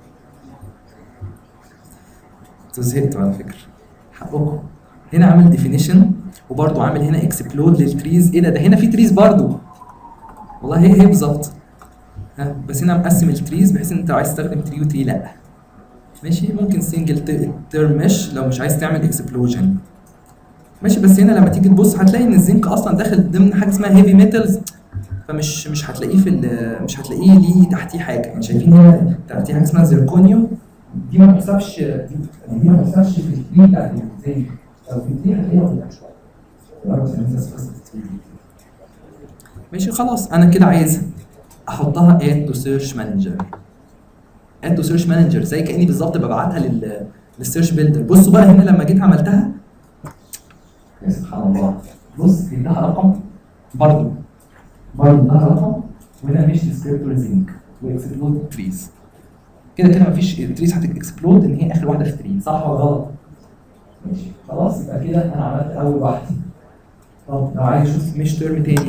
انتوا زهقتوا على فكره حقكم هنا عامل ديفينيشن وبرضه عامل هنا اكسبلود للتريز ايه ده ده هنا في تريز برضه والله هي هي بالظبط ها بس هنا مقسم التريز بحيث ان انت لو عايز تستخدم تري وتري لا ماشي ممكن سنجل تيرم مش لو مش عايز تعمل اكسبلوجن ماشي بس هنا لما تيجي تبص هتلاقي ان الزنك اصلا داخل ضمن حاجه اسمها هيفي ميتالز فمش مش هتلاقيه في ال- مش هتلاقيه ليه تحتيه حاجه يعني شايفين هنا تحتيه حاجه اسمها زيركونيوم
دي ما بتحسبش دي دي ما بتحسبش في التري بتاعت الزنك لو في التري هتلاقيها قدام شويه يبقى بس الناس بس التري.
ماشي خلاص انا كده عايز احطها اد تو سيرش مانجر اد تو سيرش مانجر زي كاني بالظبط ببعتها لل للسيرش بيلدر بصوا بقى هنا لما جيت عملتها
يا سبحان الله بص اداها رقم برضه برضه اداها رقم وهنا مش ديسكريبتور زنك واكسبلود
تريز كده كده مفيش التريز هتكسبلود ان هي اخر واحده في التريز
صح ولا غلط؟ ماشي خلاص يبقى كده انا عملت اول واحده طب لو عايز اشوف
مش ترم تاني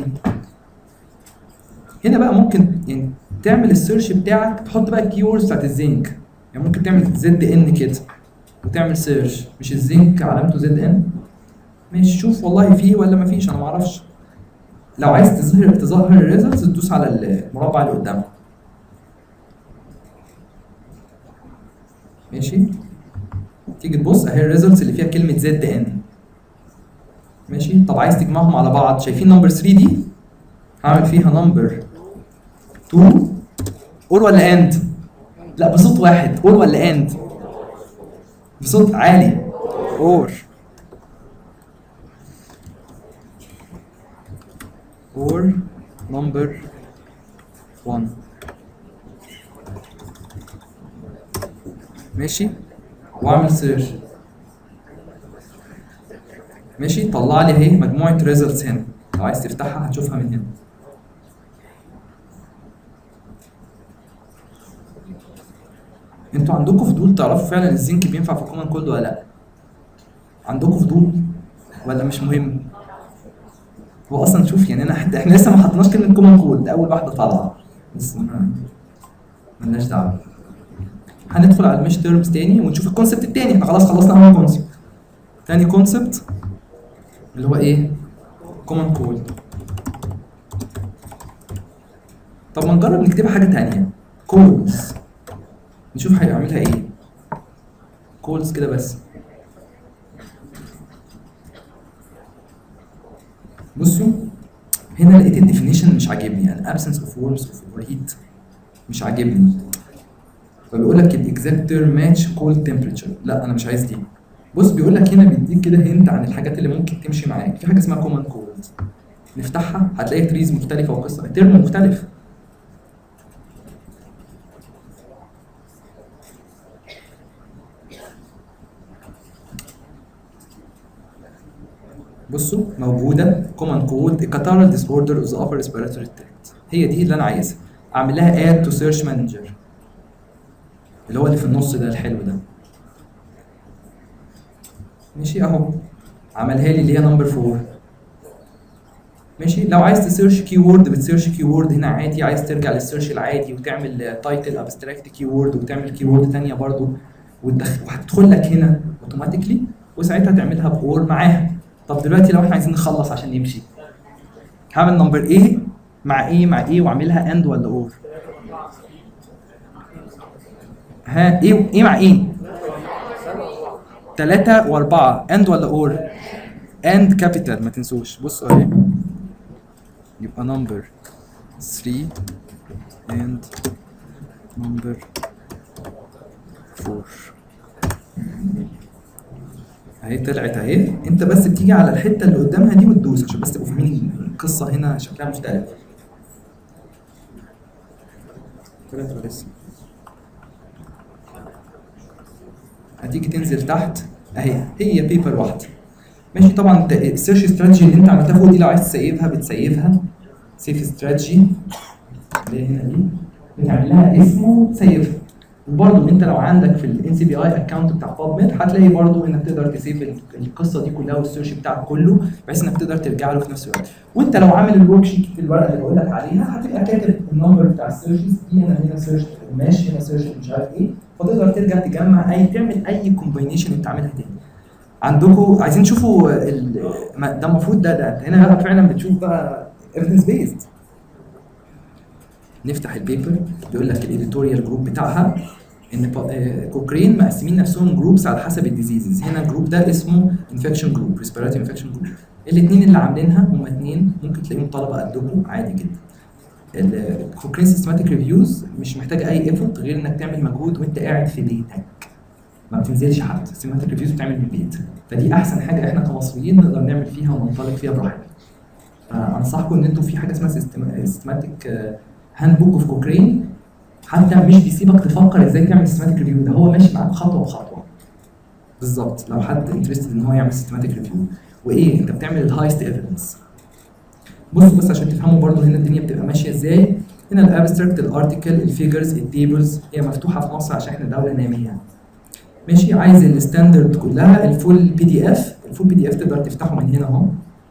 هنا بقى ممكن يعني تعمل السيرش بتاعك تحط بقى الكيوردز بتاعت الزنك يعني ممكن تعمل زد ان كده وتعمل سيرش مش الزنك علامته زد ان ماشي شوف والله فيه ولا ما فيش انا ما اعرفش لو عايز تظهر تظهر الريزلتس تدوس على المربع اللي قدامك ماشي تيجي تبص اهي الريزلتس اللي فيها كلمه زد ان ماشي طب عايز تجمعهم على بعض شايفين نمبر 3 دي هعمل فيها نمبر 2 اور ولا اند لا بصوت واحد اور ولا اند بصوت عالي اور اور نمبر 1 ماشي واعمل سيرش ماشي طلع لي اهي مجموعه ريزلتس هنا لو عايز تفتحها هتشوفها من هنا انتوا عندكم فضول تعرفوا فعلا الزنك بينفع في كومن كولد ولا لا عندكم فضول ولا مش مهم هو اصلا شوف يعني انا حتى احنا لسه ما حطيناش كلمه كومن كولد ده اول واحده طالعه بس ما ملناش دعوه هندخل على المش تيرمز تاني ونشوف الكونسبت التاني احنا خلاص خلصنا اول كونسبت تاني كونسبت اللي هو ايه كومن كولد طب ما نجرب نكتبها حاجه تانية كولز نشوف هيعملها ايه كولز كده بس بصوا هنا لقيت الديفينيشن مش عاجبني يعني absence of worms of overheat مش عاجبني فبيقول لك الاكزاكت تيرم ماتش كولد تمبريتشر لا انا مش عايز دي بص بيقول لك هنا بيديك كده هنت عن الحاجات اللي ممكن تمشي معاك في حاجه اسمها كومن كولد نفتحها هتلاقي تريز مختلفه وقصه ترم مختلف بصوا موجوده كومن كود كاتارال ديس اوردر اوف ذا upper respiratory tract هي دي اللي انا عايزها اعمل لها اد تو سيرش مانجر اللي هو اللي في النص ده الحلو ده ماشي اهو عملها لي اللي هي نمبر 4 ماشي لو عايز تسيرش كي وورد بتسيرش كي وورد هنا عادي عايز ترجع للسيرش العادي وتعمل تايتل ابستراكت كي وورد وتعمل كي وورد ثانيه برضو وتدخل وهتدخل لك هنا اوتوماتيكلي وساعتها تعملها باور معاها طب دلوقتي لو احنا عايزين نخلص عشان نمشي هعمل نمبر ايه مع ايه مع ايه واعملها اند ولا اور ها ايه ايه مع ايه ثلاثة وأربعة اند ولا اور اند كابيتال ما تنسوش بصوا اهي يبقى نمبر 3 اند نمبر 4 اهي طلعت اهي انت بس بتيجي على الحته اللي قدامها دي وتدوس عشان بس تبقوا فاهمين القصه هنا شكلها مختلف طلعت ولا لسه هتيجي تنزل تحت اهي هي بيبر واحده ماشي طبعا انت السيرش استراتيجي اللي انت عملتها فوق دي لو عايز تسيفها بتسيفها سيف استراتيجي اللي هي هنا دي بتعمل لها اسمه تسيفها وبرضه انت لو عندك في الان سي بي اي اكونت بتاع باب ميد هتلاقي برضه انك تقدر تسيف ال- القصه دي كلها والسيرش بتاعك كله بحيث انك تقدر ترجع له في نفس الوقت وانت لو عامل الورك شيت في الورقه اللي بقول لك عليها هتبقى كاتب النمبر بتاع السيرشز دي هنا هنا سيرش ماشي هنا سيرش مش عارف ايه فتقدر ترجع تجمع اي تعمل اي كومباينيشن انت عاملها تاني عندكم عايزين تشوفوا ال- ما- ده المفروض ده ده أنت هنا بقى فعلا بتشوف بقى ايفيدنس بيزد نفتح البيبر بيقول لك الاديتوريال جروب بتاعها ان با- آه، كوكرين مقسمين نفسهم جروبس على حسب الديزيزز هنا الجروب ده اسمه انفكشن جروب ريسبيراتوري انفكشن جروب الاثنين اللي عاملينها هم اثنين ممكن تلاقيهم طلبه قدكم عادي جدا الكوكرين سيستماتيك ريفيوز مش محتاجه اي ايفورت غير انك تعمل مجهود وانت قاعد في بيتك ما بتنزلش حد سيستماتيك ريفيوز بتعمل من البيت فدي احسن حاجه احنا كمصريين نقدر نعمل فيها وننطلق فيها براحتنا فانصحكم ان انتوا في حاجه اسمها سيستماتيك هاند بوك اوف كوكرين حتى مش بيسيبك تفكر ازاي تعمل سيستماتيك ريفيو ده هو ماشي معاك خطوه بخطوه بالظبط لو حد انترستد ان هو يعمل سيستماتيك ريفيو وايه انت بتعمل الهايست ايفيدنس بصوا بس عشان تفهموا برضو هنا الدنيا بتبقى ماشيه ازاي هنا الابستراكت الارتكل الفيجرز التيبلز هي مفتوحه في مصر عشان احنا دوله ناميه ماشي عايز الستاندرد كلها الفول بي دي اف الفول بي دي اف تقدر تفتحه من هنا اهو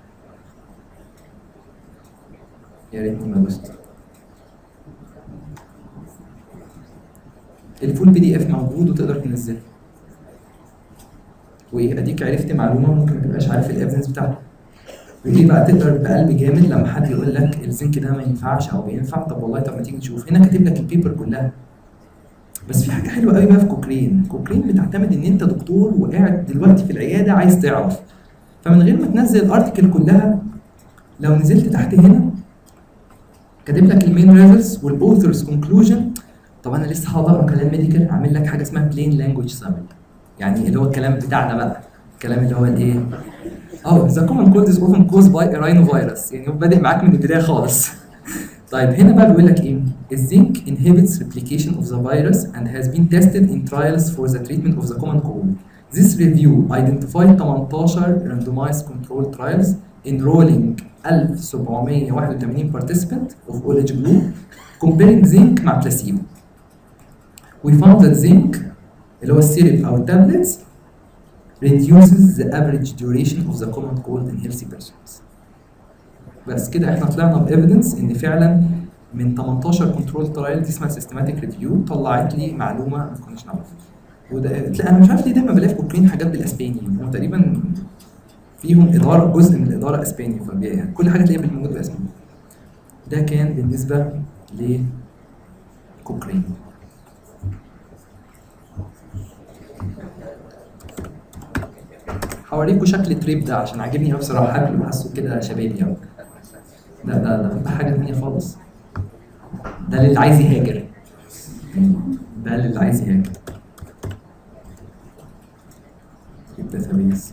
يا ريتني ما دوست الفول بي دي اف موجود وتقدر تنزله واديك عرفت معلومه ممكن ما تبقاش عارف الايفيدنس بتاعها ودي بقى تقدر بقلب جامد لما حد يقول لك الزنك ده ما ينفعش او بينفع طب والله طب ما تيجي نشوف هنا كاتب لك البيبر كلها بس في حاجه حلوه قوي بقى في كوكرين كوكرين بتعتمد ان انت دكتور وقاعد دلوقتي في العياده عايز تعرف فمن غير ما تنزل الارتكل كلها لو نزلت تحت هنا كاتب لك المين ريفرز والاوثرز كونكلوجن طب انا لسه هقرا كلام ميديكال اعمل لك حاجه اسمها بلين لانجوج سامبل يعني اللي هو الكلام بتاعنا بقى الكلام اللي هو الايه اه ذا كومن كولد از اوفن كوز باي راينو فيروس يعني هو بادئ معاك من البدايه خالص طيب هنا بقى بيقول لك ايه الزنك inhibits replication of the virus and has been tested in trials for the treatment of the common cold This review identified 18 randomized controlled trials enrolling 1781 participant of all age group comparing zinc مع placebo. We found that zinc اللي هو السيرب أو التابلتس reduces the average duration of the common cold in healthy persons. بس كده احنا طلعنا بإيفيدنس إن فعلا من 18 كنترول ترايل دي اسمها سيستماتيك ريفيو طلعت لي معلومه ما كناش نعرفها. وده تلاقي انا مش عارف ليه دايما بلاقي في كوكرين حاجات بالاسباني هم تقريبا فيهم اداره جزء من الاداره اسباني فبي- يعني كل حاجه تلاقيها بالموجود بالاسباني. ده كان بالنسبه لكوكرين. هوريكم شكل التريب ده عشان عاجبني قوي بصراحه حاجه حاسه كده شبابي قوي. لا ده ده ده حاجه ثانيه خالص. ده للي عايز يهاجر. ده للي عايز يهاجر. الداتابيز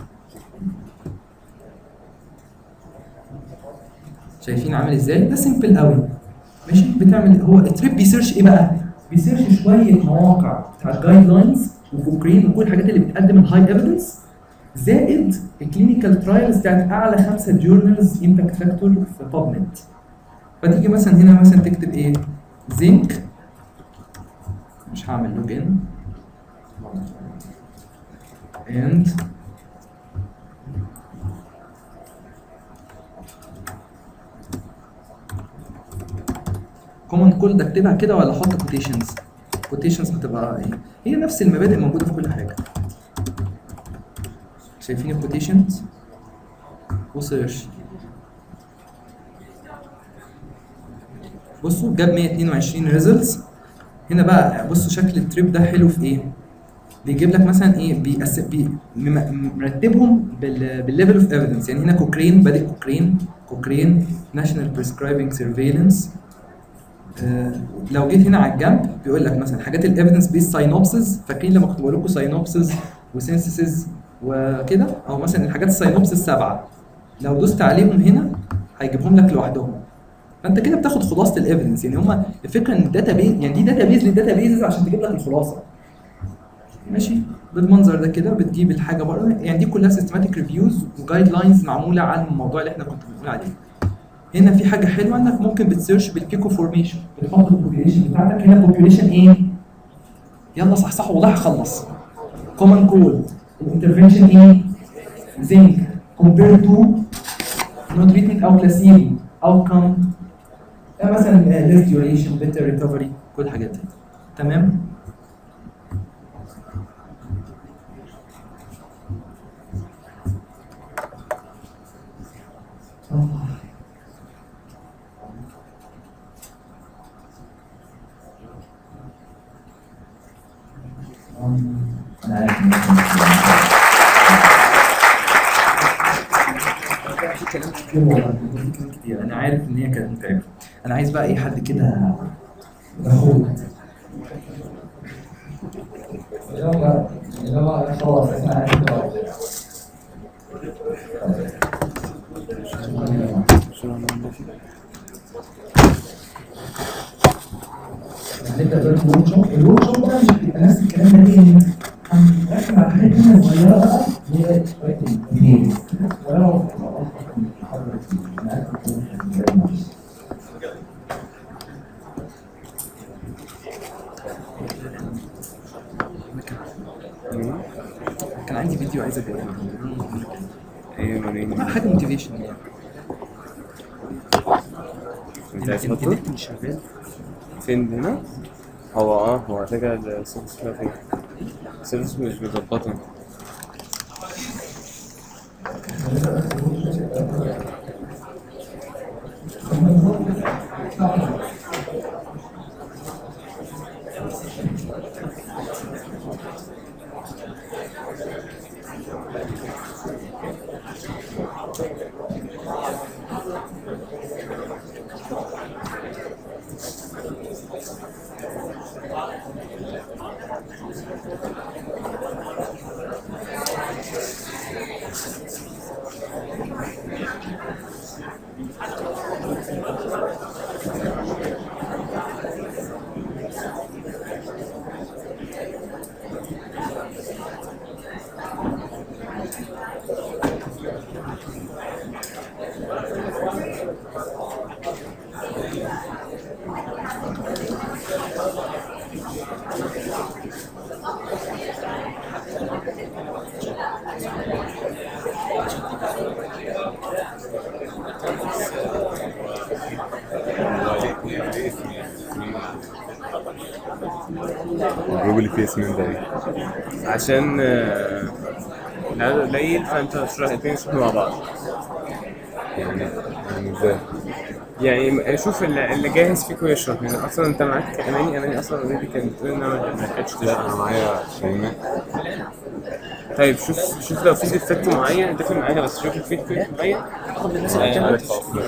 شايفين عامل ازاي؟ ده سيمبل قوي ماشي بتعمل هو التريب بيسيرش ايه بقى؟ بيسيرش شويه مواقع بتاعت جايد لاينز وكوكرين وكل الحاجات اللي بتقدم الهاي ايفيدنس زائد الكلينيكال ترايلز بتاعت اعلى خمسه جورنالز امباكت فاكتور في بابمنت فتيجي مثلا هنا مثلا تكتب ايه؟ زنك مش هعمل لوجين and كومن كولد اكتبها كده ولا احط كوتيشنز كوتيشنز هتبقى ايه هي نفس المبادئ موجوده في كل حاجه شايفين الكوتيشنز وسيرش بصوا جاب 122 ريزلتس هنا بقى بصوا شكل التريب ده حلو في ايه بيجيب لك مثلا ايه بيقس... بي... مم- مرتبهم بال... بالليفل اوف ايفيدنس يعني هنا كوكرين بادئ كوكرين كوكرين ناشونال بريسكرايبنج سيرفيلانس لو جيت هنا على الجنب بيقول لك مثلا حاجات الايفيدنس بيس ساينوبسز فاكرين لما كنت بقول لكم ساينوبسز وسينسيسز وكده او مثلا الحاجات الساينوبسز سبعه لو دوست عليهم هنا هيجيبهم لك لوحدهم فانت كده بتاخد خلاصه الايفيدنس يعني هما الفكره ان الداتا بيز يعني دي داتا بيز للداتا بيزز عشان تجيب لك الخلاصه ماشي بالمنظر ده كده بتجيب الحاجه بره يعني دي كلها سيستماتيك ريفيوز وجايد لاينز معموله عن الموضوع اللي احنا كنا بنقول عليه هنا في حاجه حلوه انك ممكن بتسيرش بالبيكو فورميشن بتحط البوبيليشن بتاعتك هنا بوبيليشن ايه؟ يلا صح صح والله هخلص كومن كولد الانترفنشن ايه؟ زنك كومبير تو نو تريتمنت او بلاسيبو اوتكم مثلا ليس ديوريشن بيتر ريكفري كل الحاجات دي تمام؟
كتير والله
كتير انا عارف ان هي كانت متعبه انا عايز بقى اي حد كده
مفهوم يلا يلا خلاص احنا عارفين خلاص. هنبدا دلوقتي الورك شوب الورك شوب بقى مش بتبقى نفس الكلام ده ليه هنركز على حاجات هنا صغيره بقى اللي هي شويه الديتيلز ولو محاضره انا عارف إن هو مش-
كان عندي فيديو عايز اجيبه
ايه مريم
حاجه موتيفيشن يعني
انت عايز تحطه؟
النت مش شغال
فين هنا؟ هو اه هو على فكرة السيرفس فيها فين؟ السيرفس مش مظبطة
الجروب اللي فيه اسمين ده ايه؟
عشان آه، العدد قليل فانت هتشرح الاتنين يشرحوا مع بعض
يعني يعني ازاي؟
يعني شوف اللي اللي جاهز فيكم يشرح يعني اصلا انت معاك اماني اماني اصلا اوريدي كانت بتقول انها ما ما لحقتش
لا
تشرح
انا معايا شيماء
طيب شوف شوف لو في ديفكت معين اتفق معايا بس شوف في ديفكت معين آه،
عارف اقف